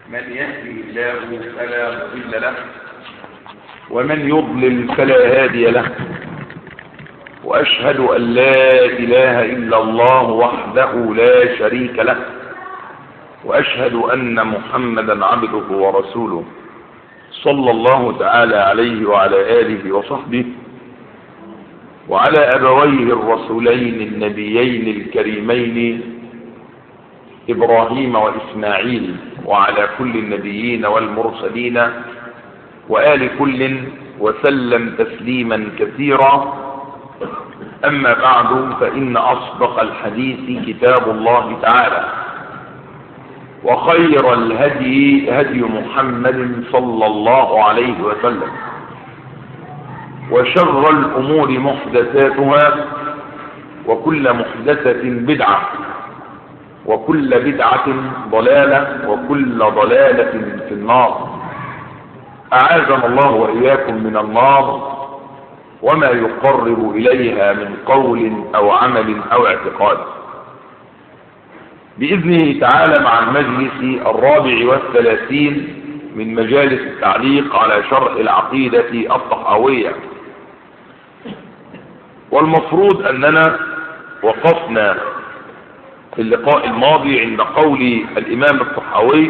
من يهدي الله فلا مضل له ومن يضلل فلا هادي له وأشهد أن لا إله إلا الله وحده لا شريك له وأشهد أن محمدا عبده ورسوله صلى الله تعالى عليه وعلى آله وصحبه وعلى أبويه الرسولين النبيين الكريمين إبراهيم وإسماعيل وعلى كل النبيين والمرسلين وآل كل وسلم تسليما كثيرا أما بعد فإن أصدق الحديث كتاب الله تعالى وخير الهدي هدي محمد صلى الله عليه وسلم وشر الأمور محدثاتها وكل محدثة بدعة وكل بدعة ضلالة وكل ضلالة في النار أعاذنا الله وإياكم من النار وما يقرب إليها من قول أو عمل أو اعتقاد بإذنه تعالى مع المجلس الرابع والثلاثين من مجالس التعليق على شرح العقيدة الطحاوية والمفروض أننا وقفنا في اللقاء الماضي عند قول الإمام الطحاوي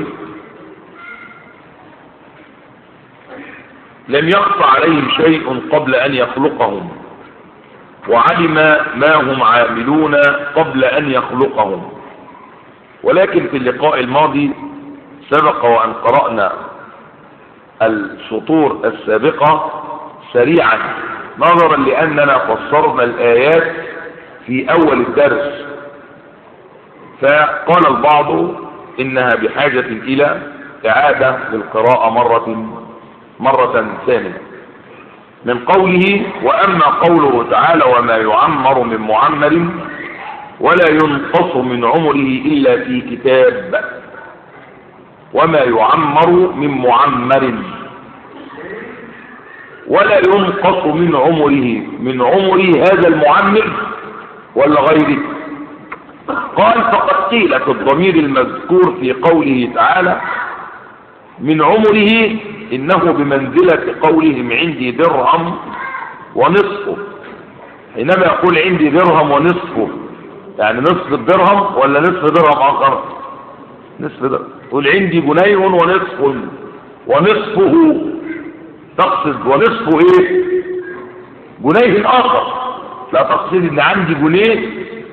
لم يخف عليهم شيء قبل أن يخلقهم وعلم ما هم عاملون قبل أن يخلقهم ولكن في اللقاء الماضي سبق وأن قرأنا السطور السابقة سريعا نظرا لأننا فسرنا الآيات في أول الدرس فقال البعض إنها بحاجة إلى إعادة للقراءة مرة مرة ثانية من قوله وأما قوله تعالى وما يعمر من معمر ولا ينقص من عمره إلا في كتاب وما يعمر من معمر ولا ينقص من عمره من عمره هذا المعمر ولا غيره قال فقد قيل في الضمير المذكور في قوله تعالى من عمره إنه بمنزلة قولهم عندي درهم ونصفه حينما يقول عندي درهم ونصفه يعني نصف الدرهم ولا نصف درهم آخر نصف درهم قل عندي جنيه ونصف ونصفه تقصد ونصفه ايه جنيه آخر لا تقصد ان عندي جنيه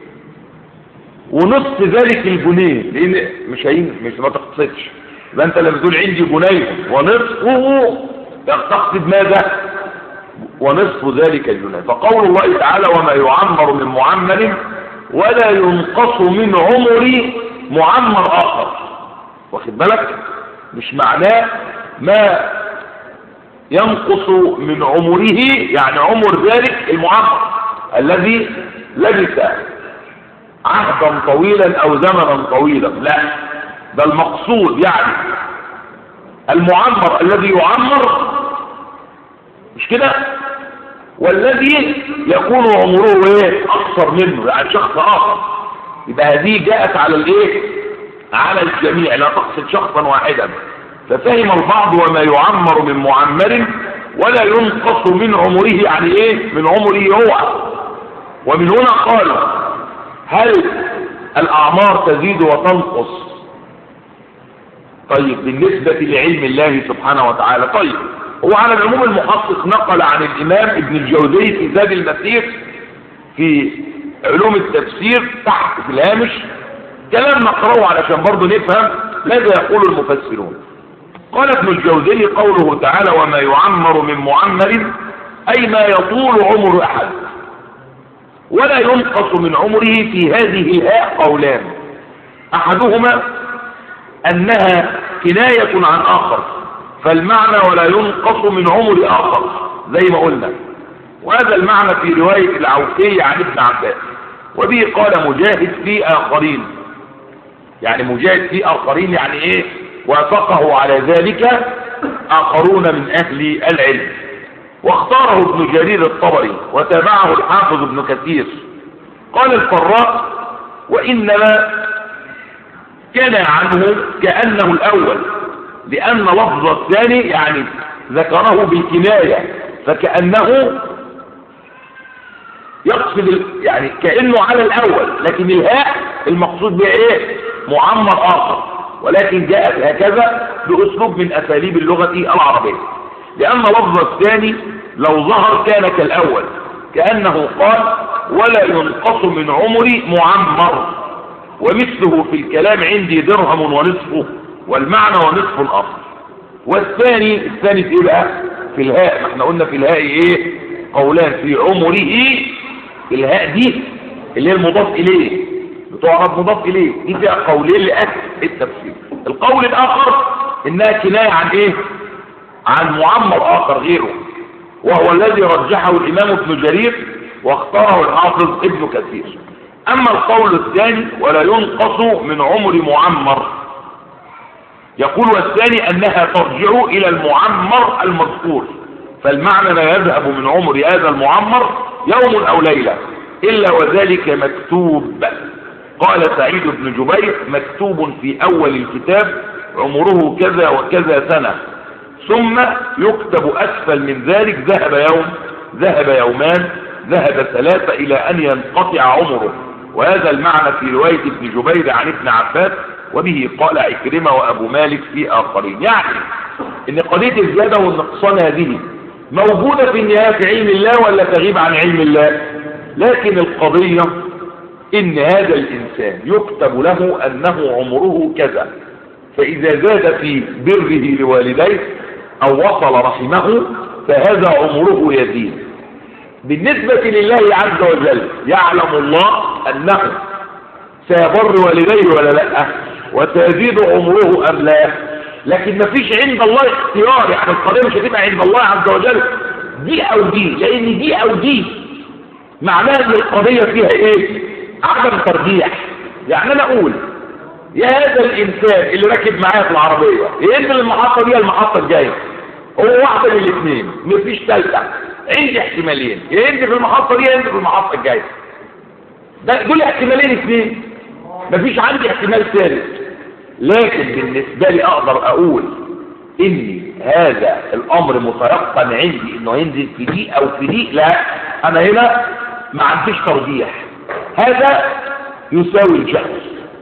ونصف ذلك الجنيه لان مش هين مش ما تقصدش يبقى انت لما تقول عندي جنيه ونصفه تقصد ماذا ونصف ذلك الجنيه فقول الله تعالى وما يعمر من معمر ولا ينقص من عمر معمر اخر واخد بالك مش معناه ما ينقص من عمره يعني عمر ذلك المعمر الذي لبث عهدا طويلا او زمنا طويلا لا ده المقصود يعني المعمر الذي يعمر مش كده والذي يكون عمره ايه اقصر منه يعني شخص اخر يبقى هذه جاءت على الايه على الجميع لا تقصد شخصا واحدا ففهم البعض وما يعمر من معمر ولا ينقص من عمره يعني ايه من عمره هو ومن هنا قالوا هل الاعمار تزيد وتنقص طيب بالنسبة لعلم الله سبحانه وتعالى طيب هو على العموم المحقق نقل عن الامام ابن الجوزي في زاد المسير في علوم التفسير تحت في الهامش كلام نقرأه علشان برضه نفهم ماذا يقول المفسرون قال ابن الجوزي قوله تعالى وما يعمر من معمر أي ما يطول عمر أحد ولا ينقص من عمره في هذه الهاء قولان أحدهما أنها كناية عن آخر فالمعنى ولا ينقص من عمر آخر زي ما قلنا وهذا المعنى في رواية العوفي عن ابن عباس وبه قال مجاهد في آخرين يعني مجاهد في آخرين يعني إيه وافقه على ذلك آخرون من أهل العلم واختاره ابن جرير الطبري وتابعه الحافظ ابن كثير قال الفراء وإنما كان عنه كأنه الأول لأن لفظ الثاني يعني ذكره بالكناية فكأنه يقصد ال- يعني كأنه على الأول لكن الهاء المقصود بها إيه معمر آخر ولكن جاءت هكذا بأسلوب من أساليب اللغة العربية لأن لفظ الثاني لو ظهر كان كالأول كأنه قال ولا ينقص من عمري معمر ومثله في الكلام عندي درهم ونصفه والمعنى ونصف الأصل والثاني الثاني في ايه بقى في الهاء ما احنا قلنا في الهاء ايه قولان في عمره الهاء دي اللي هي المضاف اليه بتعرف مضاف اليه دي فيها قولين لاهل التفسير القول الاخر انها كنايه عن ايه عن معمر اخر غيره وهو الذي رجحه الامام ابن جرير واختاره الحافظ ابن كثير اما القول الثاني ولا ينقص من عمر معمر يقول والثاني انها ترجع الى المعمر المذكور فالمعنى لا يذهب من عمر هذا المعمر يوم او ليلة الا وذلك مكتوب قال سعيد بن جبير مكتوب في اول الكتاب عمره كذا وكذا سنة ثم يكتب اسفل من ذلك ذهب يوم ذهب يومان ذهب ثلاثة الى ان ينقطع عمره وهذا المعنى في رواية ابن جبير عن ابن عباس وبه قال عكرمة وابو مالك في اخرين يعني ان قضية الزيادة والنقصان هذه موجودة في النهاية في علم الله ولا تغيب عن علم الله لكن القضية ان هذا الانسان يكتب له انه عمره كذا فاذا زاد في بره لوالديه او وصل رحمه فهذا عمره يزيد بالنسبة لله عز وجل يعلم الله انه سيبر والديه ولا لا وسيزيد عمره ام لا لكن ما فيش عند الله اختيار يعني القضية مش هتبقى عند الله عز وجل دي او دي لان دي او دي معناها ان القضية فيها ايه عدم ترجيح يعني انا اقول يا هذا الانسان اللي راكب معايا في العربية ينزل المحطة دي المحطة الجاية هو واحدة من الاثنين مفيش ثالثة عندي احتمالين يا ينزل في المحطة دي يا ينزل في المحطة الجاية ده دول احتمالين اثنين مفيش عندي احتمال ثالث لكن بالنسبة لي اقدر اقول ان هذا الامر متيقن عندي انه ينزل في دي او في دي لا انا هنا ما عنديش ترجيح هذا يساوي الجهل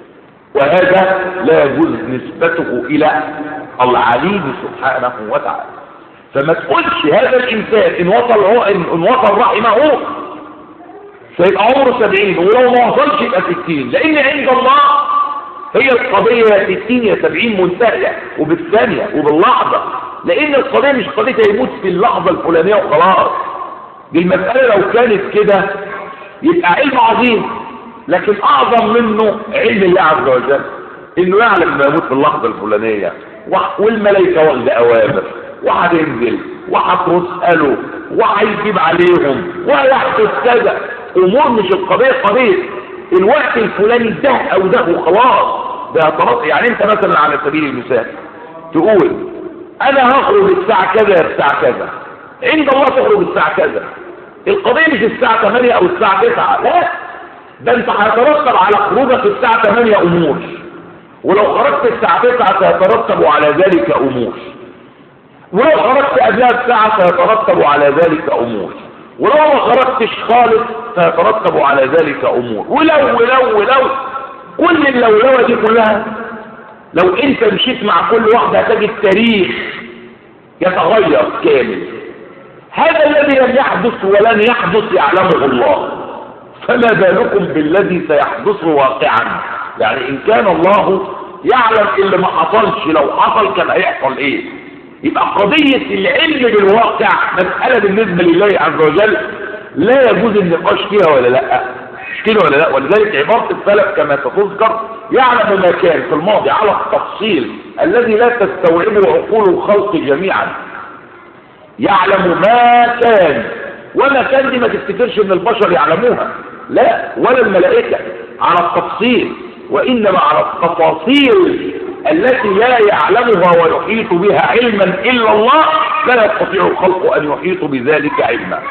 وهذا لا يجوز نسبته الى العليم سبحانه وتعالى فما تقولش هذا الانسان ان وصل هو ان وصل رحمه سيبقى عمره سبعين ولو ما وصلش يبقى ستين لان عند الله هي القضية يا ستين يا سبعين منتهية وبالثانية وباللحظة لان القضية مش قضية يموت في اللحظة الفلانية وخلاص دي المسألة لو كانت كده يبقى علم عظيم لكن اعظم منه علم الله عز وجل انه يعلم ما يموت في اللحظة الفلانية والملائكة واخدة اوامر وهتنزل وهتسأله وهيجيب عليهم ويحدث كذا امور مش القضية قضية الوقت الفلاني ده او ده وخلاص ده خلاص يعني انت مثلا على سبيل المثال تقول انا هخرج الساعة كذا يا الساعة كذا عند الله تخرج الساعة كذا القضية مش الساعة 8 او الساعة 9 لا ده انت هيترتب على خروجك الساعة 8 امور ولو خرجت الساعة 9 سيترتب على ذلك امور ولو خرجت قبلها بساعة سيترتب على ذلك امور ولو ما خرجتش خالص سيترتب على ذلك امور ولو ولو ولو كل اللولوة دي كلها لو انت مشيت مع كل واحدة هتجد تاريخ يتغير كامل هذا الذي لم يحدث ولن يحدث يعلمه الله فما بالكم بالذي سيحدث واقعا يعني ان كان الله يعلم اللي ما حصلش لو حصل كان هيحصل ايه يبقى قضية العلم بالواقع مسألة بالنسبة لله عز وجل لا يجوز النقاش فيها ولا لا مش كده ولا لا ولذلك عبارة السلف كما تذكر يعلم ما كان في الماضي على التفصيل الذي لا تستوعبه عقول الخلق جميعا يعلم ما كان وما كان دي ما تفتكرش ان البشر يعلموها لا ولا الملائكة على التفصيل وإنما على التفاصيل التي لا يعلمها ويحيط بها علما إلا الله لا يستطيع الخلق أن يحيط بذلك علما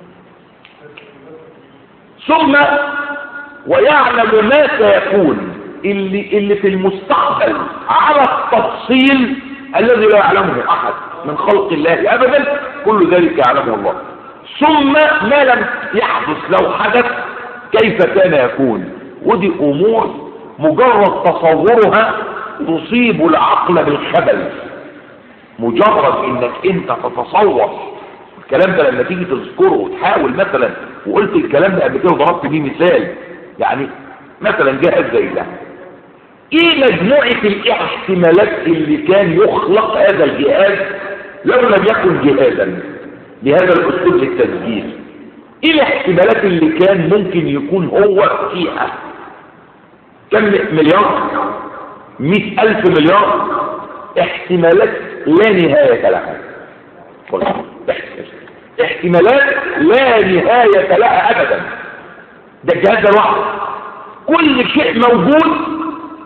ثم ويعلم ما سيكون اللي, اللي في المستقبل على التفصيل الذي لا يعلمه أحد من خلق الله أبدا كل ذلك يعلمه الله ثم ما لم يحدث لو حدث كيف كان يكون ودي أمور مجرد تصورها تصيب العقل بالخبل مجرد انك انت تتصور الكلام ده لما تيجي تذكره وتحاول مثلا وقلت الكلام ده قبل كده وضربت بيه مثال يعني مثلا جهاز زي ده ايه مجموعة الاحتمالات اللي كان يخلق هذا الجهاز لو لم يكن جهازا بهذا الاسلوب للتسجيل ايه الاحتمالات اللي كان ممكن يكون هو فيها كم مليار مئة الف مليار احتمالات لا نهاية لها احتمالات لا نهاية لها ابدا ده الجهاز ده لوحده كل شيء موجود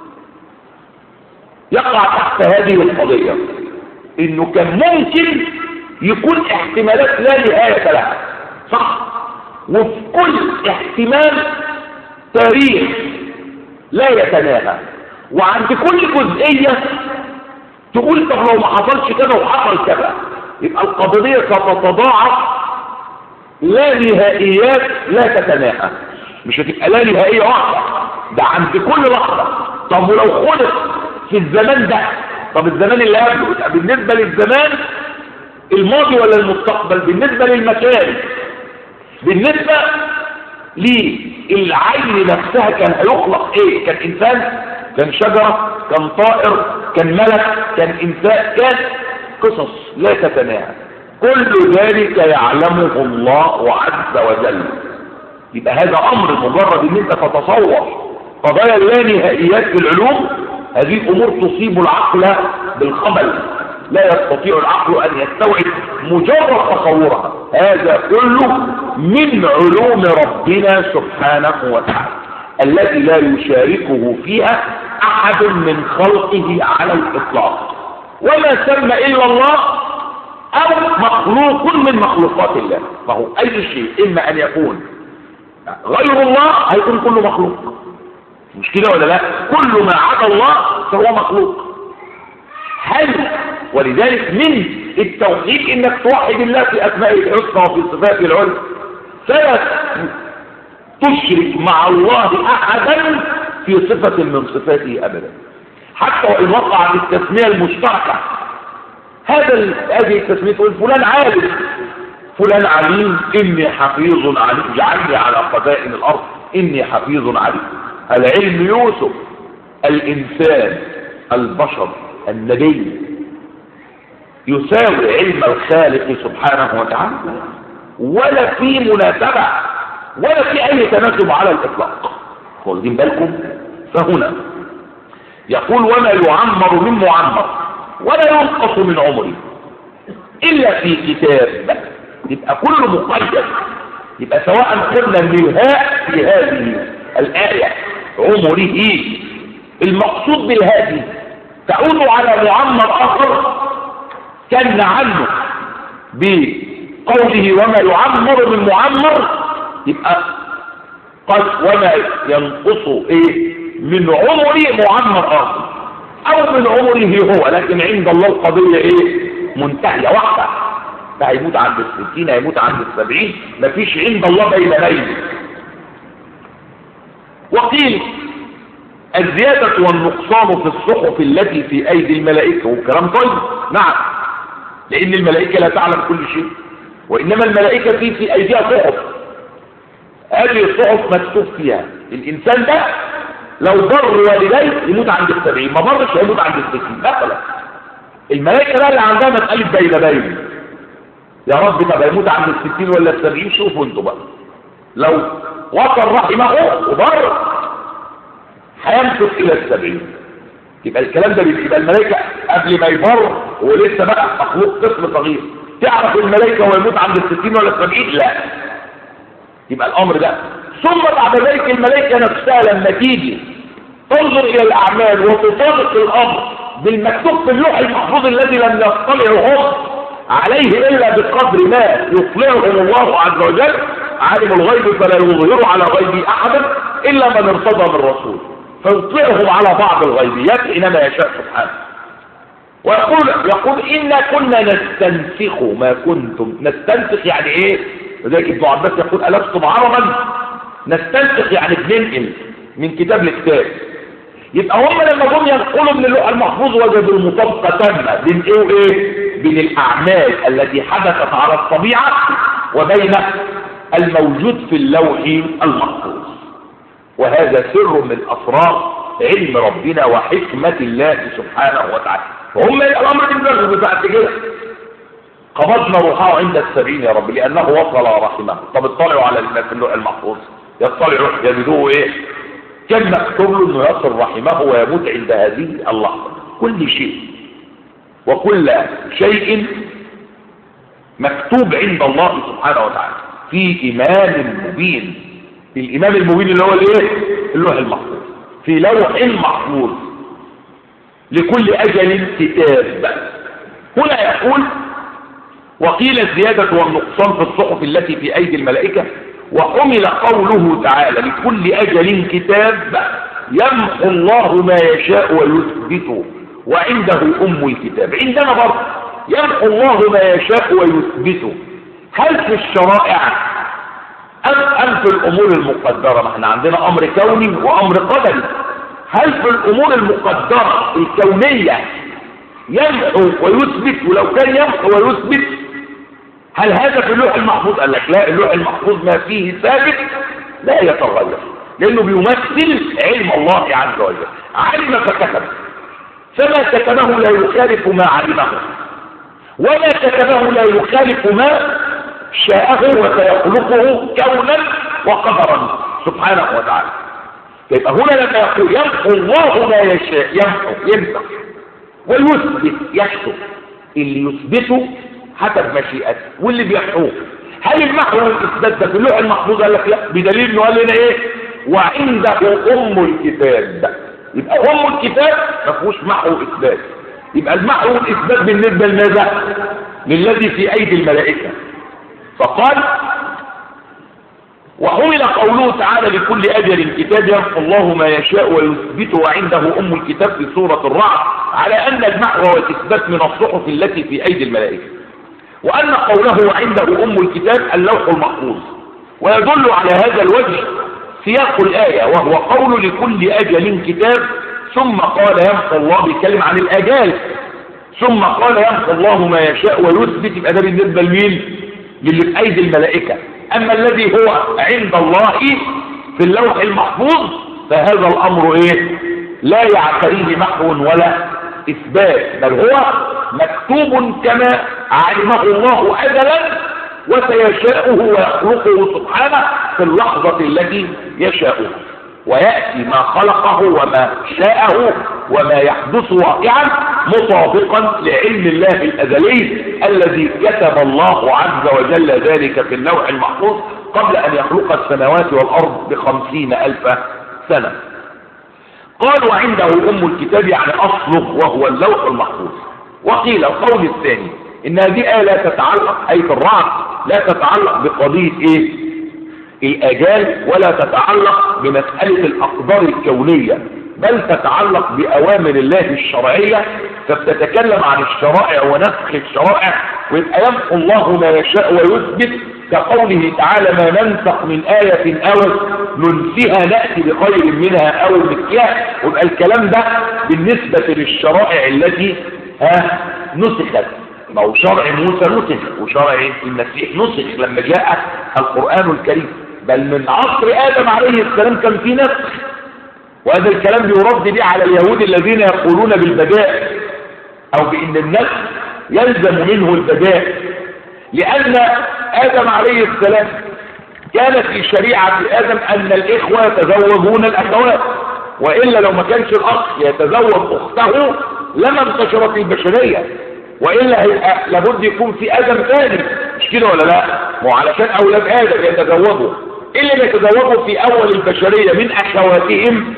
يقع تحت هذه القضية انه كان ممكن يكون احتمالات لا نهاية لها صح وفي كل احتمال تاريخ لا يتناهى وعند كل جزئية تقول طب لو ما حصلش كذا وحصل كذا يبقى القضية ستتضاعف لا نهائيات لا تتناهى مش هتبقى لا نهائية واحدة ده عند كل لحظة طب ولو خلق في الزمان ده طب الزمان اللي قبله بالنسبة للزمان الماضي ولا المستقبل بالنسبة للمكان بالنسبة للعين نفسها كان هيخلق ايه كان انسان كان شجرة كان طائر كان ملك كان انسان كان قصص لا تتناهى كل ذلك يعلمه الله عز وجل يبقى هذا امر مجرد ان انت تتصور قضايا اللانهائيات في العلوم هذه امور تصيب العقل بالخبل لا يستطيع العقل ان يستوعب مجرد تصورها هذا كله من علوم ربنا سبحانه وتعالى التي لا يشاركه فيها احد من خلقه على الاطلاق وما سمى الا الله او مخلوق من مخلوقات الله فهو اي شيء اما ان يكون غير الله هيكون كله مخلوق مش كده ولا لا كل ما عدا الله فهو مخلوق هل ولذلك من التوحيد انك توحد الله في اسمائه الحسنى وفي صفاته العلى فلا تشرك مع الله احدا في صفة من صفاته ابدا حتى وان وقع التسمية المشتركة هذا هذه التسمية تقول فلان عالم فلان عليم اني حفيظ عليم اجعلني على خزائن الارض اني حفيظ عليم العلم يوسف الانسان البشر النبي يساوي علم الخالق سبحانه وتعالى ولا في مناسبة ولا في اي تناسب على الاطلاق واخدين بالكم فهنا يقول وما يعمر من معمر ولا ينقص من عمره الا في كتاب يبقى كله مقيد يبقى سواء قلنا من الهاء في هذه الآية عمره المقصود بالهادي تعود على معمر آخر كان عنه بقوله وما يعمر من معمر يبقى قد وما ينقص ايه من عمره معمر آخر او من عمره هو لكن عند الله القضية ايه منتهية واحدة هيموت عند الستين هيموت عند السبعين مفيش عند الله بين بين وقيل الزيادة والنقصان في الصحف التي في أيدي الملائكة وكلام طيب نعم لأن الملائكة لا تعلم كل شيء وإنما الملائكة في في أيديها صحف هذه الصحف مكتوب فيها الإنسان ده لو بر والديه يموت عند السبعين ما برش هيموت عند الستين مثلا الملائكة بقى اللي عندها مسألة بين بين يا رب طب هيموت عند الستين ولا السبعين شوفوا انتوا بقى لو وصل رحمه وبر هيمسك الى السبعين يبقى الكلام ده بيبقى الملائكة قبل ما يبر ولسه بقى مخلوق طفل صغير تعرف الملائكة هو يموت عند الستين ولا السبعين لا يبقى الامر ده ثم بعد ذلك الملائكة نفسها لما تيجي تنظر الى الاعمال وتطابق الامر بالمكتوب في اللوح المحفوظ الذي لم يطلعه هم عليه الا بقدر ما يطلعهم الله عز وجل عالم الغيب فلا يظهر على غيبه احدا الا من ارتضى من رسول فيطلعهم على بعض الغيبيات حينما يشاء سبحانه ويقول يقول إنا كنا نستنسخ ما كنتم نستنسخ يعني إيه لذلك ابن عباس يقول ألستم عربا نستنسخ يعني بننقل من كتاب لكتاب يبقى هم لما جم ينقلوا من اللوح المحفوظ وجدوا المطابقة تامة بين ايه وايه بين الاعمال التي حدثت على الطبيعة وبين الموجود في اللوح المحفوظ وهذا سر من اسرار علم ربنا وحكمة الله سبحانه وتعالى فهم الامر بالنسبة بتاعت كده قبضنا روحه عند السبعين يا رب لانه وصل رحمه طب اطلعوا على ما في اللوح المحفوظ يطلعوا يجدوه ايه كان مكتوب له انه يصل رحمه ويموت عند هذه اللحظه كل شيء وكل شيء مكتوب عند الله سبحانه وتعالى في إمام مبين الإمام المبين اللي هو الايه اللوح المحفوظ في لوح محفوظ لكل أجل كتاب هنا يقول وقيل الزيادة والنقصان في الصحف التي في أيدي الملائكة وحمل قوله تعالى لكل أجل كتاب يمحو الله ما يشاء ويثبته وعنده أم الكتاب عندنا برضه يمحو الله ما يشاء ويثبته هل في الشرائع أم, أم في الأمور المقدرة ما احنا عندنا أمر كوني وأمر قدري هل في الأمور المقدرة الكونية يمحو ويثبت ولو كان يمحو ويثبت هل هذا في اللوح المحفوظ قال لك لا اللوح المحفوظ ما فيه ثابت لا يتغير لأنه بيمثل علم الله عز وجل علم فكتب فما كتبه لا يخالف ما علمه وما كتبه لا يخالف ما شاءه وسيخلقه كونا وقدرا سبحانه وتعالى يبقى هنا لما يقول يمحو الله ما يشاء يمحو يمسح ويثبت يكتب اللي يثبته حسب مشيئته واللي بيحوه هل المحو والاثبات ده في اللوح المحفوظ قال لك لا بدليل انه قال لنا ايه وعنده ام الكتاب يبقى ام الكتاب ما فيهوش محو واثبات يبقى المحو والاثبات بالنسبه لماذا للذي في ايدي الملائكه فقال وحمل قوله تعالى لكل أجل كتاب يمحو الله ما يشاء ويثبت وعنده أم الكتاب في سورة الرعد على أن المحو والإثبات من الصحف التي في أيدي الملائكة وأن قوله عنده أم الكتاب اللوح المحفوظ ويدل على هذا الوجه سياق الآية وهو قول لكل أجل كتاب ثم قال يمحو الله بيتكلم عن الأجال ثم قال يمحو الله ما يشاء ويثبت يبقى ده بالنسبة لمين للي في أيدي الملائكة أما الذي هو عند الله في اللوح المحفوظ فهذا الأمر إيه لا يعتريه محو ولا إثبات بل هو مكتوب كما علمه الله أجلا وسيشاءه ويخلقه سبحانه في اللحظة التي يشاءها ويأتي ما خلقه وما شاءه وما يحدث واقعا مطابقا لعلم الله الأزلي الذي كتب الله عز وجل ذلك في اللوح المحفوظ قبل أن يخلق السماوات والأرض بخمسين ألف سنة قال وعنده أم الكتاب يعني أصله وهو اللوح المحفوظ وقيل القول الثاني إن هذه آية لا تتعلق أي في الرعد لا تتعلق بقضية إيه الأجال ولا تتعلق بمسألة الأقدار الكونية بل تتعلق بأوامر الله الشرعية فبتتكلم عن الشرائع ونسخ الشرائع ويبقى يمحو الله ما يشاء ويثبت كقوله تعالى ما ننسخ من آية أو ننسيها نأتي بخير منها أو مثلها ويبقى الكلام ده بالنسبة للشرائع التي ها نسخت ما هو شرع موسى نسخ وشرع المسيح نسخ لما جاء القرآن الكريم بل من عصر آدم عليه السلام كان في نسخ وهذا الكلام بيرد به على اليهود الذين يقولون بالبداء أو بأن النسخ يلزم منه البداء لأن آدم عليه السلام كان في شريعة آدم أن الإخوة يتزوجون الأخوات وإلا لو ما كانش الأخ يتزوج أخته لما انتشرت البشرية وإلا هيبقى لابد يكون في آدم ثاني مش كده ولا لا مو علشان أولاد آدم يتزوجوا اللي يتزوجوا في أول البشرية من أخواتهم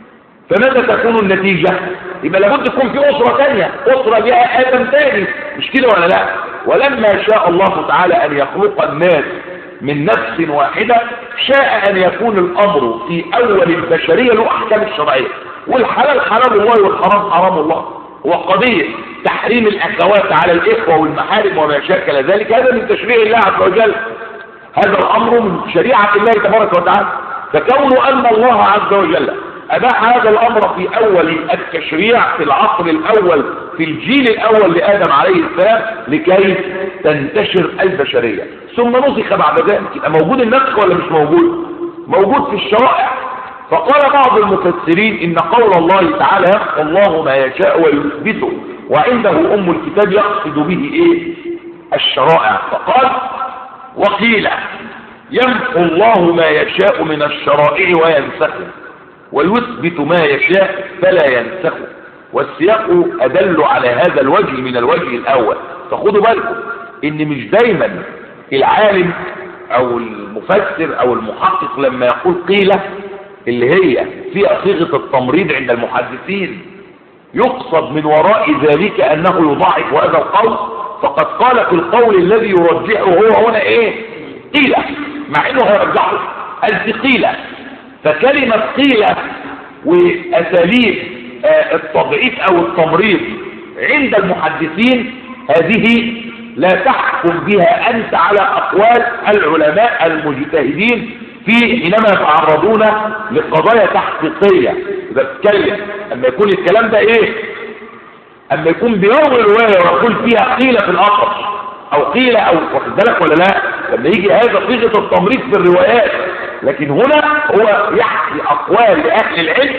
فماذا تكون النتيجة يبقى لابد يكون في أسرة ثانية أسرة بها آدم ثاني مش كده ولا لا ولما شاء الله تعالى أن يخلق الناس من نفس واحدة شاء أن يكون الأمر في أول البشرية له أحكام الشرعية والحلال حلال الله والحرام حرام الله وقضية تحريم الأخوات على الإخوة والمحارم وما شاكل ذلك هذا من تشريع الله عز وجل هذا الأمر من شريعة الله تبارك وتعالى فكون أن الله عز وجل أباح هذا الأمر في أول التشريع في العصر الأول في الجيل الأول لآدم عليه السلام لكي تنتشر البشرية ثم نسخ بعد ذلك يبقى موجود النسخ ولا مش موجود موجود في الشرائع فقال بعض المفسرين إن قول الله تعالى يخفى الله ما يشاء ويثبته وعنده أم الكتاب يقصد به إيه الشرائع فقال وقيل يمحو الله ما يشاء من الشرائع وينسخه ويثبت ما يشاء فلا ينسخه والسياق أدل على هذا الوجه من الوجه الأول فخدوا بالكم إن مش دايما العالم أو المفسر أو المحقق لما يقول قيلة اللي هي فيها صيغة التمريض عند المحدثين يقصد من وراء ذلك أنه يضاعف هذا القول فقد قال في القول الذي يرجحه هو هنا إيه قيلة مع إنه هيرجحه الثقيلة فكلمة قيلة وأساليب آه التضعيف أو التمريض عند المحدثين هذه لا تحكم بها أنت على أقوال العلماء المجتهدين في حينما يتعرضون لقضايا تحقيقية إذا تتكلم أما يكون الكلام ده إيه أما يكون بيروي رواية ويقول فيها قيل في الأقص أو قيل أو واخد بالك ولا لا لما يجي هذا صيغة التمريض في الروايات لكن هنا هو يحكي أقوال لأهل العلم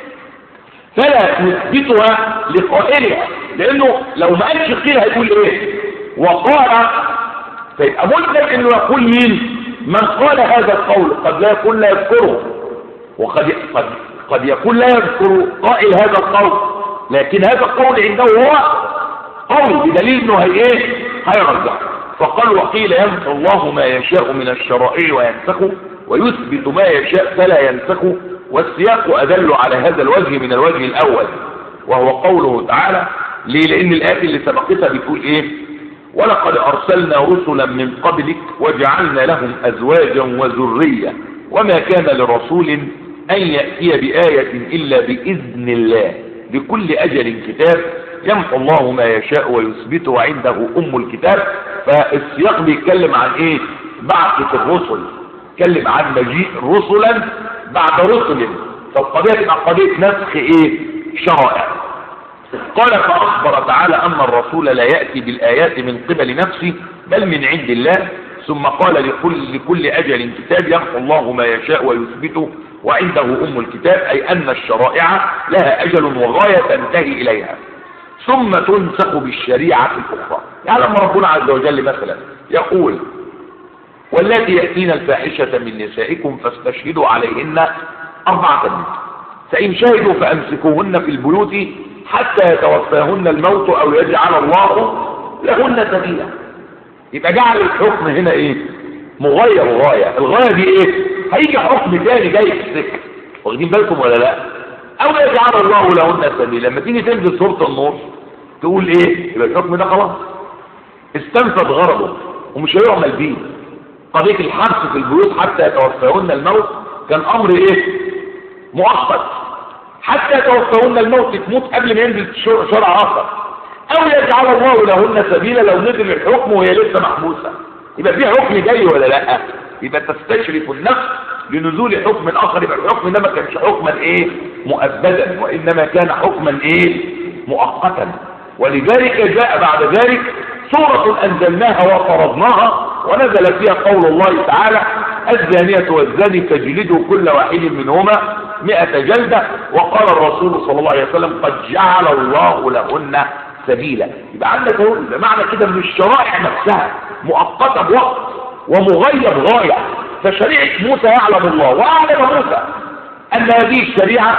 فلا نثبتها لقائلها لأنه لو ما قالش قيل هيقول إيه وقال فيبقى ملزم إنه يقول مين من قال هذا القول قد لا يكون لا يذكره وقد قد قد يكون لا يذكر قائل هذا القول لكن هذا القول عنده هو قول بدليل انه هي ايه هيرجع فقال وقيل يمحو الله ما يشاء من الشرائع وينسخه ويثبت ما يشاء فلا ينسخه والسياق أدل على هذا الوجه من الوجه الأول وهو قوله تعالى ليه لأن الآية اللي سبقتها بتقول إيه ولقد أرسلنا رسلا من قبلك وجعلنا لهم أزواجا وذرية وما كان لرسول أن يأتي بآية إلا بإذن الله لكل أجل كتاب يمحو الله ما يشاء ويثبت وعنده أم الكتاب فالسياق بيتكلم عن إيه بعثة الرسل يتكلم عن مجيء رسلا بعد رسل فالقضية تبقى قضية نسخ إيه شرائع قال فأخبر تعالى أن الرسول لا يأتي بالآيات من قبل نفسه بل من عند الله ثم قال لكل, لكل أجل كتاب يمحو الله ما يشاء ويثبته وعنده أم الكتاب أي أن الشرائع لها أجل وغاية تنتهي إليها ثم تنسخ بالشريعة الأخرى يعني لما ربنا عز وجل مثلا يقول والتي يأتين الفاحشة من نسائكم فاستشهدوا عليهن أربعة منكم فإن شهدوا فأمسكوهن في البيوت حتى يتوفاهن الموت أو يجعل الله لهن سبيلا يبقى جعل الحكم هنا إيه مغير غاية الغاية دي إيه هيجي حكم تاني جاي في السكة واخدين بالكم ولا لا أو يجعل الله لهن سبيلا لما تيجي تنزل سورة النور تقول إيه يبقى الحكم ده خلاص استنفذ غرضه ومش هيعمل بيه قضية الحبس في البيوت حتى يتوفاهن الموت كان أمر إيه مؤقت حتى يتوفاهن الموت تموت قبل ما ينزل شرع آخر أو يجعل الله لهن سبيلا لو نزل الحكم وهي لسه محبوسة يبقى في حكم جاي ولا لا يبقى تستشرف النفس لنزول حكم آخر يبقى الحكم ده ما كانش حكما إيه مؤبدا وإنما كان حكما إيه مؤقتا ولذلك جاء بعد ذلك سورة أنزلناها وفرضناها ونزل فيها قول الله تعالى الزانية والزاني فاجلدوا كل واحد منهما مئة جلدة وقال الرسول صلى الله عليه وسلم قد جعل الله لهن سبيلا يبقى عندك معنى كده من الشرائع نفسها مؤقتة بوقت ومغير غاية فشريعة موسى يعلم الله وأعلم موسى أن هذه الشريعة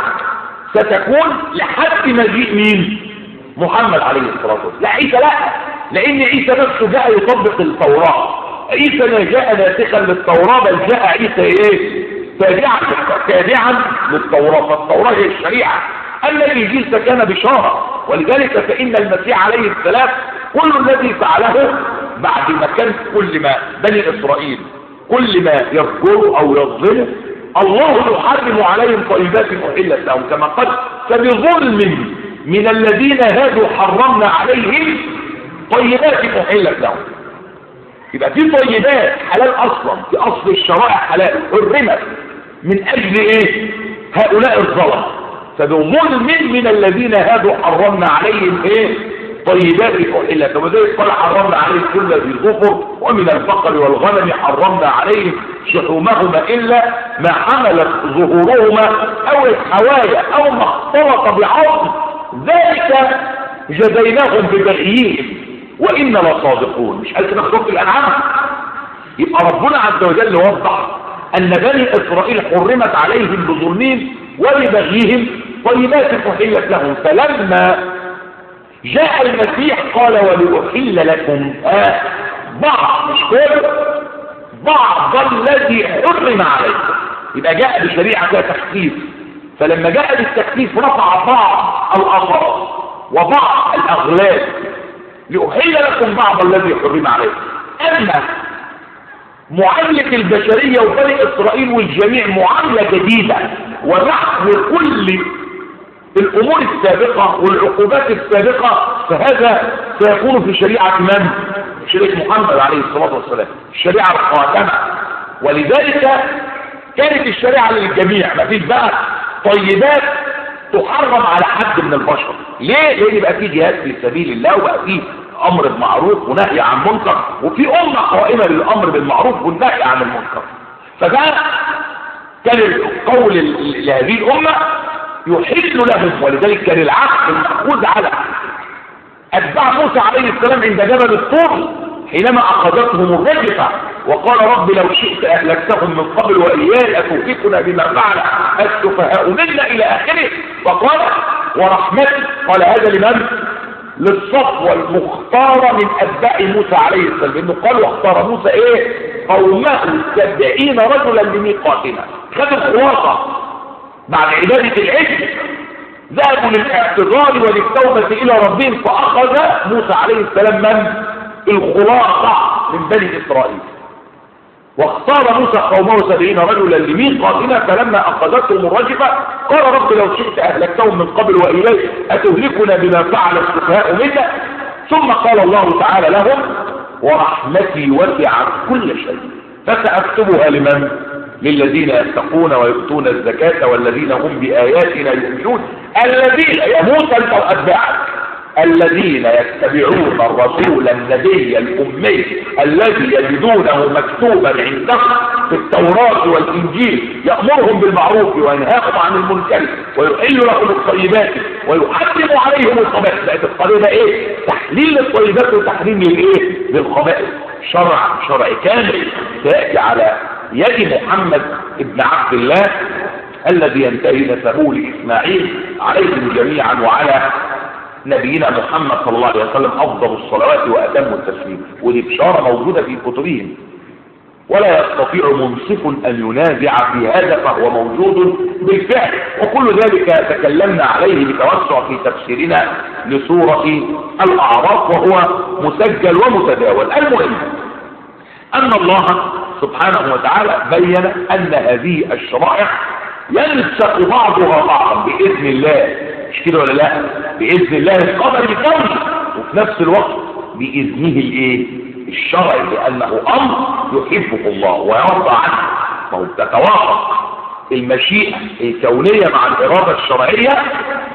ستكون لحد مجيء مين محمد عليه الصلاة والسلام لا عيسى لا لأن عيسى نفسه جاء يطبق التوراة عيسى ما جاء ناسخا للتوراة بل جاء عيسى ايه تابعا تابعا للتوراة فالتوراة هي الشريعة أما الإنجيل فكان بشارة ولذلك فإن المسيح عليه السلام كل الذي فعله بعد ما كان كل ما بني إسرائيل كل ما يفجروا او يظلموا الله يحرم عليهم طيبات احلت لهم كما قال فبظلم من الذين هادوا حرمنا عليهم طيبات احلت لهم يبقى في طيبات حلال اصلا في اصل الشرائع حلال حرمت من اجل ايه هؤلاء الظلم فبظلم من الذين هادوا حرمنا عليهم ايه طيبات احلت وذلك قال حرمنا عليهم كل ذي ظفر ومن البقر والغنم حرمنا عليهم شحومهما الا ما حملت ظهورهما او الحوايا او ما اختلط بعظم ذلك جزيناهم ببغيهم وإنا لصادقون مش قال كده في الأنعام يبقى ربنا عز وجل وضح أن بني إسرائيل حرمت عليهم بظلمهم وببغيهم طيبات أحلت لهم فلما جاء المسيح قال ولأحل لكم آه بعض مش كل بعض الذي حرم عليكم يبقى جاء بشريعة فيها تخفيف فلما جاء بالتخفيف رفع بعض الأضرار وبعض الأغلال لأحل لكم بعض الذي حرم عليكم أما معاملة البشرية وبني إسرائيل والجميع معاملة جديدة ونحو كل الأمور السابقة والعقوبات السابقة فهذا سيكون في شريعة من؟ شريعة محمد عليه الصلاة والسلام الشريعة الخاتمة ولذلك كانت الشريعة للجميع ما فيش بقى طيبات تحرم على حد من البشر ليه؟ لأن بقى في جهاد في سبيل الله وبقى في امر بالمعروف ونهي عن منكر وفي امه قائمه للامر بالمعروف والنهي عن المنكر فده كان القول لهذه الامه يحل لهم ولذلك كان العقد المأخوذ على اتباع موسى عليه السلام عند جبل الطور حينما اخذتهم الرجفه وقال رب لو شئت اهلكتهم من قبل واياي اتهلكنا بما فعل السفهاء منا الى اخره فقال ورحمتي قال هذا لمن للصفوة المختارة من أتباع موسى عليه السلام لأنه قال واختار موسى إيه قومه سبعين رجلا لميقاتنا خدوا الخلاصة بعد عبادة العجل ذهبوا للاعتذار وللتوبة إلى ربهم فأخذ موسى عليه السلام من الخلاصة من بني إسرائيل واختار موسى قومه سبعين رجلا لميقاتنا فلما أخذتهم الرجفة قال رب لو شئت أهلكتهم من قبل وإليه أتهلكنا بما فعل السفهاء منا ثم قال الله تعالى لهم ورحمتي وسعت كل شيء فسأكتبها لمن للذين يتقون ويؤتون الزكاة والذين هم بآياتنا يؤمنون الذين يا موسى انت وأتباعك الذين يتبعون الرسول النبي الأمي الذي يجدونه مكتوبا عندهم في التوراة والإنجيل يأمرهم بالمعروف وينهاهم عن المنكر ويحل لهم الطيبات ويحرم عليهم الخبائث بقت القضية ايه تحليل للطيبات وتحريم للايه للخبائث شرع شرع كامل سيأتي على يد محمد ابن عبد الله الذي ينتهي نسبه لإسماعيل عليهم جميعا وعلى نبينا محمد صلى الله عليه وسلم أفضل الصلوات وأتم التسليم ودي بشارة موجودة في كتبهم ولا يستطيع منصف أن ينازع في هذا فهو موجود بالفعل وكل ذلك تكلمنا عليه بتوسع في تفسيرنا لسورة الأعراف وهو مسجل ومتداول المهم أن الله سبحانه وتعالى بين أن هذه الشرائع ينسق بعضها بعضا بإذن الله مش كده ولا لا بإذن الله القدر الكوني وفي نفس الوقت بإذنه الايه الشرعي لأنه أمر يحبه الله ويرضى عنه فهو تتوافق المشيئة الكونية مع الإرادة الشرعية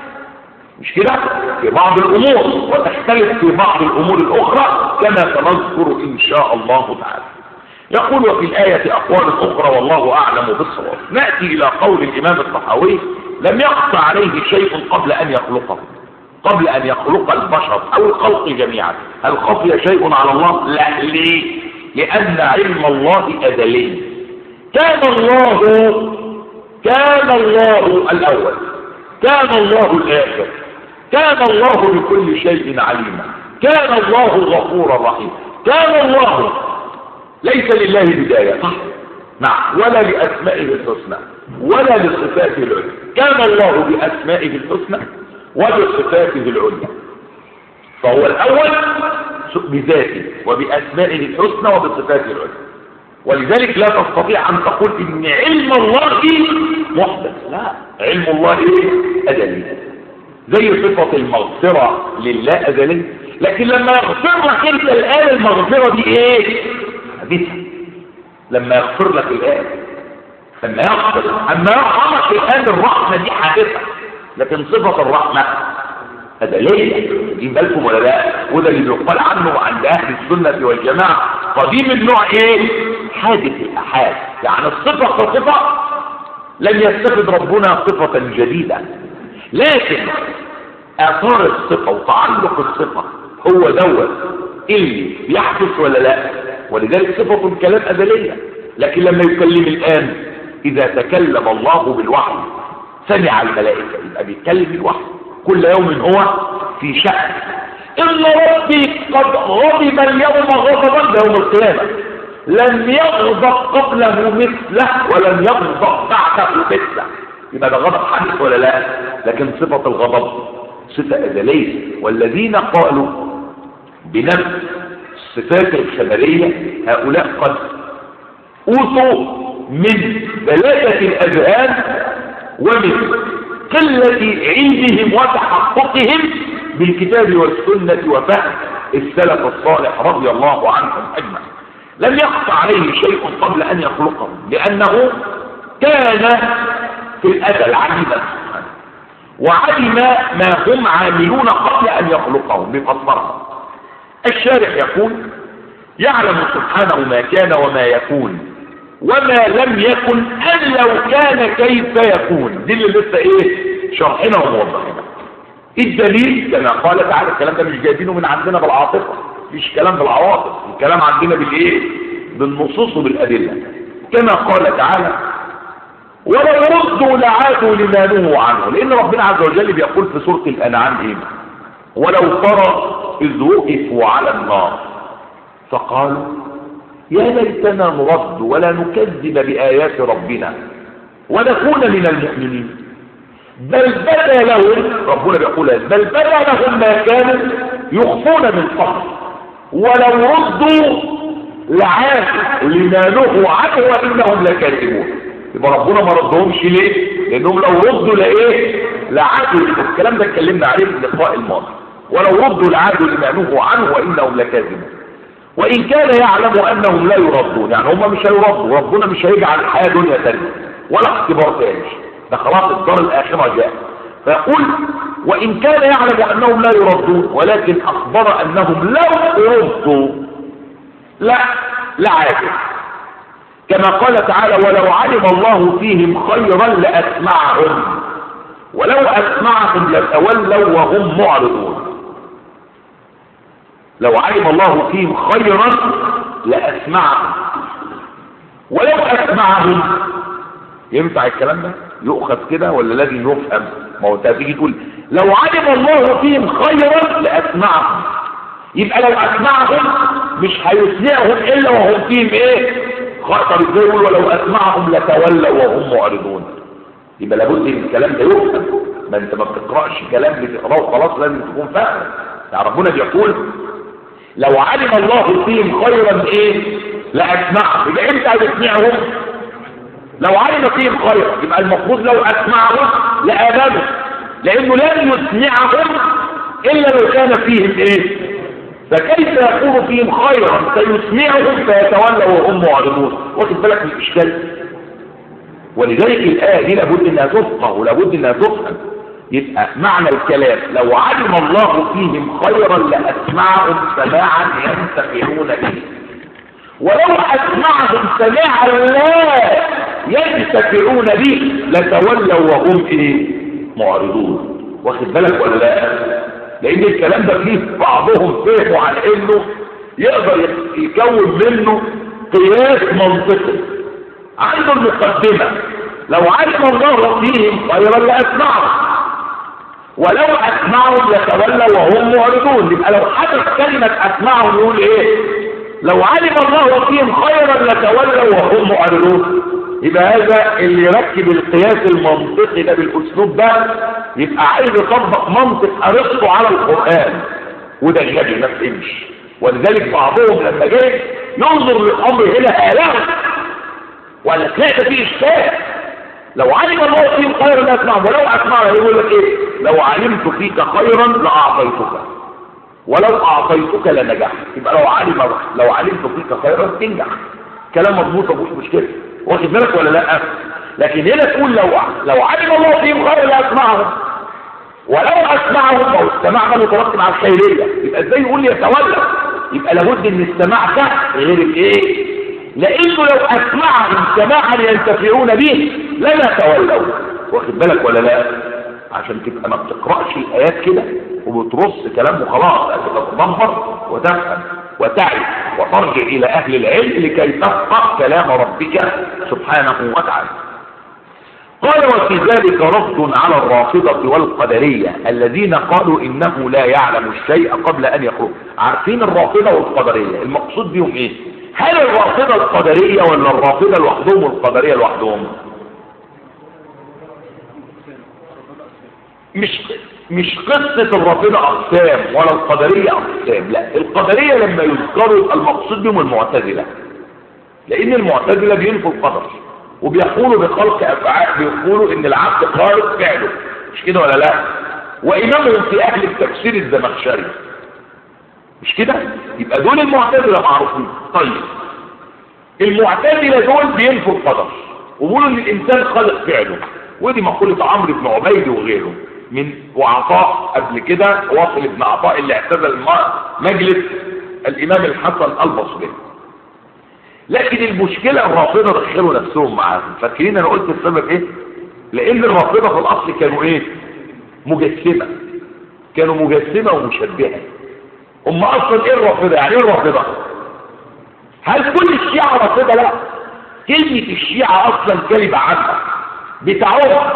مش كده في بعض الأمور وتختلف في بعض الأمور الأخرى كما سنذكر إن شاء الله تعالى يقول وفي الآية أقوال أخرى والله أعلم بالصواب نأتي إلى قول الإمام الطحاوي لم يقطع عليه شيء قبل أن يخلقه قبل أن يخلق البشر أو الخلق جميعا هل خفي شيء على الله لا ليه لأن علم الله أزلي كان الله كان الله الأول كان الله الآخر كان الله بكل شيء عليما كان الله غفورا رحيما كان الله ليس لله بداية صح نعم ولا لأسمائه الحسنى ولا لصفاته العليا كان الله بأسمائه الحسنى وبصفاته العليا فهو الأول بذاته وبأسمائه الحسنى وبصفاته العليا ولذلك لا تستطيع أن تقول إن علم الله محدث لا علم الله إيه؟ أزلي زي صفة المغفرة لله أزلي لكن لما يغفر لك أنت الآن المغفرة دي إيه؟ حديثة لما يغفر لك الآن لما يغفر أما يرحمك الآن الرحمة دي حادثة لكن صفة الرحمة أزلية دي بالكم ولا لا وده اللي بيقال عنه عند أهل السنة والجماعة قديم النوع إيه حادث الأحاد يعني الصفة كصفة لن يستفد ربنا صفة جديدة لكن آثار الصفة وتعلق الصفة هو دوت اللي بيحدث ولا لا ولذلك صفة الكلام أزلية لكن لما يكلم الآن إذا تكلم الله بالوحي سمع الملائكة يبقى بيتكلم الوحي كل يوم هو في شأن إن ربي قد غضب اليوم غضبا ده يوم القيامة لم يغضب قبله مثله ولم يغضب بعده مثله يبقى ده غضب حدث ولا لا لكن صفة الغضب صفة أزلية والذين قالوا بنفس الصفات الخبرية هؤلاء قد أوتوا من بلادة الأذهان ومن قلة علمهم وتحققهم بالكتاب والسنة وفهم السلف الصالح رضي الله عنهم أجمعين لم يخفى عليه شيء قبل أن يخلقهم لأنه كان في الأزل عليما وعلم ما هم عاملون قبل أن يخلقهم بفصلهم الشارح يقول يعلم سبحانه ما كان وما يكون وما لم يكن أن لو كان كيف يكون دي اللي لسه ايه شرحنا وموضحنا الدليل كما قال تعالى الكلام ده مش جايبينه من عندنا بالعاطفة مش كلام بالعواطف الكلام عندنا بالايه بالنصوص وبالأدلة كما قال تعالى ولو ردوا لعادوا لما نهوا عنه لان ربنا عز وجل بيقول في سورة الانعام ايه ولو ترى اذ وقفوا على النار فقالوا يا ليتنا نرد ولا نكذب بآيات ربنا ونكون من المؤمنين بل بدا لهم ربنا بيقول بل بدا لهم ما كانوا يخفون من قبل ولو ردوا لعادوا لما نهوا عنه وانهم لكاذبون يبقى ربنا ما ردهمش ليه لانهم لو ردوا لايه لعادوا الكلام ده اتكلمنا عليه في اللقاء الماضي ولو ردوا لعادوا لما نهوا عنه وانهم لكاذبون وإن كان يعلم أنهم لا يردون يعني هم مش هيردوا ربنا مش هيجعل الحياة دنيا تانية ولا اختبار تاني ده خلاص الدار الآخرة جاء فيقول وإن كان يعلم أنهم لا يردون ولكن أخبر أنهم لو ردوا لا لا عادل كما قال تعالى ولو علم الله فيهم خيرا لأسمعهم ولو أسمعهم لتولوا وهم معرضون لو علم الله فيهم خيرا لأسمعهم ولو أسمعهم ينفع الكلام ده يؤخذ كده ولا لازم يفهم ما هو انت هتيجي تقول لو علم الله فيهم خيرا لأسمعهم يبقى لو أسمعهم مش هيسمعهم إلا وهم فيهم إيه طب ازاي يقول ولو أسمعهم لتولوا وهم معرضون يبقى لابد ان الكلام ده يفهم ما انت ما بتقرأش كلام بتقراه وخلاص لازم تكون فاهم يعني ربنا بيقول لو علم الله فيهم خيرا ايه لاسمعهم يبقى امتى هتسمعهم لو علم فيهم خيرا يبقى المفروض لو اسمعهم لامنوا لانه لن يسمعهم الا لو كان فيهم ايه فكيف يكون فيهم خيرا سيسمعهم فيتولوا وهم معرضون واخد بالك من الاشكال ولذلك الايه دي لابد انها تفقه ولابد انها تفهم يبقى معنى الكلام لو علم الله فيهم خيرا لأسمعهم سماعا ينتفعون به ولو أسمعهم سماعا لا ينتفعون به لتولوا وهم إيه معرضون واخد بالك ولا لا لأن الكلام ده فيه بعضهم فهموا عن إنه يقدر يكون منه قياس منطقي عنده المقدمة لو علم الله فيهم خيرا لأسمعهم ولو اسمعهم يتولوا وهم معرضون يبقى لو حدث كلمة اسمعهم يقول ايه لو علم الله فيهم خيرا لتولوا وهم معرضون يبقى هذا اللي يركب القياس المنطقي ده بالاسلوب ده يبقى عايز يطبق منطق ارسطو على القرآن وده غبي ما فهمش ولذلك بعضهم لما جه ينظر للامر هنا آلام ولا تلاقي فيه اشكال لو علم الله فيهم خيرا لا اسمعهم ولو اسمعهم يقول لك ايه لو علمت فيك خيرا لاعطيتك ولو اعطيتك لنجحت يبقى لو علم لو علمت فيك خيرا تنجح كلام مضبوط مفيش مشكله واخد بالك ولا لا لكن هنا تقول لو لو علم الله فيهم خيرا لا اسمعهم ولو اسمعهم او السماع ده مترتب على الخيريه يبقى ازاي يقول لي يتولى يبقى لابد ان السماع ده غير الايه لانه لو اسمعهم سماعا ينتفعون به لما تولوا واخد بالك ولا لا عشان تبقى ما بتقراش الايات كده وبترص كلام وخلاص تبقى تدبر وتفهم وتعي وترجع الى اهل العلم لكي تفقه كلام ربك سبحانه وتعالى قال وفي ذلك رد على الرافضة والقدرية الذين قالوا إنه لا يعلم الشيء قبل أن يخرج عارفين الرافضة والقدرية المقصود بهم إيه هل الرافضة القدرية ولا الرافضة لوحدهم والقدرية لوحدهم مش مش قصة الرافضة أقسام ولا القدرية أقسام لا القدرية لما يذكروا المقصود بهم المعتزلة لأن المعتزلة بينفوا القدر وبيقولوا بخلق أفعال بيقولوا إن العبد خالق فعله مش كده ولا لا وإمامهم في أهل التفسير الزمخشري مش كده يبقى دول المعتزلة معروفين طيب المعتزلة دول بينفوا القدر وبيقولوا ان الانسان خالق فعله ودي مقولة عمرو بن عبيد وغيره من وعطاء قبل كده واصل ابن عطاء اللي اعتزل مجلس الامام الحسن البصري لكن المشكلة الرافضة دخلوا نفسهم معاهم فاكرين انا قلت السبب ايه لان الرافضة في الاصل كانوا ايه مجسمة كانوا مجسمة ومشبهة هم اصلا ايه الرافضة يعني ايه الرافضة هل كل الشيعة رافضة لا كلمة الشيعة اصلا كلمة عامة بتاعهم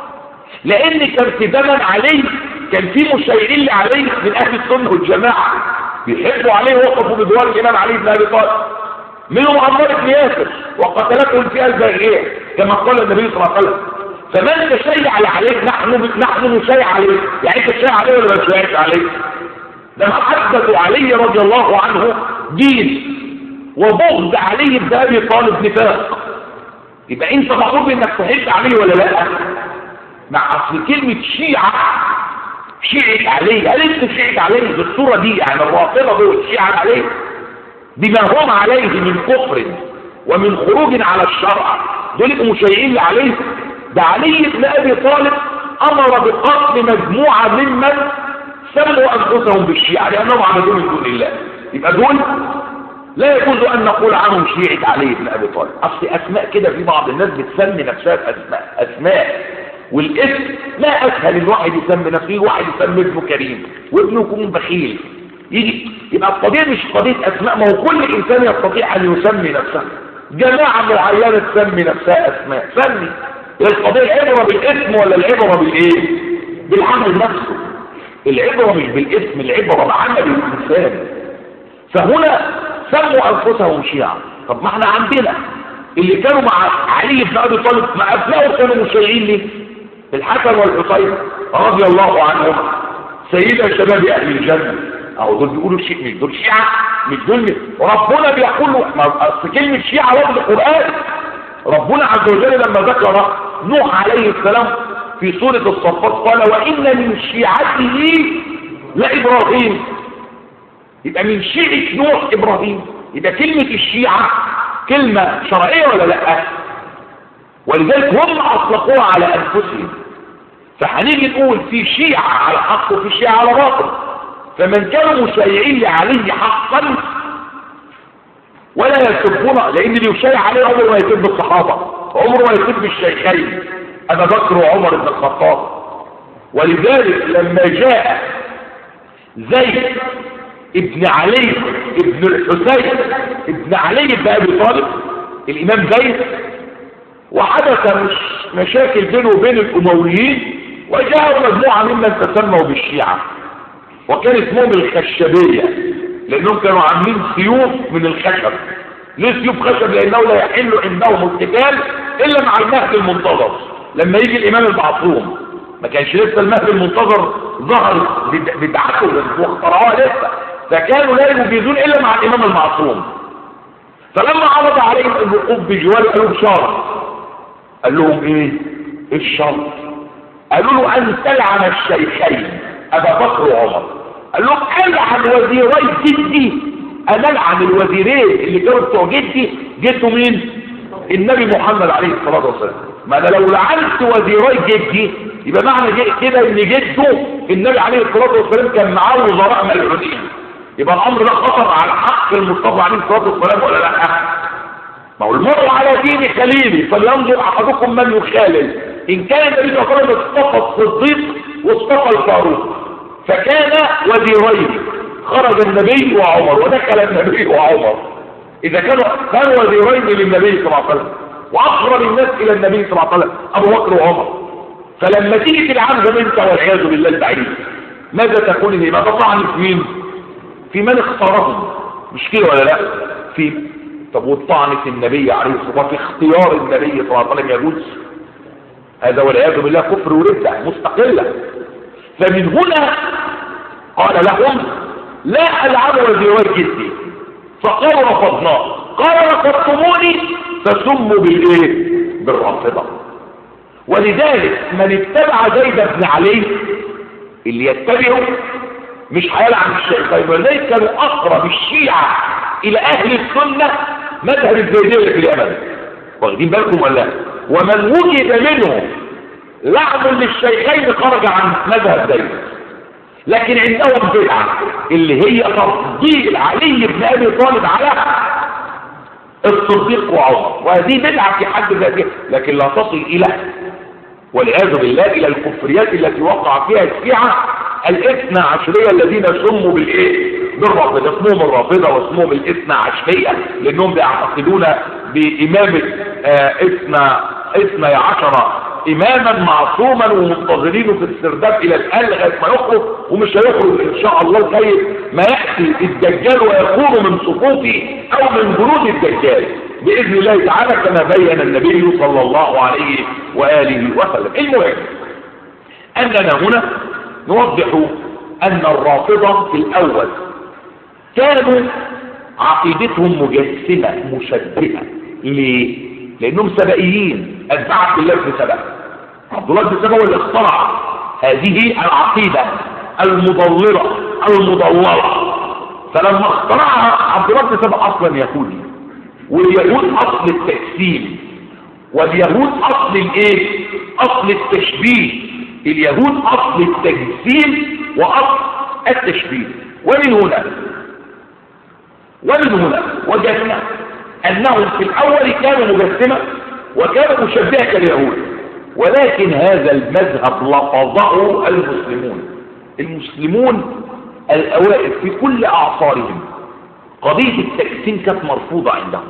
لان كان في زمن عليه كان في مشيرين لعلي من اهل السنة والجماعة بيحبوا عليه وقفوا بدوار الامام علي بن ابي طالب منهم عمار بن ياسر وقتلته الفئة الباغية كما قال النبي صلى الله عليه وسلم فمن تشيع عليه نحن نحن نشيع عليه يعني انت تشيع عليه ولا ما تشيعش عليه ده محبة علي رضي الله عنه دين وبغض علي بن ابي طالب نفاق يبقى انت مأمور بانك تحب عليه ولا لا مع اصل كلمة شيعة شيعة عليه هل انت شيعة عليه بالصورة دي يعني الرافضة دول شيعة عليه بما هم عليه من كفر ومن خروج على الشرع دول يبقوا مشيعين عليه ده علي بن ابي طالب امر بقتل مجموعة ممن سموا انفسهم بالشيعة لانهم عبدوا من دون الله يبقى دول لا يجوز ان نقول عنهم شيعة علي بن ابي طالب اصل اسماء كده في بعض الناس بتسمي نفسها باسماء اسماء والاسم ما اسهل الواحد يسمي نفسه واحد يسمي ابنه كريم وابنه يكون بخيل يجي يبقى القضية مش قضية اسماء ما هو كل انسان يستطيع ان يسمي نفسه جماعة معينة تسمي نفسها اسماء سمي القضية العبرة بالاسم ولا العبرة بالايه بالعمل نفسه العبرة مش بالاسم العبرة بعمل الانسان فهنا سموا انفسهم شيعا طب ما احنا عندنا اللي كانوا مع علي بن ابي طالب مع ابنائه كانوا مشيعين ليه الحسن والحسين رضي الله عنهم سيدا شباب اهل الجنه اهو دول بيقولوا شيء مش دول شيعه مش دول ربنا بيقول اصل كلمه شيعه لفظ القران ربنا عز وجل لما ذكر نوح عليه السلام في سوره الصفات قال وان من شيعته لابراهيم يبقى من شيعه نوح ابراهيم يبقى كلمه الشيعه كلمه شرعيه ولا لا ولذلك هم اطلقوها على انفسهم فهنيجي نقول في شيعه على حق وفي شيعه على باطل فمن كانوا مشيعين لعلي حقا ولا يسبون لان اللي يشيع عليه عمره ما يسب الصحابه عمره ما يسب الشيخين ابا بكر وعمر بن الخطاب ولذلك لما جاء زيد ابن علي ابن الحسين ابن علي بن ابي طالب الامام زيد وحدث مش مشاكل بينه وبين الامويين وجاءوا مجموعه ممن تسموا بالشيعه وكان اسمهم الخشبيه لانهم كانوا عاملين سيوف من الخشب ليه سيوف خشب لانه لا يحل عندهم القتال الا مع المهد المنتظر لما يجي الامام المعصوم ما كانش لسه المهد المنتظر ظهر بدعته واخترعوها لسه فكانوا لا يجيزون الا مع الامام المعصوم فلما عرض عليهم الوقوف بجوار قالوا بشرط قال لهم ايه ايه الشرط قالوا له ان تلعن الشيخين ابا بكر وعمر قال لهم العن وزيري جدي انا العن الوزيرين اللي كانوا بتوع جدي جدوا مين النبي محمد عليه الصلاه والسلام ما انا لو لعنت وزيري جدي يبقى معنى كده ان جده النبي عليه الصلاه والسلام كان معاه وزراء ملعونين يبقى الامر ده خطر على حق المصطفى عليه الصلاه والسلام ولا لا ما هو المرء على دين خليلي فلينظر احدكم من يخالل ان كان النبي صلى الله عليه وسلم اصطفى الصديق واصطفى الفاروق فكان وزيرين خرج النبي وعمر ودخل النبي وعمر اذا كانوا كانوا وزيرين للنبي صلى الله عليه وسلم واقرب الناس الى النبي صلى الله عليه وسلم ابو بكر وعمر فلما تيجي تلعنهم انت والعياذ بالله البعيد ماذا تكون هي ما تطعن في مين في من اختارهم مش كده ولا لا في طب والطعن في النبي عليه الصلاه والسلام في اختيار النبي صلى الله عليه وسلم يجوز هذا والعياذ بالله كفر ورده مستقله فمن هنا قال لهم لا العب وزيوات جدي فقالوا رفضناه قال رفضتموني فسموا بالايه بالرافضه ولذلك من اتبع زيد بن علي اللي يتبعه مش هيلعن الشيخين ولذلك كانوا اقرب الشيعة الى اهل السنة مذهب الزيدية في اليمن واخدين بالكم ولا ومن وجد منهم لعن للشيخين خرج عن مذهب زيد لكن عندهم بدعة اللي هي تفضيل علي بن ابي طالب على الصديق وعمر وهذه بدعة في حد ذاتها لكن لا تصل الى والعياذ بالله الى الكفريات التي وقع فيها الشيعة الاثنى عشرية الذين سموا بالايه بالرافضة اسمهم الرافضة واسمهم الاثنى عشرية لانهم بيعتقدون بامامة آه اثنى اثنى عشر اماما معصوما ومنتظرينه في السرداب الى الان لغايه ما يخرج ومش هيخرج ان شاء الله لغايه ما ياتي الدجال ويكون من صفوفه او من جنود الدجال باذن الله تعالى كما بين النبي صلى الله عليه واله وسلم المهم اننا هنا نوضح ان الرافضه في الاول كانوا عقيدتهم مجسمه مشبهه ليه لانهم سبائيين اتباع عبد الله بن سبأ عبد الله بن سبأ هو اللي اخترع هذه العقيده المضلله المضلله فلما اخترعها عبد الله بن سبأ اصلا يهودي واليهود اصل التجسيم واليهود اصل الايه اصل التشبيه اليهود اصل التجسيم واصل التشبيه ومن هنا ومن هنا وجدنا انهم في الاول كانوا مجسمة وكانوا مشبهة كاليهود ولكن هذا المذهب لفظه المسلمون المسلمون الاوائل في كل اعصارهم قضية التجسيم كانت مرفوضة عندهم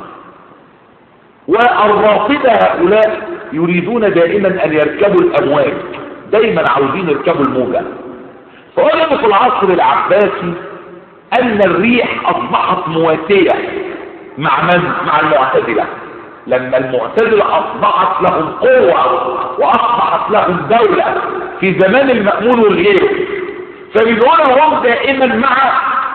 والرافضة هؤلاء يريدون دائما ان يركبوا الامواج دايما عاوزين يركبوا الموجة فوجدوا في العصر العباسي ان الريح اصبحت مواتية مع من؟ مع المعتزلة لما المعتزلة اصبحت لهم قوة واصبحت لهم دولة في زمان المأمون والغيره فمن هنا هم دائما مع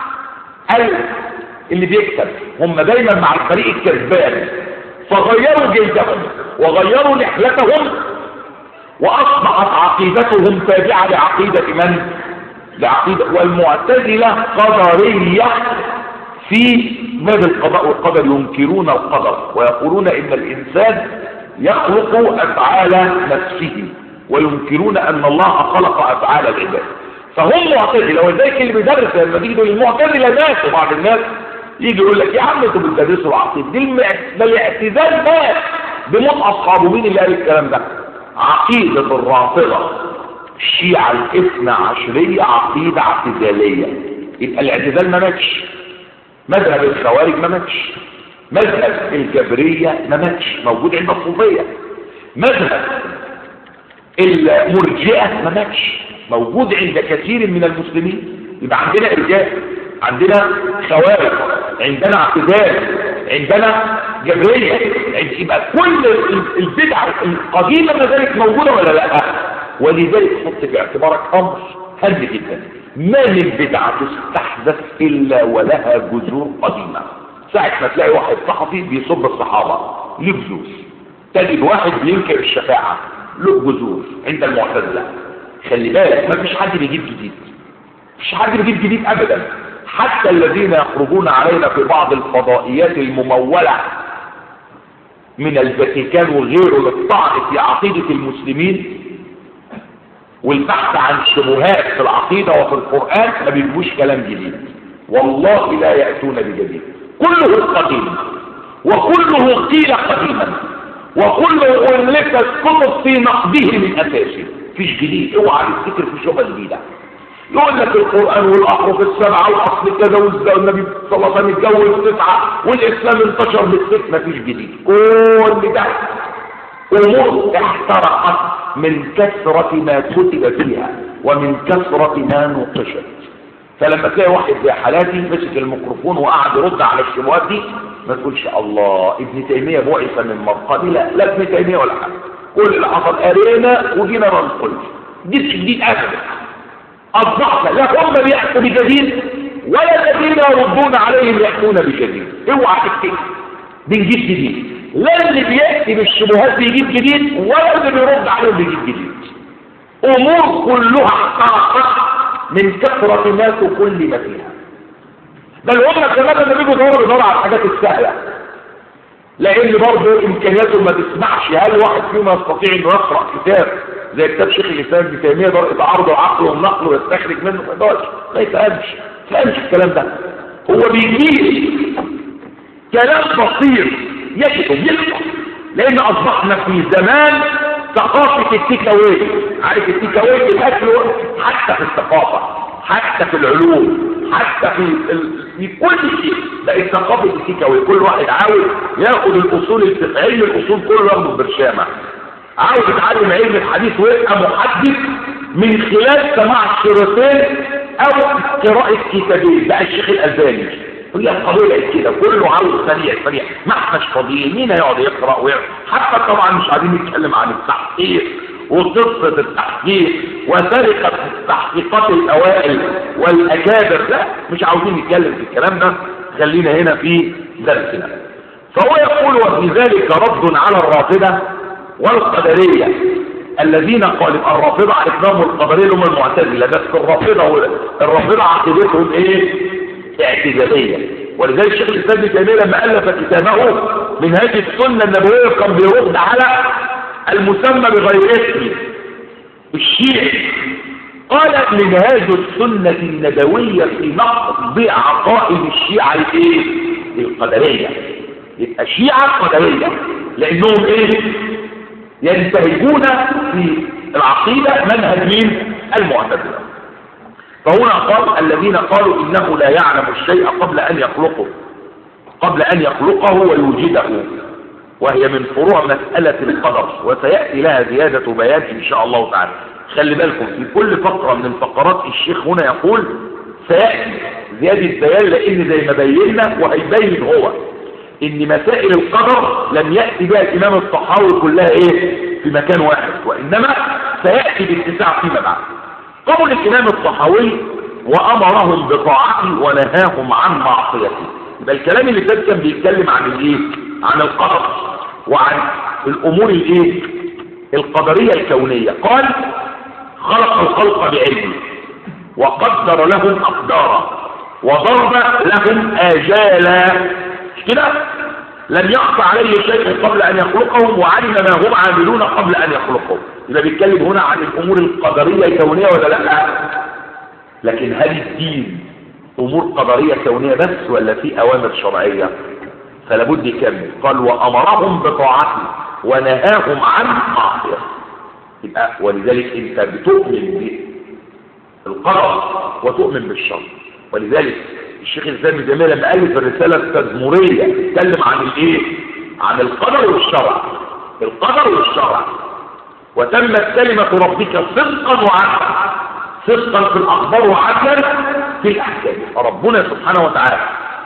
اللي بيكسب هم دايما مع الفريق الكسبان فغيروا جلدهم وغيروا نحلتهم واصبحت عقيدتهم تابعة لعقيدة من لعقيدة والمعتزلة قدرية في باب القضاء والقدر ينكرون القدر ويقولون ان الانسان يخلق افعال نفسه وينكرون ان الله خلق افعال العباد فهم معتزلة ولذلك اللي بيدرس لما تيجي تقول المعتزلة ناس وبعض الناس يجي يقول لك يا عم انتوا بتدرسوا العقيدة دي ده الاعتزال مات بموت اصحابه مين اللي قال الكلام ده عقيدة الرافضة الشيعة الاثنى عشرية عقيدة اعتزالية يبقى الاعتزال ما ماتش مذهب الخوارج ما ماتش مذهب الجبرية ما ماتش موجود عند الصوفية مذهب المرجئة ما ماتش موجود عند كثير من المسلمين يبقى عندنا ارجاء عندنا خوارج عندنا اعتزال عندنا جبرية يبقى كل البدع القديمة ما زالت موجودة ولا لا ولذلك حط في اعتبارك امر هل جدا ما من بدعة تستحدث الا ولها جذور قديمة ساعة ما تلاقي واحد صحفي بيصب الصحابة ليه جذور تجد واحد بينكر الشفاعة له جذور عند المعتزلة خلي بالك ما فيش حد بيجيب جديد مفيش حد بيجيب جديد ابدا حتى الذين يخرجون علينا في بعض الفضائيات الممولة من الفاتيكان وغيره للطعن في عقيدة المسلمين والبحث عن شبهات في العقيدة وفي القرآن ما بيجيبوش كلام جديد والله لا يأتون بجديد كله قديم وكله قيل قديما وكله ألفت كتب في نقده من أساسه فيش جديد اوعى تفتكر في شبهة جديدة يقول لك القرآن والأحرف السبعة والأصل كذا والنبي صلى الله عليه وسلم اتجوز تسعة والإسلام انتشر بالست مفيش جديد كل ده أمور احترقت من كثرة ما كتب فيها ومن كثرة ما نقشت فلما تلاقي واحد زي حالاتي مسك الميكروفون وقعد يرد على الشبهات دي ما تقولش الله ابن تيمية بعث من مرقدي لا لا ابن تيمية ولا حاجة كل اللي حصل قرينا وجينا ما نقولش جديد جديد ابدا اصبحنا لا هم بيأتوا بجديد ولا الذين يردون عليهم يأتون بجديد اوعى تفتكر بنجيب جديد لا اللي بيأتي بالشبهات بيجيب جديد ولا اللي بيرد عليهم بيجيب جديد امور كلها احترقت من كثرة ما كل ما فيها بل هم كمان لما بيجوا يدوروا بيدوروا على الحاجات السهلة لان برضه امكانياته ما تسمحش هل واحد فيهم يستطيع انه يقرا كتاب زي كتاب شيخ الاسلام ابن تيميه درء تعارض العقل والنقل ويستخرج منه ما يقدرش ما يفهمش ما يفهمش الكلام ده هو بيجيب كلام بسيط يكتب يكتب لان اصبحنا في زمان ثقافه التيك اواي عارف التيك اواي في الاكل حتى في الثقافه حتى في العلوم حتى في ال... في كل شيء بقت ثقافه التيك اواي كل واحد عاوز ياخد الاصول الفقهيه علم الاصول كله ياخده برشامه عاوز يتعلم علم الحديث ويبقى محدث من خلال سماع الشريطين او قراءة كتابين بقى الشيخ الألباني هي القضية كده كله عاوز سريع سريع ما احناش فاضيين مين هيقعد يقرا ويقرا حتى طبعا مش عايزين نتكلم عن التحقيق وقصة التحقيق وسرقة التحقيقات الأوائل والأكابر لا مش عاوزين نتكلم في الكلام ده خلينا هنا في درسنا فهو يقول وفي ذلك رد على الرافضة والقدرية الذين قال الرافضة عرفناهم القدرية هم المعتزلة بس الرافضة الرافضة عقيدتهم ايه اعتزالية ولذلك الشيخ الاسلام ابن تيميه لما الف كتابه منهاج السنه النبويه كان بيرد على المسمى بغير اسمه الشيعي قال منهاج السنه النبويه في نقض عقائد الشيعه الايه القدريه يبقى شيعه قدريه لانهم ايه ينتهجون في العقيدة منهج مين المعتزلة فهنا قال الذين قالوا إنه لا يعلم الشيء قبل أن يخلقه قبل أن يخلقه ويوجده وهي من فروع مسألة القدر وسيأتي لها زيادة بيان إن شاء الله تعالى خلي بالكم في كل فقرة من الفقرات الشيخ هنا يقول سيأتي زيادة بيان لأن زي ما بينا وهيبين هو ان مسائل القدر لم يأتي بها الامام الصحاوي كلها ايه في مكان واحد وانما سيأتي باتساع فيما بعد قول الامام الصحاوي وامرهم بطاعته ونهاهم عن معصيته يبقى الكلام اللي فات كان بيتكلم عن الايه عن القدر وعن الامور الايه القدرية الكونية قال خلق الخلق بعلمه وقدر لهم اقدارا وضرب لهم اجالا كده لم يخفى عليه شيء قبل ان يخلقهم وعلم ما هم عاملون قبل ان يخلقهم يبقى بيتكلم هنا عن الامور القدريه الكونيه ولا لا لكن هل الدين امور قدريه كونيه بس ولا في اوامر شرعيه فلا بد يكمل قال وامرهم بطاعته ونهاهم عن معصيته يبقى ولذلك انت بتؤمن بالقدر وتؤمن بالشر ولذلك الشيخ الاسلام ابن تيميه لما الف الرساله التدمريه اتكلم عن الايه عن القدر والشرع القدر والشرع وتمت كلمه ربك صدقا وعدلا صدقا في الاخبار وعدلا في الاحكام فربنا سبحانه وتعالى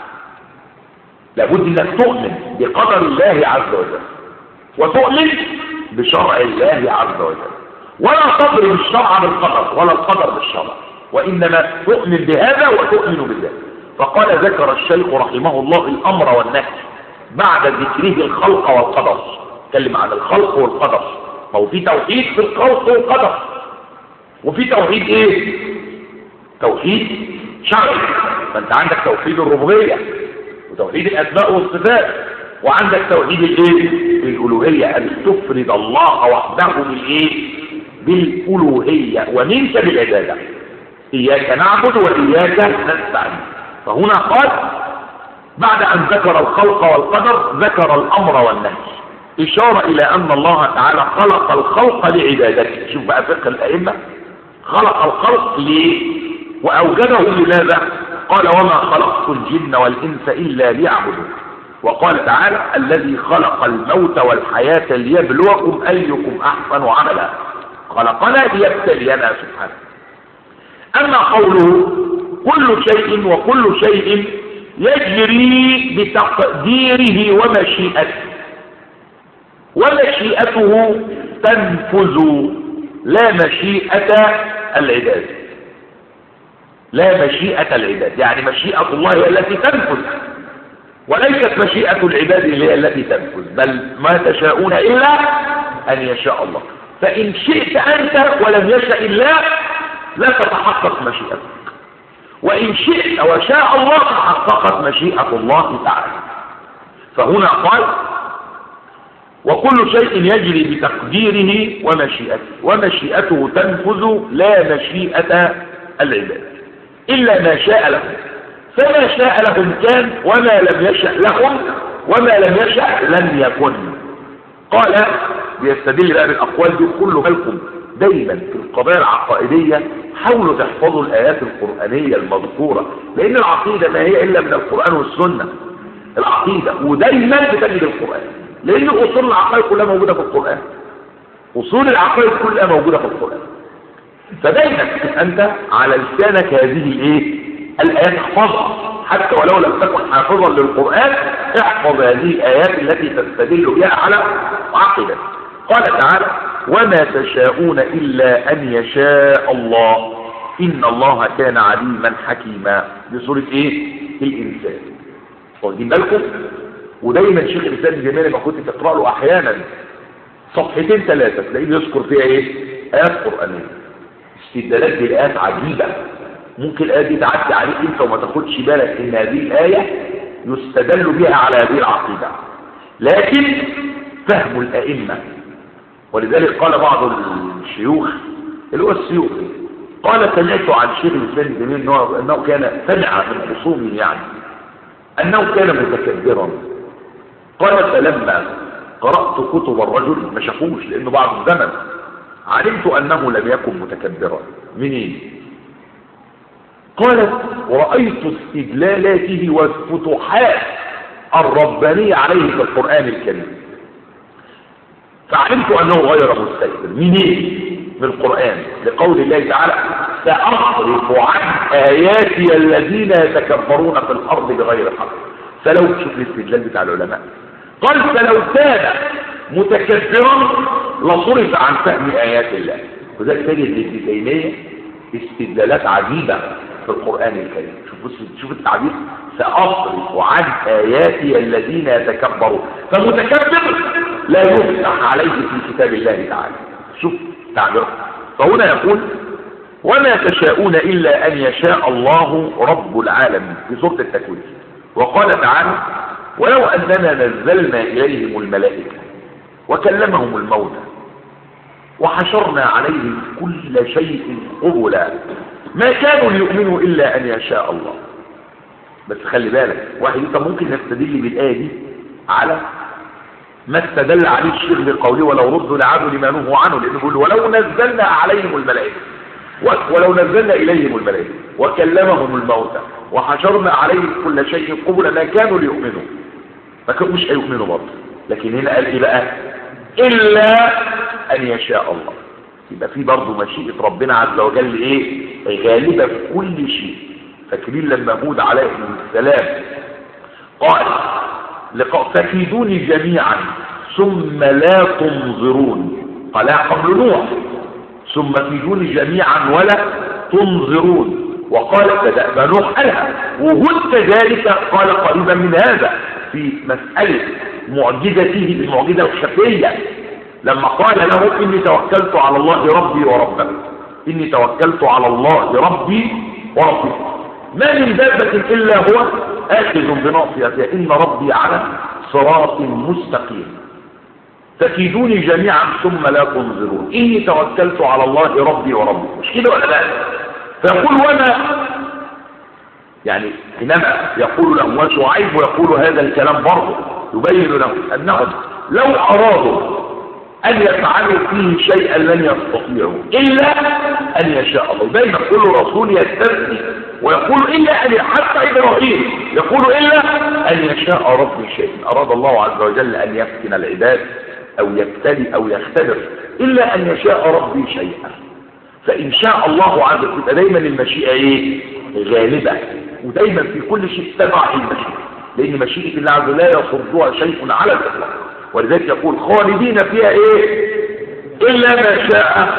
لابد انك تؤمن بقدر الله عز وجل وتؤمن بشرع الله عز وجل ولا تضرب الشرع بالقدر ولا القدر بالشرع وانما تؤمن بهذا وتؤمن بذلك فقال ذكر الشيخ رحمه الله الأمر والنهي بعد ذكره الخلق والقدر تكلم عن الخلق والقدر ما هو في توحيد في الخلق والقدر وفي توحيد ايه توحيد شرعي فانت عندك توحيد الربوبيه وتوحيد الاسماء والصفات وعندك توحيد الايه الالوهيه ان تفرد الله وحده بالايه بالالوهيه ومنك بالعباده اياك نعبد واياك نستعين فهنا قال بعد ان ذكر الخلق والقدر ذكر الامر والنهي اشاره الى ان الله تعالى خلق الخلق لعبادته شوف بقى فقه الائمه خلق الخلق ليه واوجده لماذا قال وما خلقت الجن والانس الا ليعبدون وقال تعالى الذي خلق الموت والحياة ليبلوكم أيكم أحسن عملا خلقنا ليبتلينا سبحانه أما قوله كل شيء وكل شيء يجري بتقديره ومشيئته ومشيئته تنفذ لا مشيئة العباد لا مشيئة العباد يعني مشيئة الله هي التي تنفذ وليست مشيئة العباد هي التي تنفذ بل ما تشاءون إلا أن يشاء الله فإن شئت أنت ولم يشاء الله لا تتحقق مشيئتك وإن شئت وشاء الله تحققت مشيئة الله تعالى فهنا قال وكل شيء يجري بتقديره ومشيئته ومشيئته تنفذ لا مشيئة العباد إلا ما شاء لهم فما شاء لهم كان وما لم يشأ لهم وما لم يشأ لم يكن قال بيستدل بقى بالأقوال دي كله بالكم دايما في القضايا العقائدية حاولوا تحفظوا الآيات القرآنية المذكورة لأن العقيدة ما هي إلا من القرآن والسنة العقيدة ودايما بتجد القرآن لأن أصول العقائد كلها موجودة في القرآن أصول العقائد كلها موجودة في القرآن فدايما أنت على لسانك هذه الايه الآيات احفظها حتى ولو لم تكن حافظا للقرآن احفظ هذه الآيات التي تستدل بها على عقيدة قال تعالى وما تشاءون إلا أن يشاء الله إن الله كان عليما حكيما بسورة إيه؟ الإنسان واخدين بالكم ودايما شيخ الإنسان الجمالي ما كنت تقرأ له أحيانا صفحتين ثلاثة تلاقيه يذكر فيها إيه؟ آيات قرآنية استدلالات بالآيات عجيبة ممكن الآية دي تعدي عليك انت وما تاخدش بالك ان هذه الآية يستدل بها على هذه العقيدة لكن فهم الأئمة ولذلك قال بعض الشيوخ اللي هو السيوطي قال سمعت عن شيخ الإسلام الجميل أنه, أنه كان سمع من خصومه يعني أنه كان متكبرا قال فلما قرأت كتب الرجل ما شافوش لأنه بعد الزمن علمت أنه لم يكن متكبرا منين قالت ورأيت استدلالاته والفتوحات الربانية عليه في القرآن الكريم فعلمت أنه غير مستكبر منين من القرآن لقول الله تعالى سأصرف عن آياتي الذين يتكبرون في الأرض بغير حق فلو تشوف الاستدلال بتاع العلماء قال فلو كان متكبرا لصرف عن فهم آيات الله وذلك تجد لابن تيمية استدلالات عجيبة في القرآن الكريم شوف شوف التعبير سأصرف عن آياتي الذين يتكبرون فمتكبر لا يفتح عليه في كتاب الله تعالى شوف تعبير فهنا يقول وما تشاءون إلا أن يشاء الله رب العالمين في سورة التكوين وقال تعالى ولو أننا نزلنا إليهم الملائكة وكلمهم الموتى وحشرنا عليهم كل شيء قبلا ما كانوا ليؤمنوا إلا أن يشاء الله بس خلي بالك واحد انت ممكن نستدل بالآية دي على ما استدل عليه الشيخ بقوله ولو ردوا لعادوا لما نهوا عنه لأنه بيقول ولو نزلنا عليهم الملائكة ولو نزلنا إليهم الملائكة وكلمهم الموتى وحشرنا عليهم كل شيء قبلا ما كانوا ليؤمنوا ما كانوا مش هيؤمنوا برضه لكن هنا قال ايه بقى إلا أن يشاء الله يبقى في برضه مشيئة ربنا عز وجل ايه غالبة في كل شيء فاكرين لما هود عليه السلام قال فكيدوني جميعا ثم لا تنظرون قال قبل نوح ثم كيدوني جميعا ولا تنظرون وقال بدأ نوح قالها وهود كذلك قال قريبا من هذا في مسألة معجزته المعجزة الخفية لما قال له إني توكلت على الله ربي وربك إني توكلت على الله ربي وربك ما من دابة إلا هو آخذ بناصيتها إن ربي على صراط مستقيم فكيدوني جميعا ثم لا تنظرون إني توكلت على الله ربي وربي مش كده ولا لا فيقول وما يعني حينما يقول له وشعيب يقول هذا الكلام برضه يبين له أنهم لو أرادوا أن يفعلوا فيه شيئا لن يستطيعوا إلا أن يشاء الله دايما كل رسول يستثني ويقول إلا أن حتى إبراهيم يقول إلا أن يشاء ربي شيء أراد الله عز وجل أن يفتن العباد أو يبتلي أو يختبر إلا أن يشاء ربي شيئا فإن شاء الله عز وجل دايما المشيئة إيه؟ غالبة ودايما في كل شيء تبع المشيئة لأن مشيئة الله عز وجل لا يصدها شيء على الإطلاق ولذلك يقول خالدين فيها إيه إلا ما شاء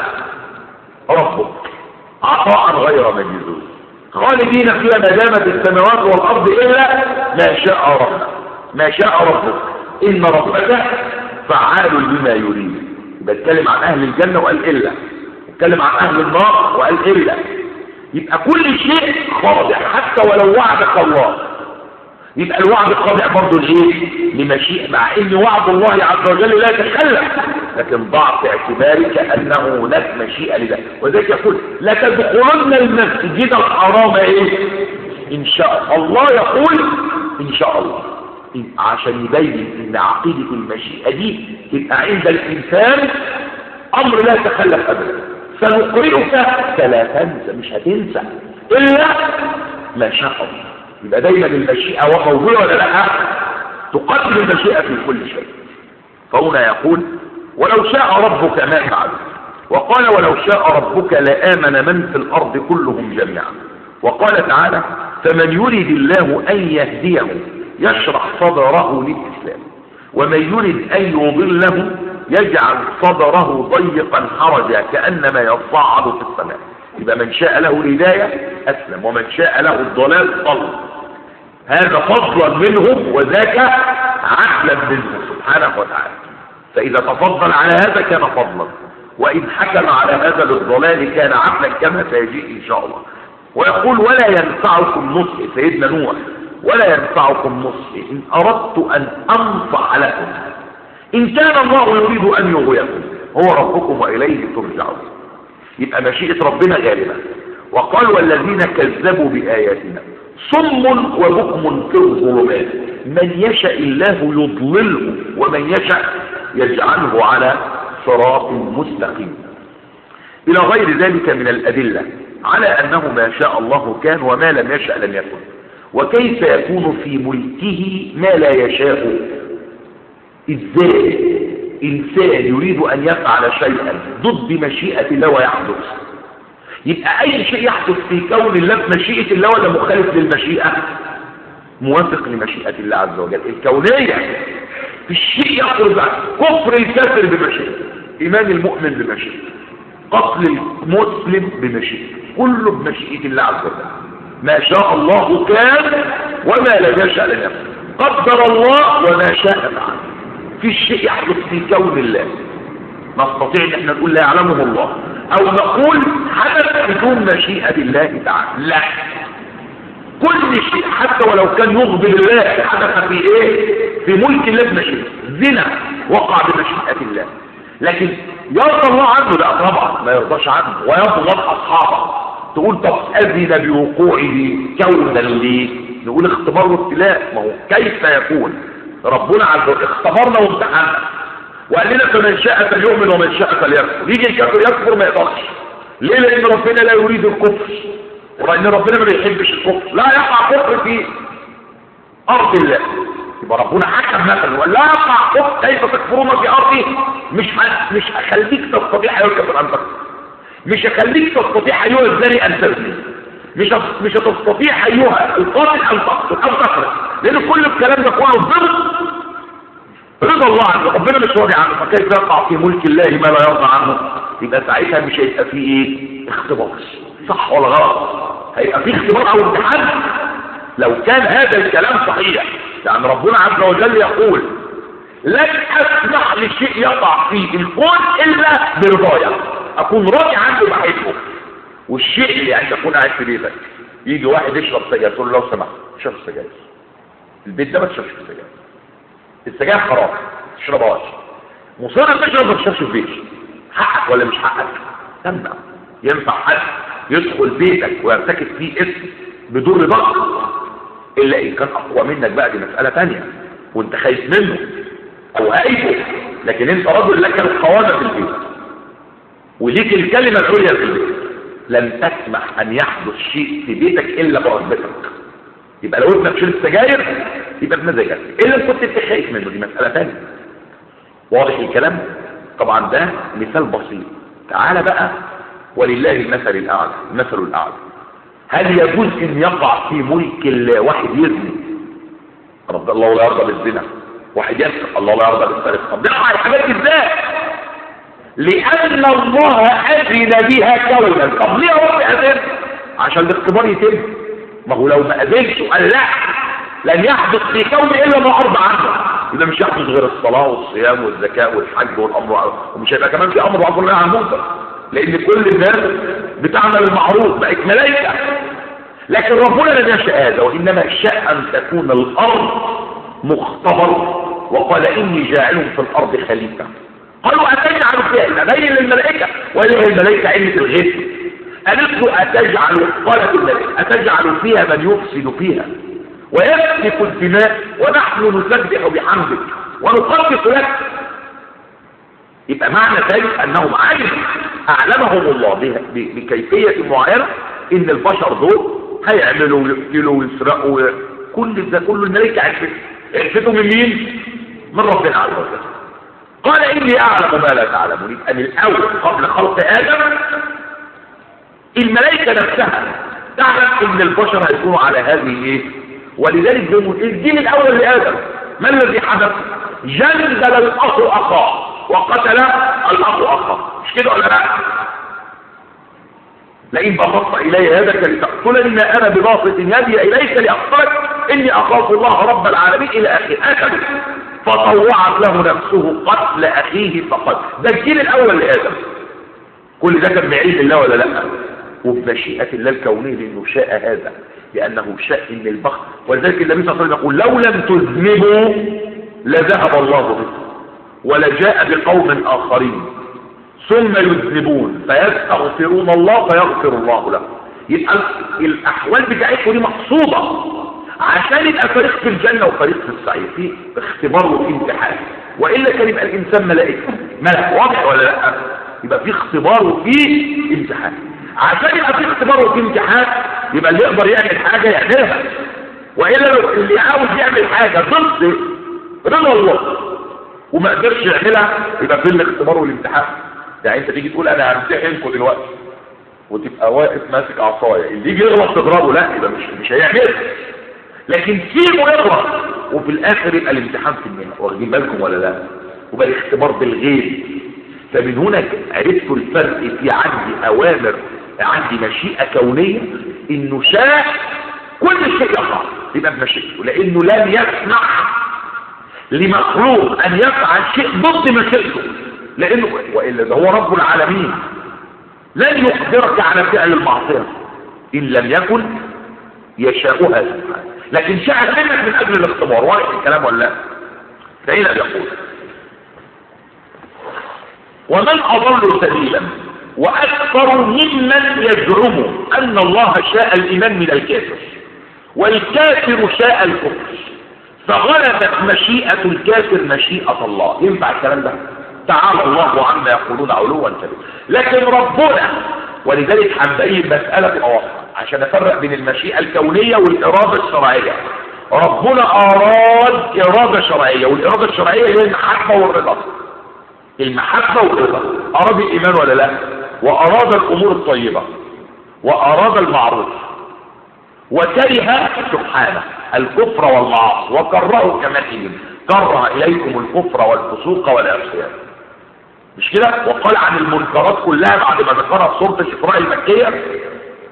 ربك عطاء غير مجزوز خالدين فيها ما دامت السماوات والأرض إلا ما شاء ربك ما شاء ربك إن ربك فعال لما يريد يبقى اتكلم عن اهل الجنة وقال الا اتكلم عن اهل النار وقال الا يبقى كل شيء خاضع حتى ولو وعدك الله يبقى الوعد خاضع برضه لايه لمشيئة مع ان وعد الله عز وجل لا يتخلف لكن ضعف اعتبارك انه هناك مشيئة لذلك وذلك يقول لا تدخلن المسجد الحرام ايه ان شاء الله يقول ان شاء الله عشان يبين ان عقيدة المشيئة دي تبقى عند الانسان امر لا يتخلف ابدا سنقرئك فلا تنسى مش هتنسى الا ما شاء الله يبقى دايما المشيئة وموضوع ولا لا تقدم المشيئة في كل شيء فهنا يقول ولو شاء ربك ما فعل وقال ولو شاء ربك لآمن من في الأرض كلهم جميعا وقال تعالى فمن يريد الله أن يهديه يشرح صدره للإسلام ومن يريد أن يضله يجعل صدره ضيقا حرجا كأنما يصعد في السماء يبقى من شاء له الهداية أسلم ومن شاء له الضلال ضل هذا فضلا منهم وذاك عدلا منه سبحانه وتعالى فإذا تفضل على هذا كان فضلا وإن حكم على هذا للضلال كان عدلا كما سيجيء إن شاء الله ويقول ولا ينفعكم نصح سيدنا نوح ولا ينفعكم نصحي إن أردت أن أنصح لكم إن كان الله يريد أن يغويكم هو ربكم وإليه ترجعون يبقى مشيئة ربنا غالبا وقال والذين كذبوا بآياتنا صم وبكم في الظلمات من يشاء الله يضلله ومن يشاء يجعله على صراط مستقيم إلى غير ذلك من الأدلة على أنه ما شاء الله كان وما لم يشاء لم يكن وكيف يكون في ملكه ما لا يشاء ازاي انسان يريد ان يفعل شيئا ضد مشيئة الله ويحدث يبقى اي شيء يحدث في كون الله بمشيئة الله ولا مخالف للمشيئة موافق لمشيئة الله عز وجل الكونية في الشيء يخرج كفر الكافر بمشيئة ايمان المؤمن بمشيئة قتل المسلم بمشيئة كله بمشيئة الله عز وجل ما شاء الله كان وما لم يشاء لم يكن قدر الله وما شاء فعل في شيء يحدث في كون الله نستطيع ان احنا نقول لا يعلمه الله او نقول حدث بدون مشيئة الله تعالى لا كل شيء حتى ولو كان يغضب الله حدث في ايه في ملك الله بمشيئة زنا وقع بمشيئة الله لكن يرضى الله عنه لا طبعا ما يرضاش عنه ويبغض اصحابه تقول طب اذن بوقوعه كونا ليه نقول اختبار وابتلاء ما هو كيف يكون ربنا عز وجل اختبرنا وامتحنا وقال لنا فمن شاء فليؤمن ومن شاء فليكفر يجي الكافر يكفر ما يقدرش ليه لان ربنا لا يريد الكفر ولان ربنا ما بيحبش الكفر لا يقع كفر في ارض الله يبقى ربنا حكم مثلا ولا يقع كفر كيف تكفرون في ارضي مش مش هخليك تستطيع ايها الكافر ان تكفر مش هخليك تستطيع ايها الزاني ان تزني مش مش هتستطيع ايها القاتل ان تقتل او تفرق لان كل الكلام ده كله ضد رضا الله عنه ربنا مش راضي عنه فكيف يقع في ملك الله ما لا يرضى عنه يبقى ساعتها مش هيبقى فيه ايه اختبار صح ولا غلط هيبقى في اختبار او امتحان لو كان هذا الكلام صحيح يعني ربنا عز وجل يقول لن اسمح لشيء يقع في الكون الا برضايا اكون راضي عنه بحبه والشيء اللي يعني تكون قاعد في بيتك يجي واحد يشرب سجاير تقول له لو سمحت اشرب سجاير البيت ده ما تشربش السجاير السجاير حرام ما تشربهاش مصر تشرب ما تشربش في البيت حقك ولا مش حقك تمنع ينفع حد يدخل بيتك ويرتكب فيه اسم بدون رضاك الا ان كان اقوى منك بقى دي مساله ثانيه وانت خايف منه او هايبه لكن انت رجل لك القوامه في البيت وليك الكلمه العليا في البيت لن تسمح ان يحدث شيء في بيتك الا برغبتك يبقى لو ابنك شرب سجاير يبقى بمزاجك الا ان كنت انت خايف منه دي مساله ثانيه واضح الكلام طبعا ده مثال بسيط تعال بقى ولله المثل الاعلى المثل الاعلى هل يجوز ان يقع في ملك الله واحد يزني رب الله لا يرضى بالزنا واحد يسرق الله لا يرضى بالسرقه طب بيقع الحاجات ازاي لان الله اذن بها كونا طب ليه هو اذن عشان الاختبار يتم ما هو لو ما اذنش وقال لا لن يحدث في كون الا ما ارضى عنه اذا مش يحدث غير الصلاه والصيام والزكاه والحج والامر ومش هيبقى كمان في امر معروف عن المنكر لان كل الناس بتعمل المعروف بقت ملائكه لكن ربنا لم يشاء هذا وانما شاء ان تكون الارض مختبر وقال اني جاعل في الارض خليفه قالوا اتجعل فيها بين للملائكه وهي الملائكه علة الغيث قالت له اتجعل قالت الملائكه اتجعل فيها من يفسد فيها ويسفك الدماء ونحن نسبح بحمدك ونقدس لك يبقى معنى ذلك انهم علموا اعلمهم الله بكيفية معينة ان البشر دول هيعملوا ويقتلوا ويسرقوا كل ده كله الملائكة عرفت عرفتوا من مين من ربنا عز وجل قال اني اعلم ما لا تعلمون يبقى من الاول قبل خلق ادم الملائكة نفسها تعلم ان البشر هيكونوا على هذه ايه ولذلك الجيل الاول لادم ما الذي حدث جندل الاخ اخاه وقتل الاخ اخاه مش كده ولا لا لئن بسطت الي يدك لتقتلني ما انا بباسط يدي اليك لاقتلك اني اخاف الله رب العالمين الى اخره اكل فطوعت له نفسه قتل اخيه فقتل ده الجيل الاول لادم كل ده كان بعلم الله ولا لا وبمشيئه الله الكونيه لانه شاء هذا لانه شاء ان البخت ولذلك النبي صلى الله عليه وسلم يقول لو لم تذنبوا لذهب الله بكم ولجاء بقوم آخرين ثم يذنبون فيستغفرون الله فيغفر الله لهم يبقى الأحوال بتاعتكم دي مقصودة عشان يبقى فريق في الجنة وفريق في السعير في اختبار وفي امتحان وإلا كان يبقى الإنسان ملائكة ملك واضح ولا لا يبقى في اختبار وفي امتحان عشان يبقى في اختبار وفي امتحان يبقى اللي يقدر يعمل حاجة يعملها وإلا لو اللي عاوز يعمل حاجة ضد رضا الله وما قدرش يعملها يبقى فين الاختبار والامتحان يعني انت تيجي تقول انا همتحنكم دلوقتي وتبقى واقف ماسك عصايه اللي يجي يغلط تضربه لا يبقى مش مش هيعملها لكن سيبه يغلط وفي الاخر يبقى الامتحان في المهنه واخدين بالكم ولا لا وبقى الاختبار بالغيب فمن هنا عرفتوا الفرق في عندي اوامر عندي مشيئه كونيه انه شاء كل شيء يقع يبقى بمشيئته لانه لم يسمح لمخلوق ان يفعل شيء ضد مشيئته لانه والا ده هو رب العالمين لن يقدرك على فعل المعصيه ان لم يكن يشاؤها سبحانه لكن شاء منك من اجل الاختبار واضح الكلام ولا لا فهنا يقول ومن اضل سبيلا واكثر ممن يزعم ان الله شاء الايمان من الكافر والكافر شاء الكفر فغلبت مشيئة الكافر مشيئة الله ينفع الكلام ده تعالى الله عما يقولون علوا كبيرا لكن ربنا ولذلك هنبين مسألة واضحة عشان نفرق بين المشيئة الكونية والإرادة الشرعية ربنا أراد إرادة شرعية والإرادة الشرعية هي المحبة والرضا المحبة والرضا أراد الإيمان ولا لا وأراد الأمور الطيبة وأراد المعروف وكره سبحانه الكفر والمعاصي وكرهوا كمثل كره إليكم الكفر والفسوق والعصيان مش كده وقال عن المنكرات كلها بعد ما ذكرها في سورة الإسراء المكية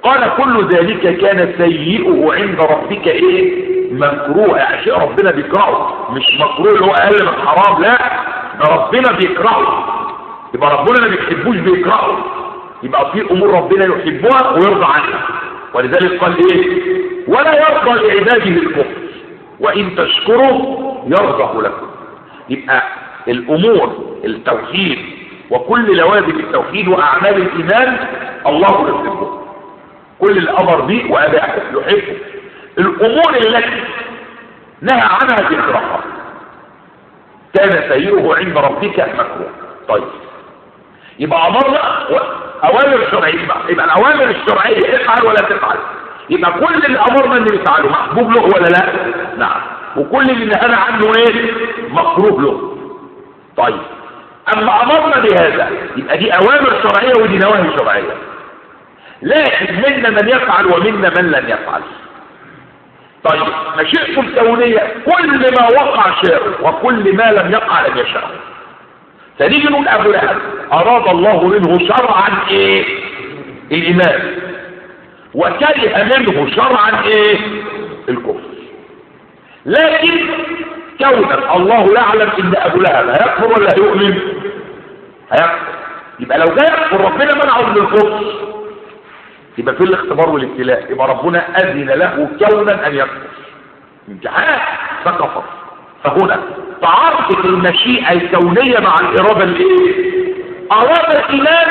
قال كل ذلك كان سيئه عند ربك ايه مكروه يعني شيء ربنا بيكرهه مش مكروه اللي هو اقل من حرام لا ده ربنا بيكرهه يبقى ربنا ما بيحبوش بيكرهه يبقى في امور ربنا يحبها ويرضى عنها ولذلك قال ايه ولا يرضى لعباده الكفر وان تشكروا يرضى لكم يبقى الامور التوحيد وكل لوازم التوحيد واعمال الايمان الله يحبه كل الامر به واباحه يحبه الامور التي نهى عنها تكرهها كان سيئه عند ربك مكروه طيب يبقى امرنا اوامر شرعيه يبقى, يبقى الاوامر الشرعيه افعل ولا تفعل يبقى كل اللي امرنا انه يفعله محبوب له ولا لا نعم وكل اللي نهانا عنه ايه مكروه له طيب اما امرنا بهذا يبقى دي اوامر شرعيه ودي نواهي شرعيه لكن منا من يفعل ومنا من لن يفعل طيب مشيئته الكونيه كل ما وقع شاء وكل ما لم يقع لم يشاء فنيجي نقول ابو لهب اراد الله منه شرعا ايه الايمان وكره منه شرعا ايه الكفر لكن كونا الله يعلم ان ابو لهب هيكفر ولا هيؤمن هيكفر يبقى لو جاي يكفر ربنا منعه من الكفر يبقى في الاختبار والابتلاء يبقى ربنا اذن له كونا ان يكفر امتحان فكفر فهنا تعارضت المشيئة الكونية مع الإرادة الايه أراد الإيمان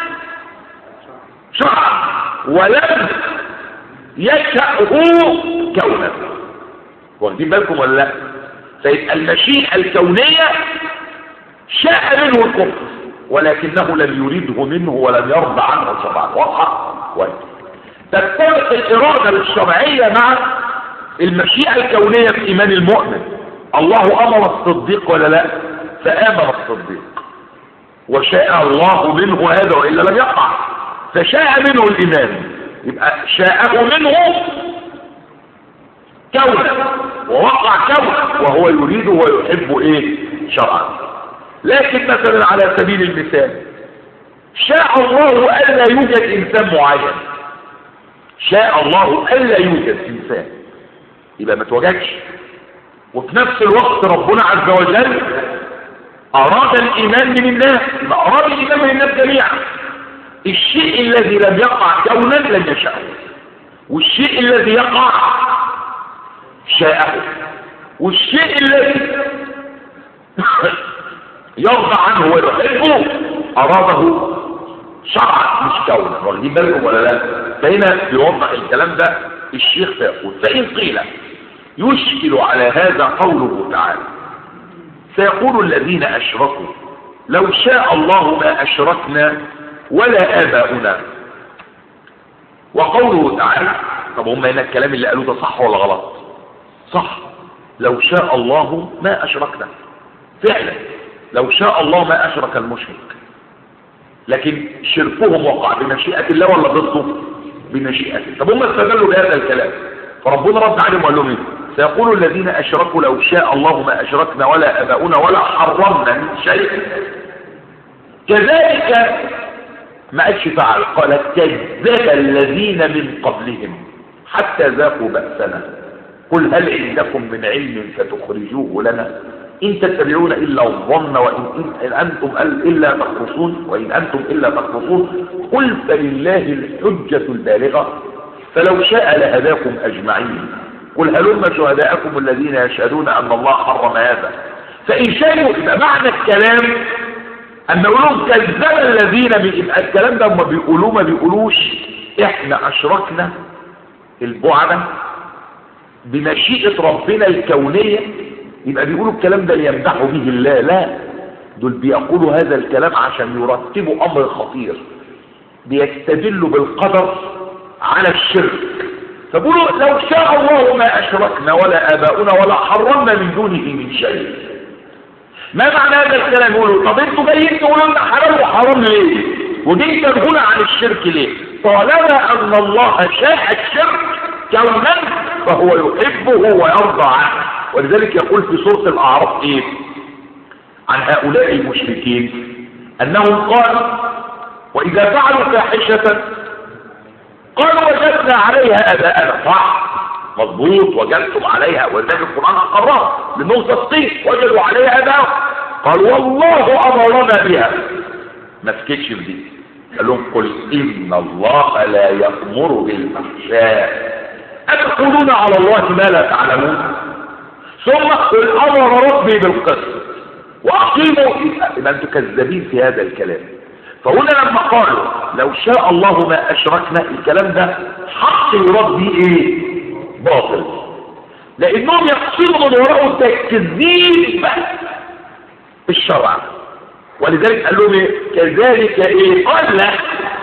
شرعا ولم يشأه كونا واخدين بالكم ولا لا فيبقى المشيئة الكونية شاء منه الكفر ولكنه لم يريده منه ولم يرضى عنه شرعا واضحة تتفق الإرادة الشرعية مع المشيئة الكونية في إيمان المؤمن الله أمر الصديق ولا لا فآمن الصديق وشاء الله منه هذا وإلا لم يقع فشاء منه الإيمان يبقى شاءه منه كونا ووقع كونا وهو يريد ويحب ايه شرعا لكن مثلا على سبيل المثال شاء الله ألا يوجد إنسان معين شاء الله ألا يوجد إنسان يبقى ما توجدش وفي نفس الوقت ربنا عز وجل أراد الإيمان من الناس يبقى أراد الإيمان من الناس جميعا الشيء الذي لم يقع كونا لم يشاءه والشيء الذي يقع شاءه والشيء الذي يرضى عنه ويحبه أراده شرعا مش كونا واخدين بالكم ولا لا فهنا بيوضح الكلام ده الشيخ فيقول فإن قيل يشكل على هذا قوله تعالى سيقول الذين أشركوا لو شاء الله ما أشركنا ولا آباؤنا وقوله تعالى طب هم هنا الكلام اللي قالوه ده صح ولا غلط صح لو شاء الله ما أشركنا فعلا لو شاء الله ما أشرك المشرك لكن شركهم وقع بمشيئة الله ولا ضده بمشيئته طب هم استدلوا بهذا الكلام فربنا رد عليهم وقال لهم ايه سيقول الذين اشركوا لو شاء الله ما اشركنا ولا اباؤنا ولا حرمنا من شيء كذلك ما قالش فعل قال كذب الذين من قبلهم حتى ذاقوا بأسنا قل هل عندكم من علم فتخرجوه لنا إن تتبعون إلا الظن وإن إن أنتم إلا تخرصون وإن أنتم إلا تخرصون قل فلله الحجة البالغة فلو شاء لهداكم أجمعين قل هلم شهداءكم الذين يشهدون أن الله حرم هذا فإن شاءوا يبقى معنى الكلام أن يقولون كذب الذين يبقى الكلام ده هم بيقولوه ما بيقولوش إحنا أشركنا البعدة بمشيئة ربنا الكونية يبقى بيقولوا الكلام ده ليمدحوا به الله لا دول بيقولوا هذا الكلام عشان يرتبوا أمر خطير بيستدلوا بالقدر على الشرك فبيقولوا لو شاء الله ما أشركنا ولا آباؤنا ولا حرمنا من دونه من شيء ما معنى هذا الكلام يقولوا طب انتوا جايين تقولوا لنا حلال وحرام ليه ودي تنهون عن الشرك ليه طالما ان الله شاء الشرك كونا فهو يحبه ويرضى عنه ولذلك يقول في سورة الأعراف ايه عن هؤلاء المشركين انهم قالوا واذا فعلوا فاحشة قالوا وجدنا عليها اباءنا صح مضبوط وجدتم عليها ولذلك القران اقرها لانهم صادقين وجدوا عليها اباءهم قال والله امرنا بها ما سكتش بدي قال لهم قل ان الله لا يامر بالفحشاء اتقولون على الله ما لا تعلمون ثم قل امر ربي بالقسط واقيموا يبقى انتم كذابين في هذا الكلام فهنا لما قالوا لو شاء الله ما اشركنا الكلام ده حق يراد به ايه باطل لانهم يقصدوا من وراءه تكذيب الشرع ولذلك قال لهم ايه كذلك ايه قال لا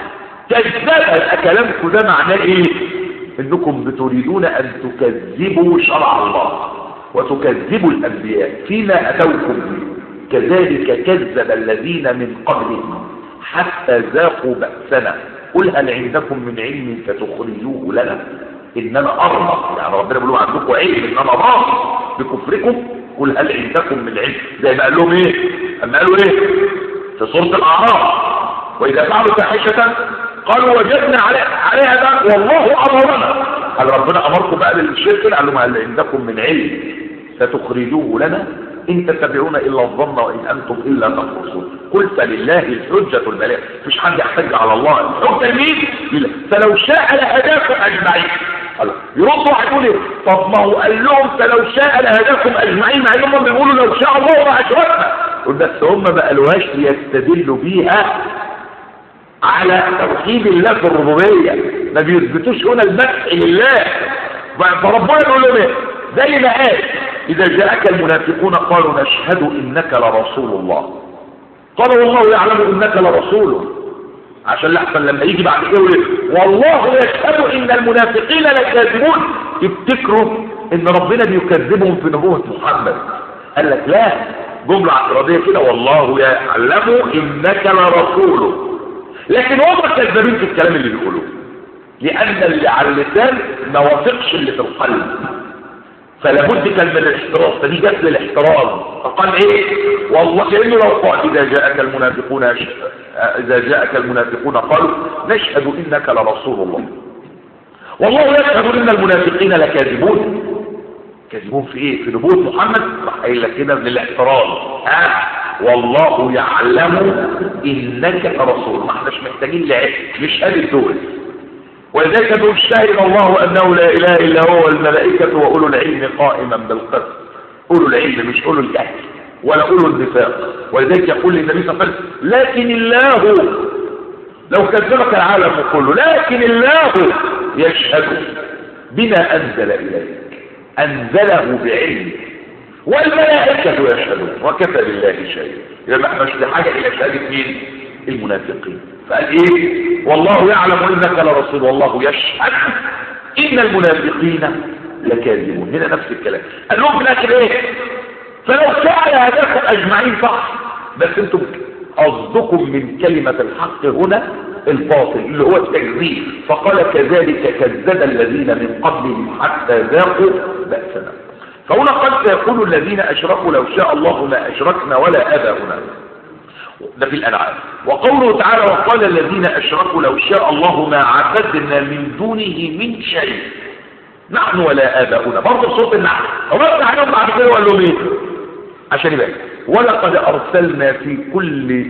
كذب كلامكم ده معناه ايه انكم بتريدون ان تكذبوا شرع الله وتكذبوا الانبياء فيما اتوكم به كذلك كذب الذين من قبلهم حتى ذاقوا بأسنا قل هل عندكم من علم فتخرجوه لنا اننا ارمى يعني ربنا بيقول عندكم علم ان انا ضاق بكفركم قل هل عندكم من علم زي ما قال لهم ايه اما قالوا ايه في سوره الاعراف واذا فعلوا فاحشه قالوا وجدنا عليها ده والله امرنا قال ربنا امركم بقى بالشرك قال لهم هل عندكم من علم فتخرجوه لنا إن تتبعون إلا الظن وإن أنتم إلا تخرصون قل فلله الحجة البلاغ مش حد يحتج على الله الحجة لمين؟ لله فلو شاء لهداكم أجمعين يردوا واحد يقول ايه طب ما هو قال لهم فلو شاء لهداكم اجمعين مع انهم بيقولوا لو شاء الله ما اشركنا بس هم ما قالوهاش ليستدلوا بيها على توحيد الله في الربوبيه ما بيثبتوش هنا المدح لله فربنا يقول لهم ايه زي ما قال إذا جاءك المنافقون قالوا نشهد إنك لرسول الله قالوا والله يعلم إنك لرسوله عشان لحسن لما يجي بعد كده يقول والله يشهد إن المنافقين لكاذبون يفتكروا إن ربنا بيكذبهم في نبوة محمد قال لك لا جملة اعتراضية كده والله يعلم إنك لرسوله لكن هم كذابين في الكلام اللي بيقولوه لأن اللي على اللسان ما وافقش اللي في القلب فلا بد كان من الاحتراز فدي جت للاحتراز فقال ايه والله كانه لو قال اذا جاءك المنافقون اذا جاءك المنافقون قالوا نشهد انك لرسول الله والله يشهد ان المنافقين لكاذبون كاذبون في ايه في نبوه محمد راح قايل لك كده من الاحتراز ها والله يعلم انك رسول ما احناش محتاجين لعلم مش هذه الدول ولذلك يقول شهد الله انه لا اله الا هو والملائكه واولو العلم قائما بالقسط اولو العلم مش اولو الجهل ولا اولو النفاق ولذلك يقول للنبي صلى الله عليه وسلم لكن الله لو كذبك العالم كله لكن الله يشهد بما انزل اليك انزله بعلمه والملائكه يشهدون وكفى بالله شهيدا اذا ما احناش لحاجه الى شهاده مين المنافقين فقال ايه والله يعلم انك لرسول والله يشهد ان المنافقين لكاذبون هنا نفس الكلام قال لهم في الاخر ايه فلو شاء لهداكم اجمعين صح بس انتم قصدكم من كلمة الحق هنا الباطل اللي هو التكذيب فقال كذلك كذب الذين من قبلهم حتى ذاقوا بأسنا فهنا قد سيقول الذين أشركوا لو شاء الله ما أشركنا ولا آباؤنا ده في الأنعام وقوله تعالى وقال الذين أشركوا لو شاء الله ما عبدنا من دونه من شيء نحن ولا آباؤنا برضه صوت النحل وبرد عليهم بعد كده وقال لهم ايه عشان يبقى ولقد أرسلنا في كل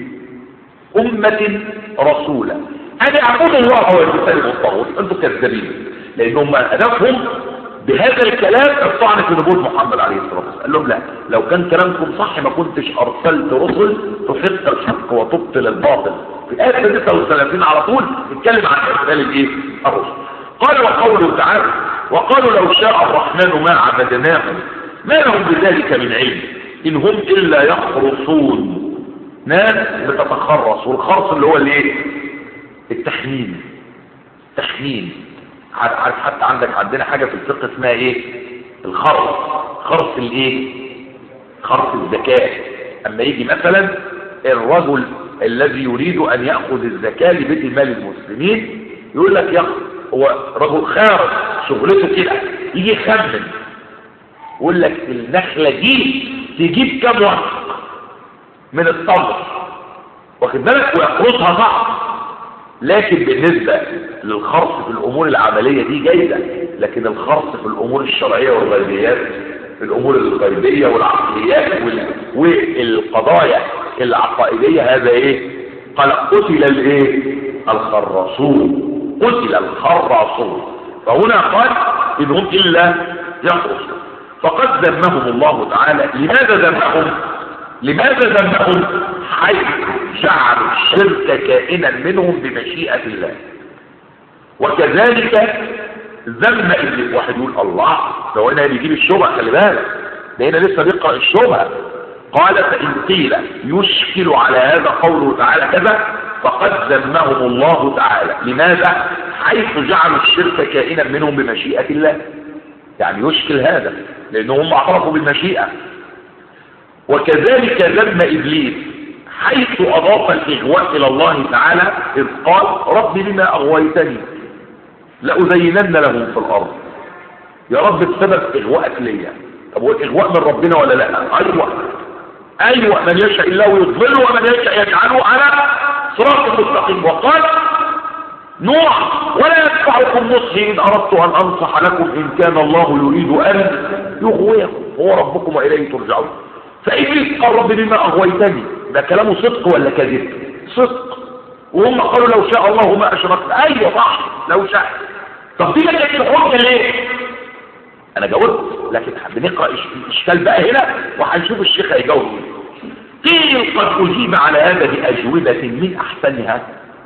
أمة رسولا أن اعبدوا الله ويجتنبوا الطاغوت أنتم كذابين لأنهم هدفهم بهذا الكلام الطعن في نبوة محمد عليه الصلاة والسلام قال لهم لا لو كان كلامكم صح ما كنتش أرسلت رسل تحق الحق وتبطل الباطل في آية 36 على طول اتكلم عن إرسال الإيه؟ الرسل قال وقوله تعالى وقالوا لو شاء الرحمن ما عبدناهم ما لهم بذلك من علم إن هم إلا يخرصون ناس بتتخرص والخرص اللي هو الايه التحميل تحميل عارف حتى عندك عندنا حاجة في الفقه اسمها ايه الخرص خرص الايه خرص الزكاة اما يجي مثلا الرجل الذي يريد ان يأخذ الزكاة لبيت المال المسلمين يقول لك ياخذ هو رجل خارج شغلته كده يجي يخمن يقول لك النخلة دي تجيب كام وقت من التمر واخد بالك ويقرصها صح لكن بالنسبة للخرص في الأمور العملية دي جيدة لكن الخرص في الأمور الشرعية والغيبيات في الأمور الغيبية والعقليات وال... والقضايا العقائدية هذا إيه قال قتل الإيه الخراصون قتل الخراصون فهنا قال إن هم إلا يخرصون فقد ذمهم الله تعالى لماذا ذمهم لماذا ذمهم حيث جعلوا الشرك كائنا منهم بمشيئة الله وكذلك ذم ابن واحد يقول الله لو هنا بيجيب الشبهه خلي بالك ده هنا لسه بيقرا الشبهه قال فان قيل يشكل على هذا قوله تعالى كذا فقد ذمهم الله تعالى لماذا حيث جعلوا الشرك كائنا منهم بمشيئه الله يعني يشكل هذا لانهم اعترفوا بالمشيئه وكذلك ذم ابليس حيث اضاف الاغواء الى الله تعالى اذ قال رب لما اغويتني لأزينن لهم في الأرض يا رب بسبب إغواءك ليا طب هو الإغواء من ربنا ولا لا أيوة أيوة من يشاء الله يضل ومن يشاء يجعله على صراط مستقيم وقال نوح ولا يدفعكم نصحي إن أردت أن أنصح لكم إن كان الله يريد أن يغويكم هو ربكم وإليه ترجعون فإبليس قال رب بما أغويتني ده كلامه صدق ولا كذب صدق وهم قالوا لو شاء الله ما أشركت أيوة صح لو شاء طب دي ما كانتش الحجه ليه انا جاوبت لكن بنقرا الاشكال بقى هنا وهنشوف الشيخ هيجاوب قيل قد اجيب على هذا باجوبه من احسنها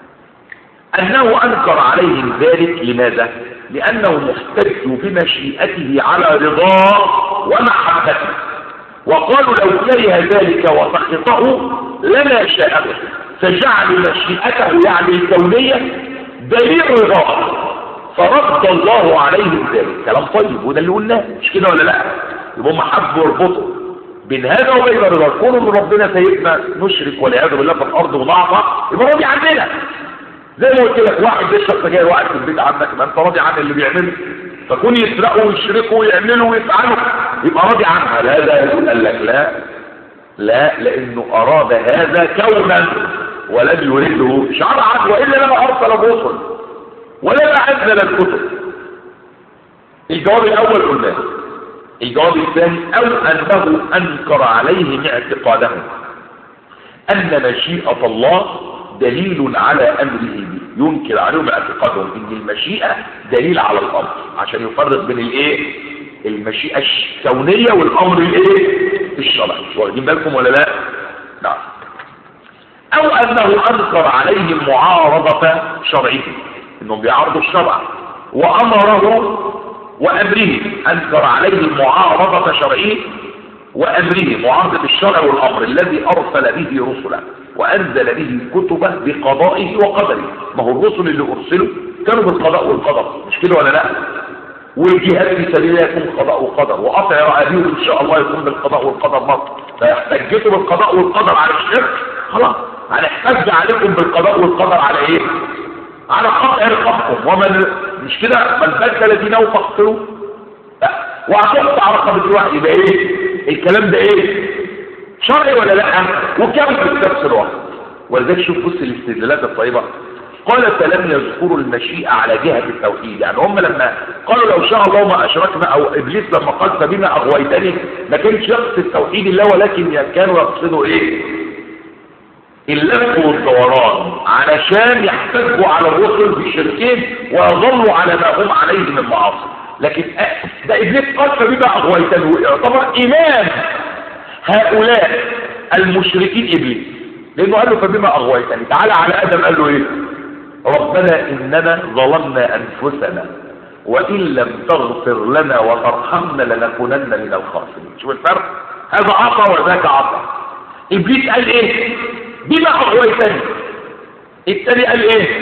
انه انكر عليهم ذلك لماذا لانه محتج بمشيئته على رضاه ومحبته وقالوا لو كره ذلك وسخطه لما شاء فجعل مشيئته يعني الكونيه دليل رضاه فرد الله عليهم ذلك كلام طيب وده اللي قلناه مش كده ولا لا يبقى هم حبوا يربطوا بين هذا وبين الرضا كون ان ربنا سيدنا نشرك والعياذ بالله في الارض ونعطى يبقى راضي عننا زي ما قلت لك واحد بيشرب سجاير واحد في البيت عندك يبقى انت راضي عن اللي بيعمله فكون يسرقوا ويشركوا ويعملوا ويفعلوا يبقى راضي عنها لا ده قال لك لا لا لانه اراد هذا كونا ولم يريده شرعا والا لما ارسل الرسل ولا أنزل الكتب الجواب الأول قلنا الجواب الثاني أو أنه أنكر عليهم اعتقادهم أن مشيئة الله دليل على أمره به ينكر عليهم اعتقادهم أن المشيئة دليل على الأمر عشان يفرق بين الإيه المشيئة الكونية والأمر الإيه الشرعي واخدين بالكم ولا لا نعم أو أنه أنكر عليهم معارضة شرعه انهم بيعارضوا الشرع وامره وامره انكر عليه معارضة شرعه وامره معارضة الشرع والامر الذي ارسل به رسلا وانزل به كتبه بقضائه وقدره ما هو الرسل اللي ارسلوا كانوا بالقضاء والقدر مش كده ولا لا والجهاد في سبيل الله يكون قضاء وقدر وقطع رعابيه ان شاء الله يكون بالقضاء والقدر مصر فاحتجتوا بالقضاء والقدر على الشرك خلاص هنحتج عليكم بالقضاء والقدر على ايه على قطع رقبكم ومن مش كده من بدل دينه فاقتلوا وهتقطع رقبة الواحد يبقى ايه الكلام ده ايه شرعي ولا لا وكم في نفس الوقت ولذلك شوف بص الاستدلالات الطيبة قال فلم يذكروا المشيئة على جهة التوحيد يعني هم لما قالوا لو شاء الله ما أشركنا أو إبليس لما قال فبما أغويتني ما كانش يقصد التوحيد الله ولكن كانوا يقصدوا إيه اللف والدوران علشان يحتجوا على الرسل بشركين ويظلوا على ما هم عليه من المعاصي لكن ده ابليس قال فبما اغويتنه يعتبر امام هؤلاء المشركين ابليس لانه قال له فبما اغويتني تعالى على ادم قال له ايه ربنا اننا ظلمنا انفسنا وان لم تغفر لنا وترحمنا لنكونن من الخاسرين شوف الفرق هذا عطى وذاك عطى ابليس قال ايه بما اغويتني التاني قال ايه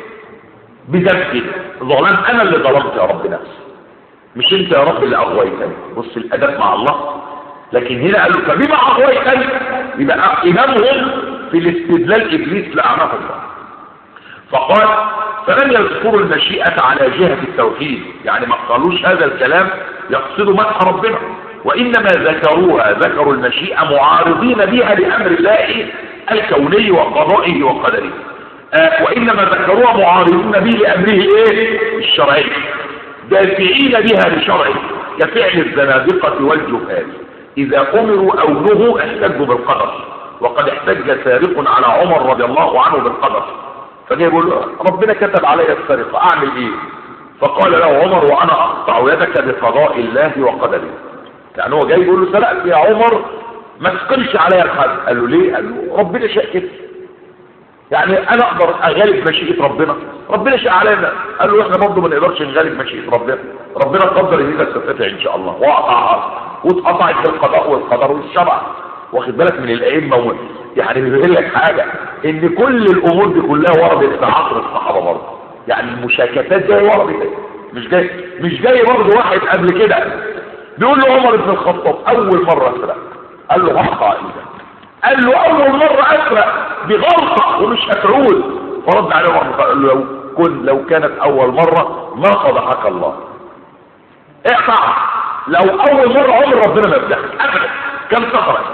بذنبي ظلم انا اللي ظلمت يا رب نفسي مش انت يا رب اللي اغويتني بص الادب مع الله لكن هنا قالوا فبما اغويتني يبقى امامهم في الاستدلال ابليس لعنه الله فقال فلم يذكروا المشيئة على جهة التوحيد يعني ما قالوش هذا الكلام يقصدوا مدح ربنا وإنما ذكروها ذكروا المشيئة معارضين بها لأمر الله الكوني وقضائه وقدره آه وإنما ذكروها معارضين به لأمره إيه الشرعي دافعين بها لشرعه كفعل الزنادقة والجهال إذا أمروا أو نهوا احتجوا بالقدر وقد احتج سارق على عمر رضي الله عنه بالقدر فجاي يقول له ربنا كتب علي السرقة أعمل إيه فقال له عمر وأنا أقطع يدك بقضاء الله وقدره يعني هو جاي يقول له سرقت يا عمر ما تقلش عليا الحد قال له ليه قال له ربنا شاء كده يعني انا اقدر اغالب مشيئه ربنا ربنا شاء علينا قال له احنا برضه ما نقدرش نغالب مشيئه ربنا ربنا قدر ان ايدك تتقطع ان شاء الله وقطعها واتقطعت بالقضاء والقدر والشرع واخد بالك من الائمه و... يعني بيقول لك حاجه ان كل الامور دي كلها وردت في عصر الصحابه برضه يعني المشاكسات جايه وردت مش جاي مش جاي برضه واحد قبل كده بيقول له عمر بن الخطاب اول مره اسرق قال له هقطع ايدك قال له اول مرة اسرق بغلطة ومش مفعول فرد عليه عمر قال له لو كن لو كانت اول مرة ما فضحك الله اقطع لو اول مرة عمر ربنا ما يفتحك ابدا كان سفرك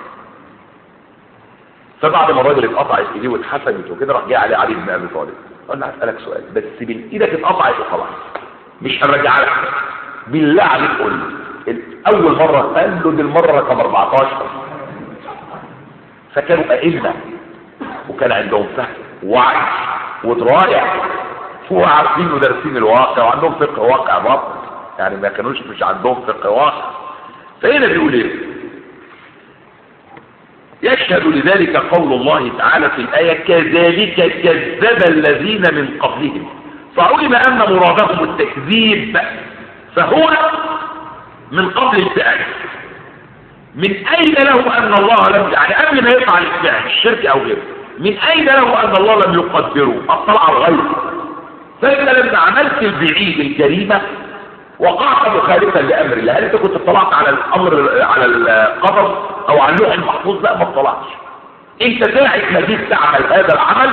فبعد ما الراجل اتقطعت ايديه واتحسنت وكده راح جاي عليه علي بن ابي طالب قال له هسالك سؤال بس بين ايدك اتقطعت وخلاص مش هنرجع لك بالله عليك قول لي اول مرة قال له دي المرة رقم 14 فكانوا أئمة وكان عندهم فهم ووعي ودراية وعارفين ودارسين الواقع وعندهم فقه واقع برضه يعني ما كانوش مش عندهم فقه واقع فهنا بيقول ايه يشهد لذلك قول الله تعالى في الآية كذلك كذب الذين من قبلهم فعلم أن مرادهم التكذيب فهو من قبل الفعل من أين له أن الله لم يعني قبل ما يفعل الفعل الشرك أو غيره من أين له أن الله لم يقدره أطلع على الغيب فأنت لما عملت البعيد الجريمة وقعت مخالفا لأمر الله هل أنت كنت اطلعت على الأمر على القدر أو على اللوح المحفوظ لا ما اطلعتش أنت ساعة ما جيت تعمل هذا العمل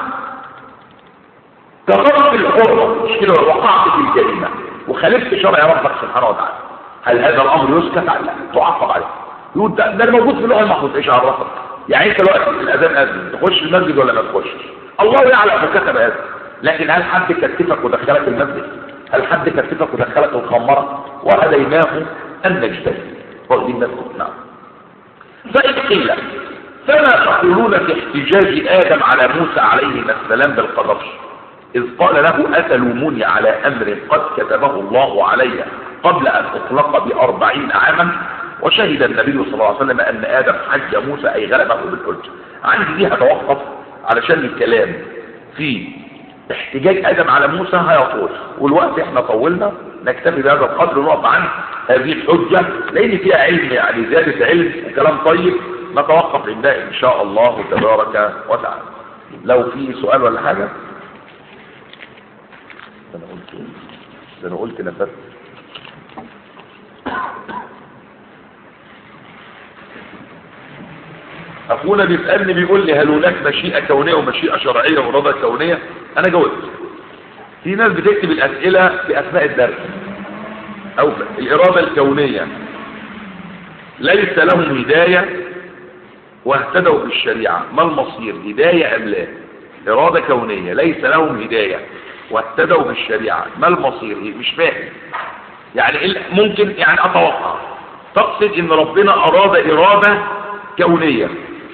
تغرق الحرمة مش كده وقعت في الجريمة وخالفت شرع ربك سبحانه وتعالى هل هذا الأمر يسكت لا تعاقب عليه يقول ده, ده موجود في اللوح المحفوظ ايش عرفك يعني انت دلوقتي الاذان اذن تخش المسجد ولا ما تخشش الله يعلم وكتب هذا لكن هل حد كتفك ودخلك المسجد هل حد كتفك ودخلك الخمره وهديناه ان نجتهد واخدين بالكم نعم فإن قيل فما تقولون في احتجاج آدم على موسى عليه السلام بالقدر إذ قال له أتلوموني على أمر قد كتبه الله علي قبل أن أطلق بأربعين عاما وشهد النبي صلى الله عليه وسلم أن آدم حج موسى أي غلبه بالحج عندي دي هتوقف علشان الكلام في احتجاج آدم على موسى هيطول والوقت احنا طولنا نكتفي بهذا القدر ونقف عن هذه الحجة لأن فيها علم يعني زيادة علم وكلام طيب نتوقف عندها إن شاء الله تبارك وتعالى لو في سؤال ولا حاجة ده أنا قلت ده أنا قلت نفذت اخونا بيسالني بيقول لي هل هناك مشيئه كونيه ومشيئه شرعيه واراده كونيه انا جاوبت في ناس بتكتب الاسئله في اثناء الدرس او الاراده الكونيه ليس لهم هدايه واهتدوا بالشريعه ما المصير هدايه ام لا اراده كونيه ليس لهم هدايه واهتدوا بالشريعه ما المصير مش فاهم يعني ممكن يعني اتوقع تقصد ان ربنا اراد اراده كونيه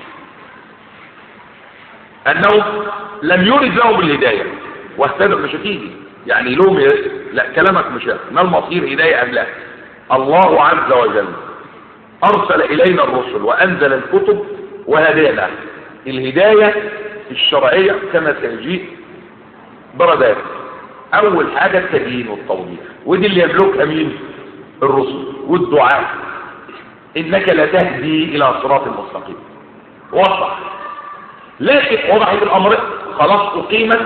انه لم يرد لهم الهداية واهتدوا مش هتيجي يعني لهم ي... لا كلامك مش ما المصير هداية ام لا الله عز وجل ارسل الينا الرسل وانزل الكتب وهدانا الهداية الشرعية كما سيجيء درجات اول حاجة التبيين والتوضيح ودي اللي يملكها مين الرسل والدعاء انك لا تهدي الى صراط المستقيم وضح لكن وضعت الامر خلاص اقيمت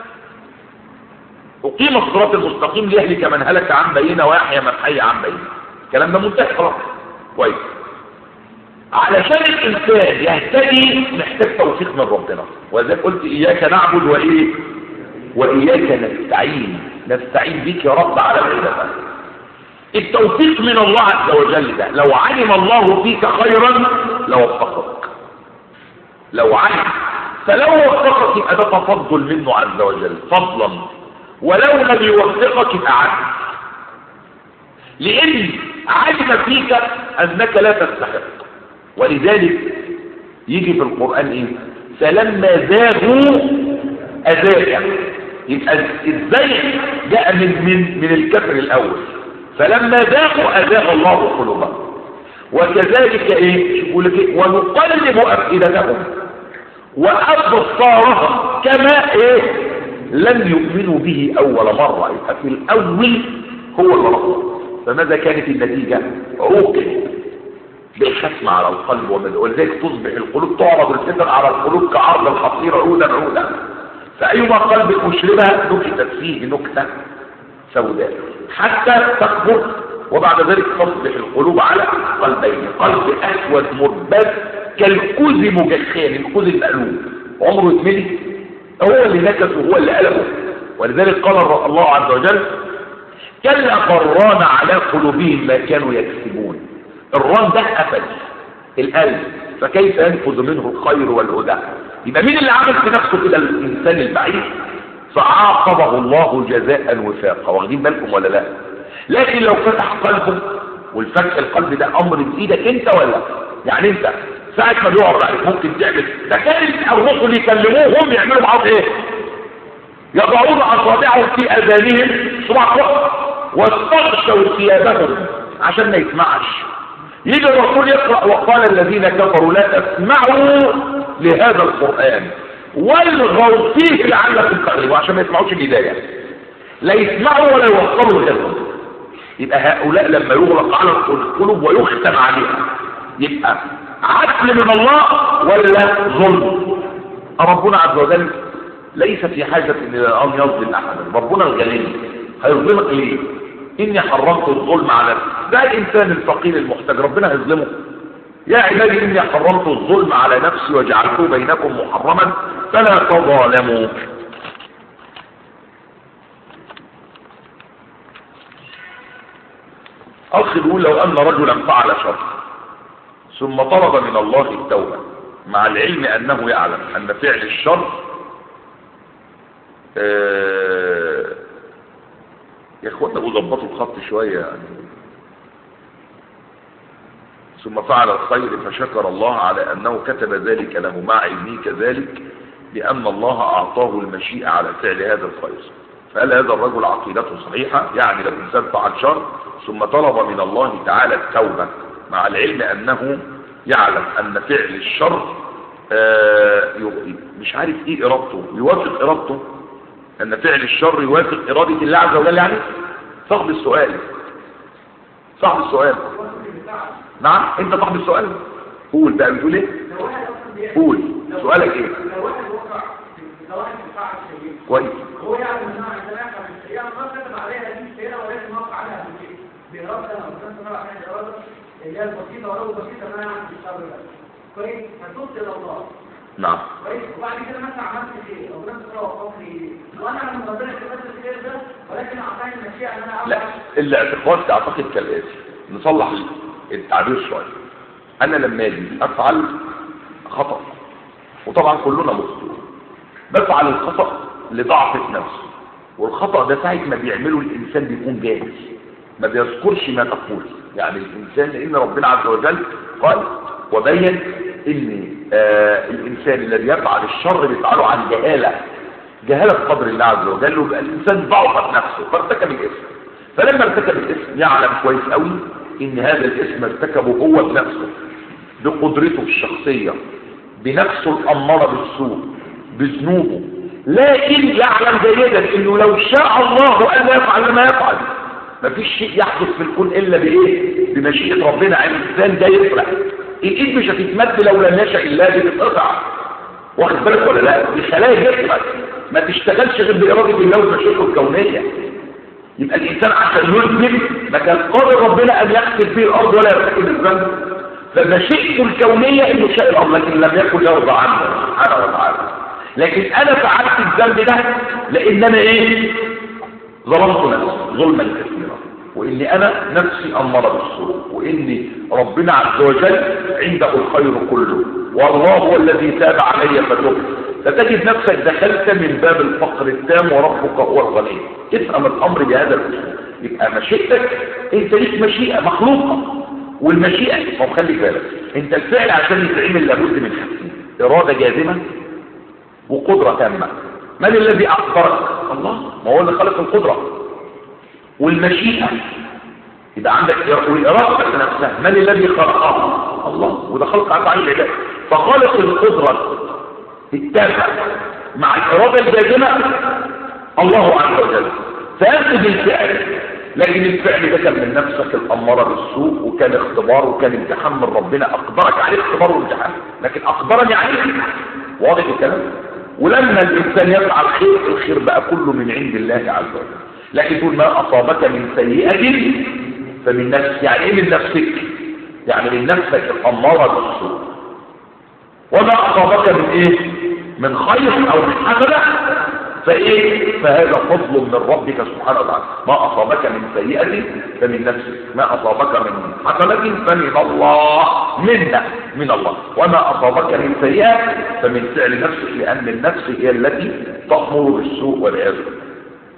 اقيم الصراط المستقيم ليهلك من هلك عن بينه ويحيى من حي عن بينه الكلام ده منتهي خلاص كويس علشان الانسان يهتدي محتاج توفيق من ربنا ولذلك قلت اياك نعبد وايه واياك نستعين نستعين بك يا رب على العباده التوفيق من الله عز وجل ده لو علم الله فيك خيرا لوفقك لو علم فلو وفقك يبقى ده تفضل منه عز وجل فضلا ولو لم يوفقك يبقى عدل لان علم فيك انك لا تستحق ولذلك يجي في القرآن ايه فلما زاغوا أزاغ يبقى الزيغ جاء من من من الكفر الأول فلما زاغوا أزاغ الله قلوبهم وكذلك ايه يقول لك إيه؟ ونقلب أفئدتهم وأبصارهم كما ايه لم يؤمنوا به أول مرة يبقى في الأول هو الغلط فماذا كانت النتيجة عوقب بالختم على القلب ولذلك تصبح القلوب تعرض الفتن على القلوب كعرض الحصير عودا عودا فأيما قلب مشربها نكتت فيه نكتة سوداء حتى تكبر وبعد ذلك تصبح القلوب على قلبين قلب أسود مربد كالكوز مجخان الكوز المقلوب عمره يتملي هو اللي نكس وهو اللي قلبه ولذلك قال الله عز وجل كلا قران على قلوبهم ما كانوا يكسبون الران ده قفل القلب فكيف ينفذ منه الخير والهدى يبقى مين اللي عمل في نفسه كده الانسان البعيد فعاقبه الله جزاء وفاقا واخدين بالكم ولا لا لكن لو فتح قلبه والفتح القلب ده امر بايدك انت ولا يعني انت ساعة ما بيقعد عليك ممكن تعمل ده كان الرسل يكلموه هم يعملوا معاهم ايه يضعون اصابعهم في اذانهم صباح واستغشوا ثيابهم عشان ما يسمعش يجي الرسول يقرأ وقال الذين كفروا لا تسمعوا لهذا القرآن والغوا فيه لعلكم تغلبوا عشان ما يسمعوش الهداية لا يسمعوا ولا يوصلوا لهم يبقى هؤلاء لما يغلق على القلوب ويختم عليها يبقى عدل من الله ولا ظلم ربنا عز وجل ليس في حاجة ان ان يظلم احدا ربنا الغني هيظلمك ليه اني حرمت الظلم على نفسي ده الانسان الفقير المحتاج ربنا هيظلمه يا عبادي اني حرمت الظلم على نفسي وجعلته بينكم محرما فلا تظالموا اخ يقول لو ان رجلا فعل شر ثم طلب من الله التوبة مع العلم انه يعلم ان فعل الشر آه يا اخوانا ظبطوا الخط شوية يعني ثم فعل الخير فشكر الله على انه كتب ذلك له مع علمه كذلك بان الله اعطاه المشيئة على فعل هذا الخير فهل هذا الرجل عقيدته صحيحة يعني لو انسان فعل شر ثم طلب من الله تعالى التوبة مع العلم انه يعلم ان فعل الشر آه مش عارف ايه ارادته يوافق ارادته ان فعل الشر يوافق ارادة الله عز وجل يعني صاحب السؤال صاحب السؤال نعم انت صاحب السؤال قول بقى بتقول ايه قول سؤالك ايه كويس هو يعلم انها عندنا في الشريعه ما كتب عليها دي الشريعه ولكن وقع عليها بالشيء باراده او كان سمع عليها اراده اللي هي البسيطه ولو بسيطه ما يعمل في الشر ده كويس فتوب الى الله نعم كويس وبعد كده مثلا عملت خير او لم تقرا وقفت لي وانا لما ربنا كتبت الخير ده ولكن اعطاني المشيئه ان انا لا الاعتقاد تعتقد كالاتي نصلح التعبير شويه انا لما اجي افعل خطا وطبعا كلنا مخطئون بفعل الخطا لضعف نفسي والخطا ده ساعه ما بيعمله الانسان بيكون جاهز ما بيذكرش ما تقول يعني الانسان لان ربنا عز وجل قال وبين ان آه الانسان الذي يفعل الشر بيفعله عن جهاله جهاله بقدر الله عز وجل ويبقى الانسان ضعفت نفسه فارتكب الاسم فلما ارتكب الاسم يعلم كويس قوي ان هذا الاسم ارتكبه هو بنفسه بقدرته الشخصيه بنفسه الاماره بالسوء بذنوبه لكن يعلم جيدا انه لو شاء الله ان يفعل ما يفعل مفيش شيء يحدث في الكون الا بايه بمشيئه ربنا عن الانسان ده يفرح الايد مش هتتمد لو لم يشاء الله دي تتقطع واخد بالك ولا لا دي خلايا جسمك ما تشتغلش غير باراده الله ومشيئته الكونيه يبقى الانسان عشان يذنب ما كان قادر ربنا ان يغسل به الارض ولا يرتكب الذنب فمشيئته الكونيه انه شاء الامر لكن لم يكن يرضى عنه سبحانه وتعالى لكن انا فعلت الذنب ده لان انا ايه ظلمت نفسي ظلما كثيرا واني انا نفسي امر بالسوء واني ربنا عز وجل عنده الخير كله والله هو الذي تاب علي فتبت فتجد نفسك دخلت من باب الفقر التام وربك هو الغني افهم الامر بهذا الاسلوب يبقى مشيئتك انت ليك مشيئه مخلوقه والمشيئه ما خلي بالك انت الفعل عشان يتعمل لابد من حاجتين اراده جازمه وقدره تامه من الذي اقدرك الله ما هو اللي خلق القدره والمشيئه يبقى عندك والإرادة نفسها من الذي خلقها الله وده خلق عن العباد فخالق القدرة التابع مع الإرادة الجازمة الله عز وجل فأنت بالفعل لكن الفعل ده كان من نفسك الأمارة بالسوء وكان اختبار وكان امتحان من ربنا أقدرك عليه اختبار وامتحان لكن أقدرني عليه واضح الكلام ولما الإنسان يفعل خير الخير بقى كله من عند الله عز وجل لكن تقول ما أصابك من سيئة فمن نفسك يعني ايه من نفسك يعني من نفسك الأمارة بالسوء وما أصابك من ايه من خير أو من حسنة فايه فهذا فضل من ربك سبحانه وتعالى ما أصابك من سيئة فمن نفسك ما أصابك من حسنة فمن الله منا من الله وما أصابك من سيئة فمن فعل نفسك لأن النفس هي التي تأمر بالسوء والعياذ بالله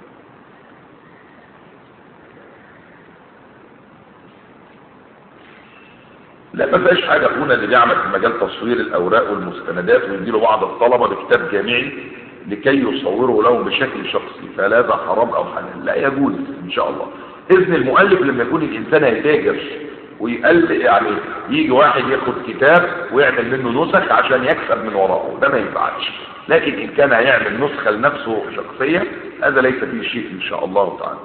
لا ما فيهاش حاجه اخونا اللي بيعمل في مجال تصوير الاوراق والمستندات ويديله بعض الطلبه بكتاب جامعي لكي يصوره لهم بشكل شخصي فهل هذا حرام او حلال لا يجوز ان شاء الله اذن المؤلف لما يكون الانسان هيتاجر ويقل يعني يجي واحد ياخد كتاب ويعمل منه نسخ عشان يكسب من وراءه ده ما ينفعش لكن ان كان هيعمل نسخه لنفسه شخصيه هذا ليس فيه شيء ان شاء الله تعالى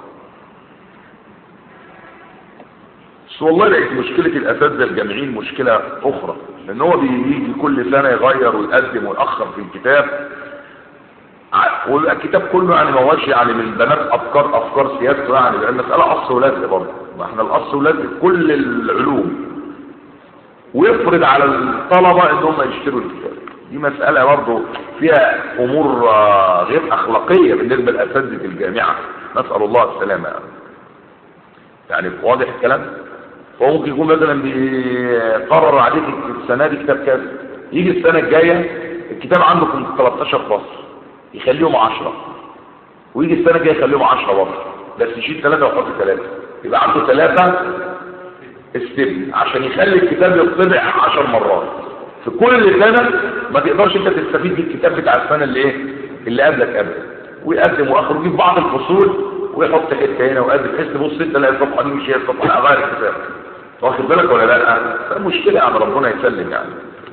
بس والله لقيت مشكلة الأساتذة الجامعيين مشكلة أخرى لأن هو بيجي كل سنة يغير ويقدم ويأخر في الكتاب ويبقى الكتاب كله يعني ما هوش يعني من البنات أفكار أفكار سياسة يعني لأن المسألة قص ولزق برضه ما احنا القص ولزق كل العلوم ويفرض على الطلبة إن هم يشتروا الكتاب دي مسألة برضه فيها أمور غير أخلاقية بالنسبة لأساتذة الجامعة نسأل الله السلامة يعني, يعني واضح الكلام؟ فممكن يكون مثلا بيقرر عليك السنه دي كتاب كذا يجي السنه الجايه الكتاب عندكم 13 فصل يخليهم 10 ويجي السنه الجايه يخليهم 10 برضه بس يشيل ثلاثه ويحط ثلاثه يبقى عنده ثلاثه استبن عشان يخلي الكتاب يطبع 10 مرات في كل سنه ما تقدرش انت تستفيد بالكتاب بتاع السنه اللي ايه اللي قبلك قبل ويقدم واخر ويجيب بعض الفصول ويحط حته هنا ويقدم تحس تبص انت لا الصفحه دي مش هي الصفحه لا غير الكتاب واخد بالك ولا لا مشكلة يعني ربنا يسلم يعني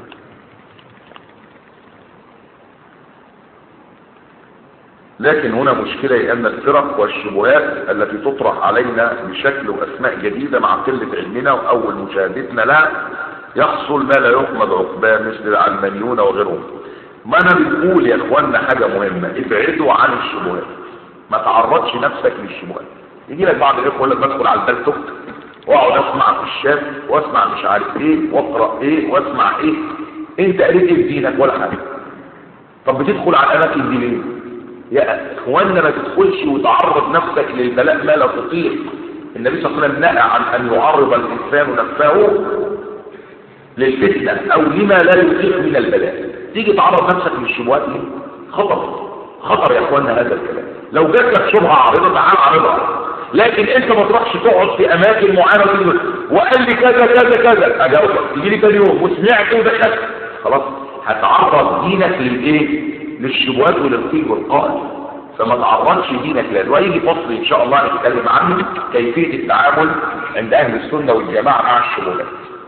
لكن هنا مشكلة لأن الفرق والشبهات التي تطرح علينا بشكل وأسماء جديدة مع قلة علمنا وأول مشاهدتنا لا يحصل ما لا يحمد عقباه مثل العلمانيون وغيرهم ما أنا بنقول يا إخواننا حاجة مهمة ابعدوا عن الشبهات ما تعرضش نفسك للشبهات يجي لك بعض الإخوة يقول لك بدخل على البلتوك واقعد اسمع في الشام واسمع مش عارف ايه واقرا ايه واسمع ايه انت قريت ايه في دينك ولا حاجه طب بتدخل على الاماكن دي ليه يا اخواننا ما تدخلش وتعرض نفسك للبلاء ما لا تطيق النبي صلى الله عليه وسلم نهى عن ان يعرض الانسان نفسه للفتنه او لما لا يطيق من البلاء تيجي تعرض نفسك للشبهات ليه خطر خطر يا اخواننا هذا الكلام لو جات لك شبهه عارضه تعال عارضها لكن انت ما تروحش تقعد في اماكن معينه وقال لي كذا كذا كذا اجاوبك تيجي لي تاني يوم وسمعت ودخلت خلاص هتعرض دينك للايه للشبهات وللقيل والقائل فما تعرضش دينك لده وهيجي فصل ان شاء الله نتكلم عنه كيفيه التعامل عند اهل السنه والجماعه مع الشبهات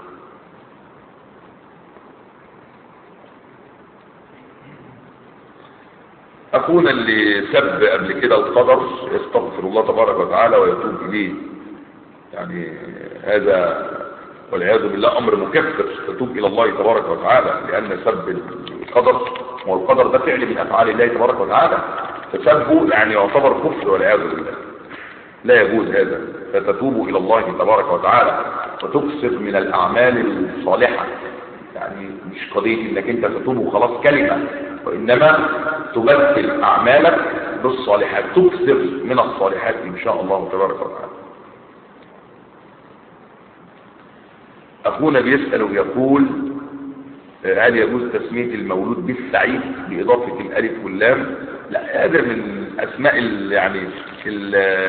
أخونا اللي سب قبل كده القدر يستغفر الله تبارك وتعالى ويتوب إليه يعني هذا والعياذ بالله أمر مكفر يتوب إلى الله تبارك وتعالى لأن سب القدر والقدر ده فعل من أفعال الله تبارك وتعالى فسبه يعني يعتبر كفر والعياذ بالله لا يجوز هذا فتتوب إلى الله تبارك وتعالى وتكسب من الأعمال الصالحة يعني مش قضية انك انت تتوب وخلاص كلمة وانما تبدل اعمالك بالصالحات تكثر من الصالحات ان شاء الله تبارك وتعالى اخونا بيسأل ويقول آه، هل يجوز تسمية المولود بالسعيد بإضافة الألف واللام لا هذا من أسماء ال يعني ال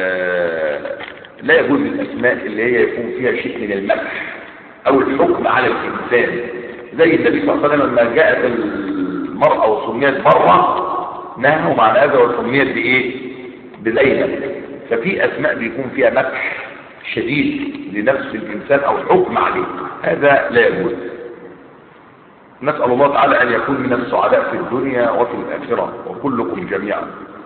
لا يجوز الأسماء اللي هي يكون فيها شيء من المدح أو الحكم على الإنسان زي النبي صلى الله عليه وسلم لما جاءت المرأة وسميت مرة نهوا عن هذا وسميت بإيه؟ بزينب ففي أسماء بيكون فيها مدح شديد لنفس الإنسان أو حكم عليه هذا لا يجوز نسأل الله تعالى أن يكون من السعداء في الدنيا وفي الآخرة وكلكم جميعا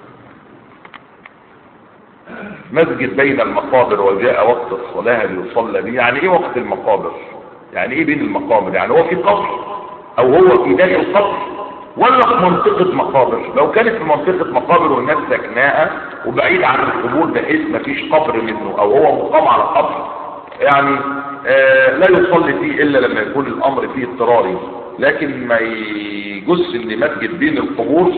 مسجد بين المقابر وجاء وقت الصلاة ليصلى به يعني ايه وقت المقابر يعني ايه بين المقابر يعني هو في قبر او هو في داخل قبر ولا في منطقة مقابر لو كانت في منطقة مقابر والناس سكناها وبعيد عن القبور بحيث ما فيش قبر منه او هو مقام على قبر يعني آه لا يصلي فيه الا لما يكون الامر فيه اضطراري لكن ما يجوز ان مسجد بين القبور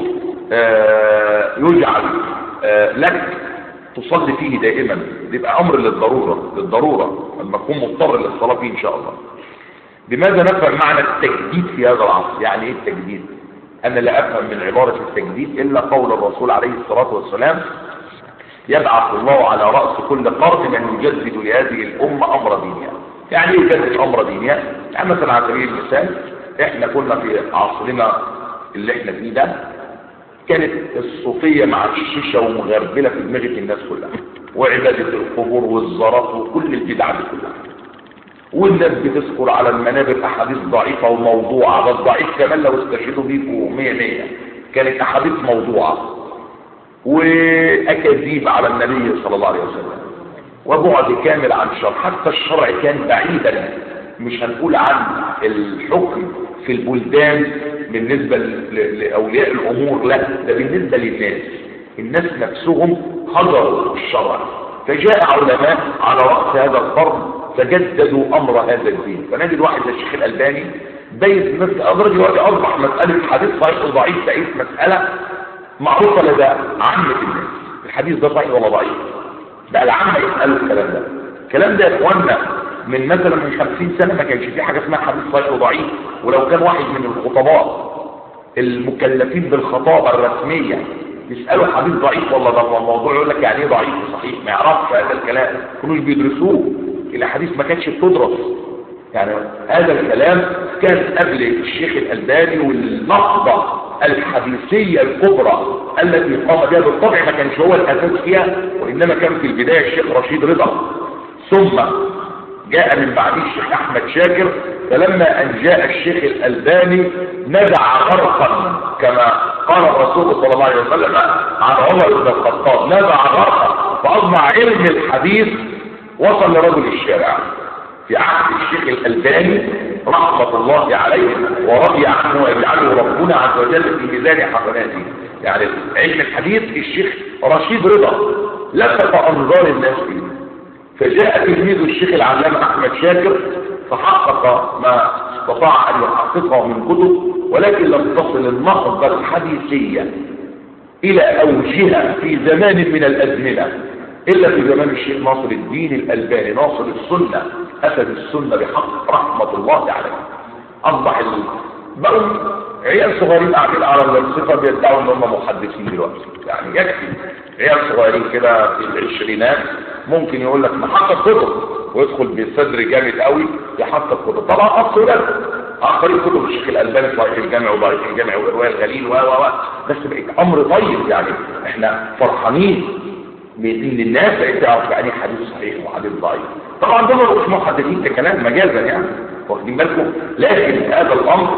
آه يجعل آه لك تصلي فيه دائما يبقى امر للضرورة للضرورة لما تكون مضطر للصلاة فيه ان شاء الله لماذا نفهم معنى التجديد في هذا العصر يعني ايه التجديد انا لا افهم من عبارة التجديد الا قول الرسول عليه الصلاة والسلام يبعث الله على رأس كل قرن من يجدد لهذه الامة امر دينها يعني ايه يجدد امر دينها يعني مثلا على سبيل المثال احنا كنا في عصرنا اللي احنا فيه ده كانت الصوفية مع الشيشة ومغربلة في دماغة الناس كلها وعبادة القبور والزارات وكل البدع دي كلها والناس بتذكر على المنابر احاديث ضعيفة وموضوعة بس ضعيف كمان لو استشهدوا بيكوا مية مية كانت احاديث موضوعة واكاذيب على النبي صلى الله عليه وسلم وبعد كامل عن الشرع حتى الشرع كان بعيدا مش هنقول عن الحكم في البلدان بالنسبة لأولياء الأمور لا ده بالنسبة للناس الناس نفسهم هجروا الشرع فجاء علماء على رأس هذا القرن فجددوا أمر هذا الدين فنجد واحد زي الشيخ الألباني بيت أدرج دلوقتي أصبح مسألة حديث صحيح وضعيف بقيت مسألة معروفة لدى عامة الناس الحديث ده صحيح ولا ضعيف بقى العامة يسألوا الكلام ده الكلام ده يا إخواننا من مثلا من خمسين سنة ما كانش في حاجة اسمها حديث صحيح وضعيف ولو كان واحد من الخطباء المكلفين بالخطابة الرسمية يسألوا حديث ضعيف ولا ده الموضوع يقول لك يعني ايه ضعيف وصحيح ما يعرفش هذا الكلام كانوش بيدرسوه الاحاديث ما كانتش بتدرس يعني هذا الكلام كان قبل الشيخ الألباني والنهضة الحديثية الكبرى التي قام بها بالطبع ما كانش هو الأساس فيها وإنما كان في البداية الشيخ رشيد رضا ثم جاء من بعده الشيخ احمد شاكر فلما ان جاء الشيخ الالباني نزع غرقا كما قال الرسول صلى الله عليه وسلم عن عمر بن الخطاب نزع غرقا فاصبح علم الحديث وصل لرجل الشارع في عهد الشيخ الالباني رحمة الله عليه ورضي عنه ويجعله ربنا عز وجل في ميزان حسناته يعني علم الحديث الشيخ رشيد رضا لفت انظار الناس فيه فجاء تلميذ الشيخ العلامة احمد شاكر فحقق ما استطاع ان يحققه من كتب ولكن لم تصل النهضة الحديثية الى اوجها في زمان من الازمنة الا في زمان الشيخ ناصر الدين الالباني ناصر السنة اسد السنة بحق رحمة الله عليه اصبح ال... بقوا عيال صغيرين قاعدين على الصفة بيدعوا ان هم محدثين دلوقتي يعني يكفي عيال صغيرين كده في العشرينات ممكن يقول لك محقق كتب ويدخل بصدر جامد قوي يحقق كتب طبعا اصل ولاد اخرين كتب الشيخ الالباني صحيح الجامع وضعيف الجامع والروايه الغليل و و بس بقت امر طيب يعني احنا فرحانين بان الناس بقت تعرف يعني حديث صحيح وحديث ضعيف طبعا دول مش محددين ككلام مجازا يعني واخدين بالكم لكن هذا الامر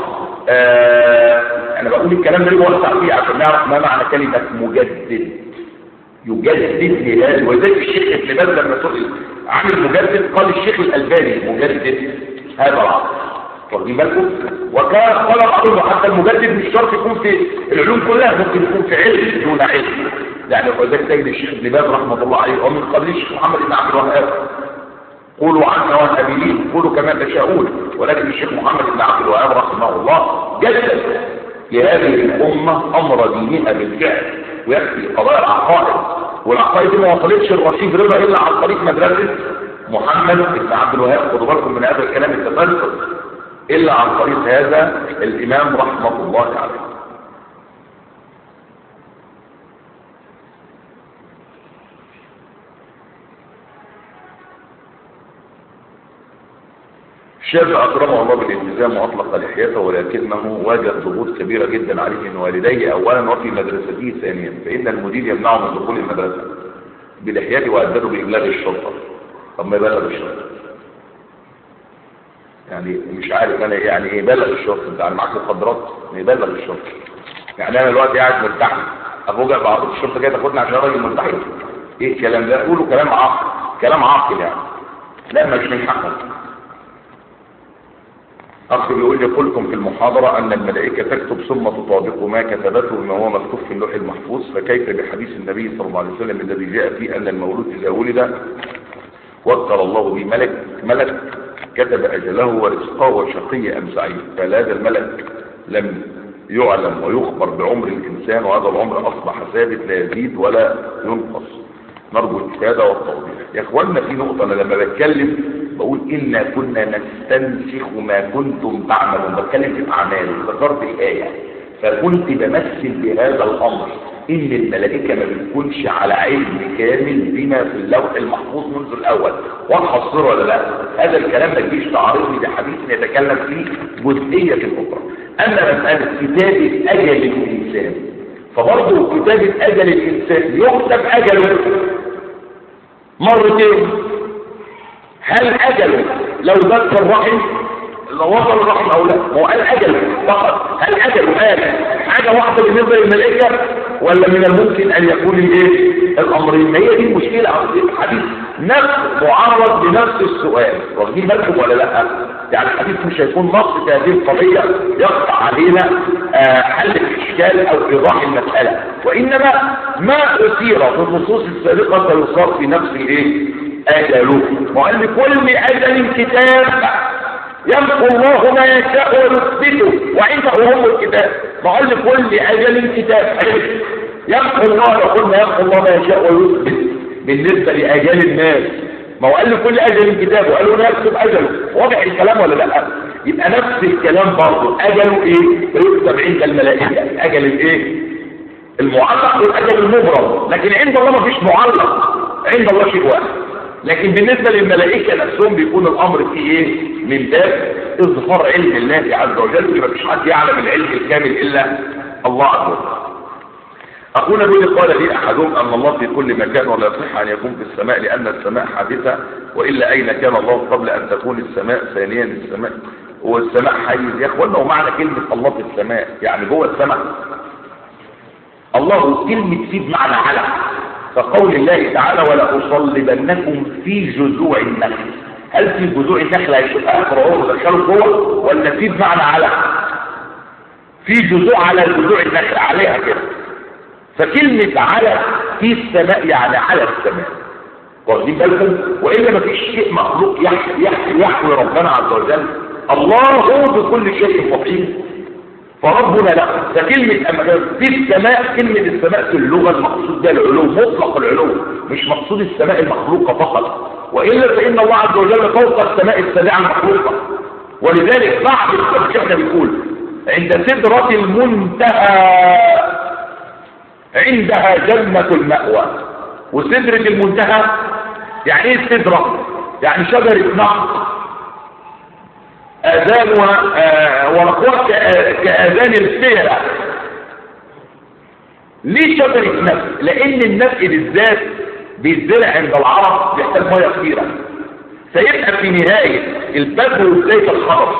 آه انا بقول الكلام ده ليه وسع فيه عشان نعرف ما معنى كلمه مجدد يجدد لهذا وذلك الشيخ ابن باز لما سئل عن المجدد قال الشيخ الالباني مجدد هذا العصر واخدين بالكم وكان قال بعضهم حتى المجدد مش شرط يكون في العلوم كلها ممكن يكون في علم دون علم يعني وذلك تجد الشيخ ابن باز رحمه الله عليه ومن قبل الشيخ محمد بن عبد الوهاب قولوا عنا والنبيين قولوا كما تشاءون ولكن الشيخ محمد بن عبد الوهاب رحمه الله جدد لهذه الأمة أمر دينها بالفعل ويكفي قضايا العقائد والعقائد دي ما وصلتش الرشيد رضا إلا عن طريق مدرسة محمد بن عبد الوهاب خدوا بالكم من هذا الكلام التفلسف إلا عن طريق هذا الإمام رحمة الله عليه الشافعي أكرمه الله بالالتزام وأطلق لحيته ولكنه واجه ضغوط كبيرة جدا عليه من والديه أولا وفي مدرسته ثانيا فإن المدير يمنعه من دخول المدرسة بلحيته وأدده بإبلاغ الشرطة طب ما يبلغ الشرطة يعني مش عارف أنا يعني إيه يبلغ الشرطة أنت يعني معاك مخدرات ما يبلغ الشرطة يعني أنا دلوقتي قاعد مرتاح أفوجئ بعض الشرطة جاية تاخدني عشان راجل منتحر إيه الكلام ده؟ قولوا كلام عاقل كلام عاقل يعني لا مش من حقك أخ بيقول لي قلتم في المحاضرة أن الملائكة تكتب ثم تطابق ما كتبته بما هو مكتوب في اللوح المحفوظ فكيف بحديث النبي صلى الله عليه وسلم الذي جاء فيه أن المولود إذا ولد وكل الله به ملك ملك كتب أجله ورزقه وشقي أم سعيد فهذا الملك لم يعلم ويخبر بعمر الإنسان وهذا العمر أصبح ثابت لا يزيد ولا ينقص نرجو الإفادة والتوضيح يا إخواننا في نقطة أنا لما بتكلم بقول إنا كنا نستنسخ ما كنتم تعملون بتكلم في أعمال ذكرت الآية فكنت بمثل بهذا الأمر إن الملائكة ما بتكونش على علم كامل بما في اللوح المحفوظ منذ الأول واضحة الصورة ولا لا؟ هذا الكلام ما تجيش تعارضني بحديث يتكلم فيه جزئية أخرى أما مسألة كتابة أجل الإنسان فبرضه كتابة أجل الإنسان يكتب أجله مرتين هل أجله لو زاد في الرحم لو وصل الرحم أو لا هو قال أجله فقط هل أجله قال حاجة واحدة بالنسبة للملائكة ولا من الممكن أن يكون الايه الأمرين ما هي دي المشكلة أو الحديث نفس معرض لنفس السؤال واخدين بالكم ولا لا يعني الحديث مش هيكون نص في هذه القضية يقطع علينا آه حل الإشكال أو إيضاح المسألة وإنما ما أثير في النصوص السابقة سيصار في نفس الايه أجله وقال لكل أجل كتاب يمحو الله ما يشاء ويثبته وعنده هم الكتاب وقال لكل أجل كتاب يمحو الله يقول ما يمحو الله ما يشاء ويثبت بالنسبة لأجل الناس ما هو قال لكل أجل كتاب وقال له يكتب أجله واضح الكلام ولا لا يبقى نفس الكلام برضه أجله إيه يكتب عند الملائكة أجل الإيه المعلق والأجل المبرم لكن عند الله ما فيش معلق عند الله شيء واحد لكن بالنسبة للملائكة نفسهم بيكون الأمر فيه إيه من باب إظهار علم الله عز وجل ما فيش حد يعلم العلم الكامل إلا الله عز وجل أخونا بيقول قال لي أحدهم أن الله في كل مكان ولا يصح أن يكون في السماء لأن السماء حادثة وإلا أين كان الله قبل أن تكون السماء ثانيا السماء والسماء حيز يا أخوانا ومعنى كلمة الله في السماء يعني جوه السماء الله كلمة في بمعنى على فقول الله تعالى ولا أصلبنكم في جذوع النخل هل في جذوع النخل هيشوف أقرأوه ودخلوا جوه ولا في بمعنى على في جذوع على جذوع النخل عليها كده فكلمة على في السماء يعني على السماء واخدين بالكم والا ما فيش شيء مخلوق يحوي يحوي ربنا عز وجل الله بكل شيء محيط فربنا لا فكلمة في السماء كلمة السماء في اللغة المقصود ده العلو مطلق العلو مش مقصود السماء المخلوقة فقط وإلا فإن الله عز وجل فوق السماء السابعة المخلوقة ولذلك بعض الشيخنا بيقول عند سدرة المنتهى عندها جنة المأوى وسدرة المنتهى يعني ايه السدرة يعني شجرة نقط آذانها آه ورقوها كآذان الفيلة ليه شجرة نفس لأن النفق بالذات بيتزرع عند العرب بيحتاج مية كثيرة فيبقى في نهاية البذر وبداية الخرص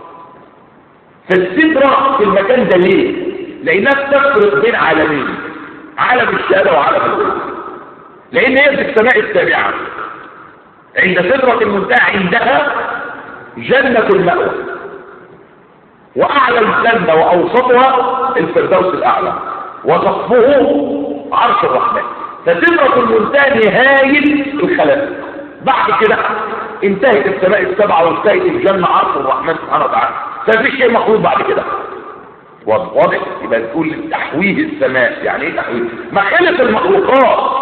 فالسدرة في المكان ده ليه؟ لأنها بتفرق بين عالمين عالم الشهادة وعالم الغيب لأن هي في السماء السابعة عند سدرة المنتهى عندها جنة المأوى وأعلى الجنة وأوسطها الفردوس الأعلى وسقفه عرش الرحمن فسدرة المنتهى نهاية الخلائق بعد كده انتهت السماء السبعة وانتهت الجنة عرش الرحمن سبحانه وتعالى فمفيش شيء مخلوق بعد كده واضح يبقى تقول تحويه السماء يعني ايه تحويه مخالف المخلوقات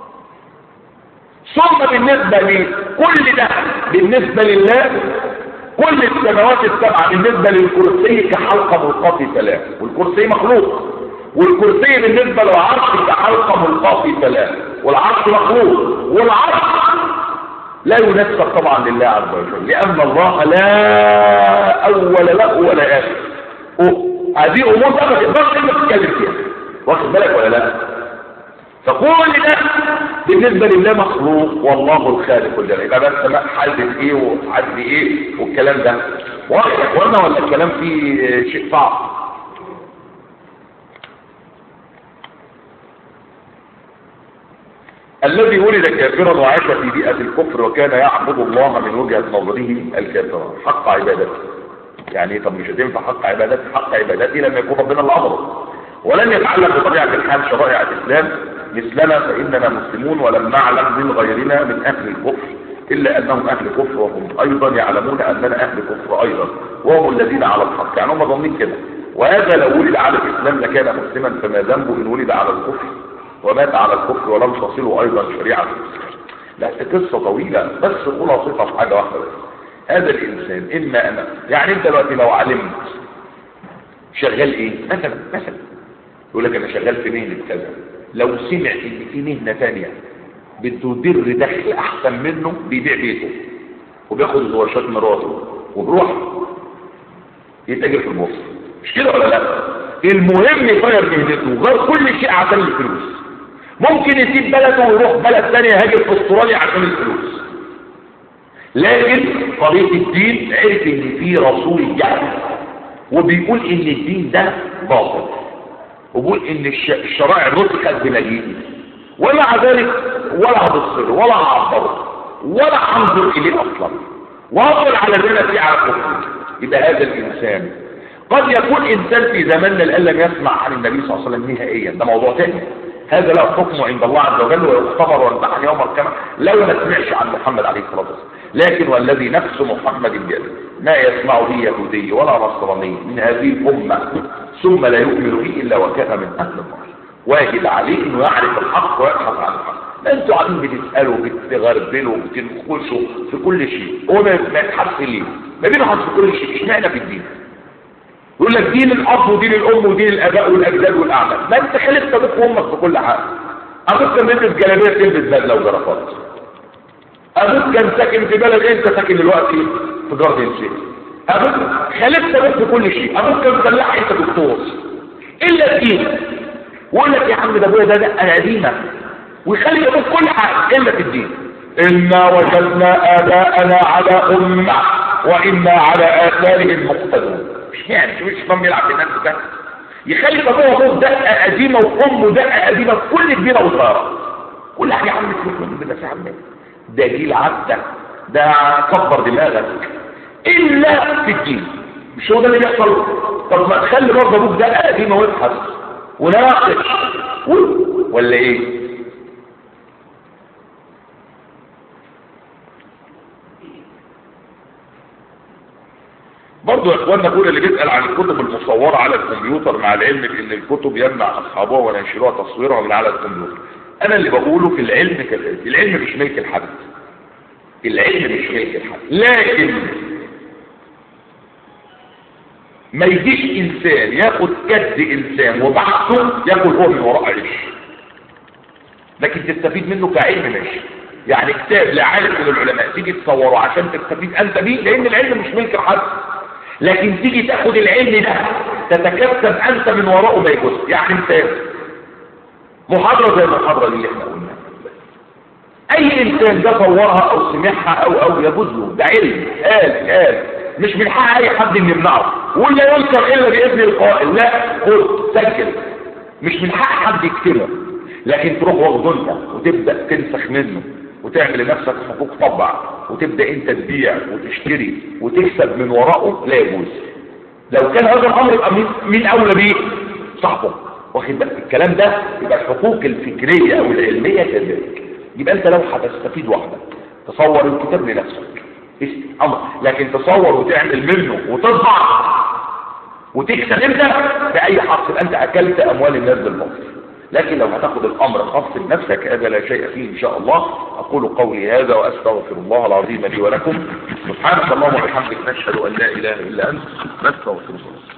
ثم بالنسبة لكل ده بالنسبة لله كل السماوات السبعة بالنسبة للكرسي كحلقة ملقاة سلام والكرسي مخلوق والكرسي بالنسبة للعرش كحلقة ملقاة سلام والعرش مخلوق والعرش لا ينسب طبعا لله عز وجل لأن الله لا أول له ولا آخر هذه أمور بقى ما تقدرش انت تتكلم فيها واخد بالك ولا لا فكل ده بالنسبة لله مخلوق والله الخالق الجليل يبقى بس بقى حد ايه وحد ايه والكلام ده واضح يا اخوانا ولا الكلام فيه شيء صعب الذي ولد كافرا وعاش في بيئة الكفر وكان يعبد الله من وجهة نظره الكافرة حق عبادته يعني طب مش هتنفع حق عبادته حق عبادته لما يكون ربنا اللي امره ولن يتعلم بطبيعة الحال شرائع الإسلام مثلنا فإننا مسلمون ولم نعلم من غيرنا من أهل الكفر إلا أنهم أهل كفر وهم أيضا يعلمون أننا أهل كفر أيضا وهم الذين على الحق يعني هم ظنين كده وهذا لو ولد على الإسلام لكان مسلما فما ذنبه إن ولد على الكفر ومات على الكفر ولم تصله أيضا شريعة الإسلام لا قصة طويلة بس خلاصتها في حاجة واحدة بس هذا الإنسان إما أنا يعني أنت دلوقتي لو علمت شغال إيه مثلا مثلا يقول لك أنا شغال في مهنة كذا لو سمع إن في مهنة ثانية بتدر دخل أحسن منه بيبيع بيته وبياخد زواشات مراته وبروح يتاجر في البورصة مش كده ولا لا المهم يغير مهنته غير كل شيء عشان الفلوس ممكن يسيب بلده ويروح بلد ثانيه يهاجر في استراليا عشان الفلوس لكن طريق الدين عرف ان في رسول جاء وبيقول ان الدين ده باطل وبيقول ان الش- الشرائع نطقت بمجيئه ومع ذلك ولا هبصله ولا هعبره ولا هنظر اليه اصلا وافضل على ذلك في على كفره يبقى هذا الانسان قد يكون انسان في زماننا الان لم يسمع عن النبي صلى الله عليه وسلم نهائيا ده موضوع تاني هذا له حكمه عند الله عز وجل ويختبر ويمتحن يوم القيامه لو ما سمعش عن محمد عليه الصلاه والسلام لكن والذي نفس محمد بيده ما يسمع به يهودي ولا نصراني من هذه الامه ثم لا يؤمن به الا وكان من اهل النار واجب عليه انه يعرف الحق ويبحث عن الحق ما انتوا قاعدين بتسالوا بتغربلوا بتنخشوا في كل شيء هو ما ما يتحس ليه ما بينحس في كل شيء اشمعنى في الدين يقول لك دين الاب ودين الام ودين الاباء والاجداد والاعمال ما انت خلفت ابوك وامك في كل حاجه ابوك كان بيلبس جلابيه تلبس بدله وجرافات ابوك كان ساكن في بلد انت ساكن دلوقتي في جاردن سيتي ابوك خلفت ابوك في كل شيء ابوك كان فلاح انت دكتور الا الدين ويقول لك يا عم ده ابويا ده دقه قديمه ويخلي ابوك كل حاجه الا في الدين انا وجدنا اباءنا على امه وانا على اثارهم مقتدون مش يعني مش فاهم يلعب بالناس ده يخلي ابوه وابوه دقه قديمه وامه دقه قديمه في كل كبيره وصغيره كل حاجه يا عم تفوت من بالله يا عم ده جيل عدى ده كبر دماغك الا في الدين مش هو ده اللي بيحصل طب ما تخلي برضه ابوك دقه قديمه وابحث وناقش و- ولا ايه برضه يا اخواننا كل اللي بيسال عن الكتب المصوره على الكمبيوتر مع العلم بان الكتب يمنع اصحابها وينشروها تصويرها من على الكمبيوتر انا اللي بقوله في العلم كذلك العلم مش ملك الحد العلم مش ملك الحد لكن ما يجيش انسان ياخد كد انسان وبحثه ياكل هو من وراء عيش لكن تستفيد منه كعلم ماشي يعني كتاب لعالم من العلماء تيجي تصوره عشان تستفيد انت بيه لان العلم مش ملك حد لكن تيجي تاخد العلم ده تتكسب انت من وراءه ما يجوز يعني مثال محاضرة زي المحاضرة دي اللي احنا قلناها اي انسان ده صورها او سمعها او او يجوز له ده علم قال قال مش من حق اي حد ان يمنعه ولا ينكر الا باذن القائل لا خد سجل مش من حق حد يكتبه لكن تروح واخده انت وتبدا تنسخ منه وتعمل لنفسك حقوق طبع وتبدا انت تبيع وتشتري وتكسب من وراءه لا يجوز لو كان هذا الامر يبقى مين, مين اولى بيه صاحبه واخد بالك الكلام ده يبقى الحقوق الفكريه او العلميه كذلك يبقى انت لو هتستفيد وحدك تصور الكتاب لنفسك اسم امر لكن تصور وتعمل منه وتطبع وتكسب انت باي حق يبقى انت اكلت اموال الناس بالباطل لكن لو هتاخد الامر خاص بنفسك هذا لا شيء فيه ان شاء الله اقول قولي هذا واستغفر الله العظيم لي ولكم سبحانك اللهم وبحمدك نشهد ان لا اله الا انت نستغفرك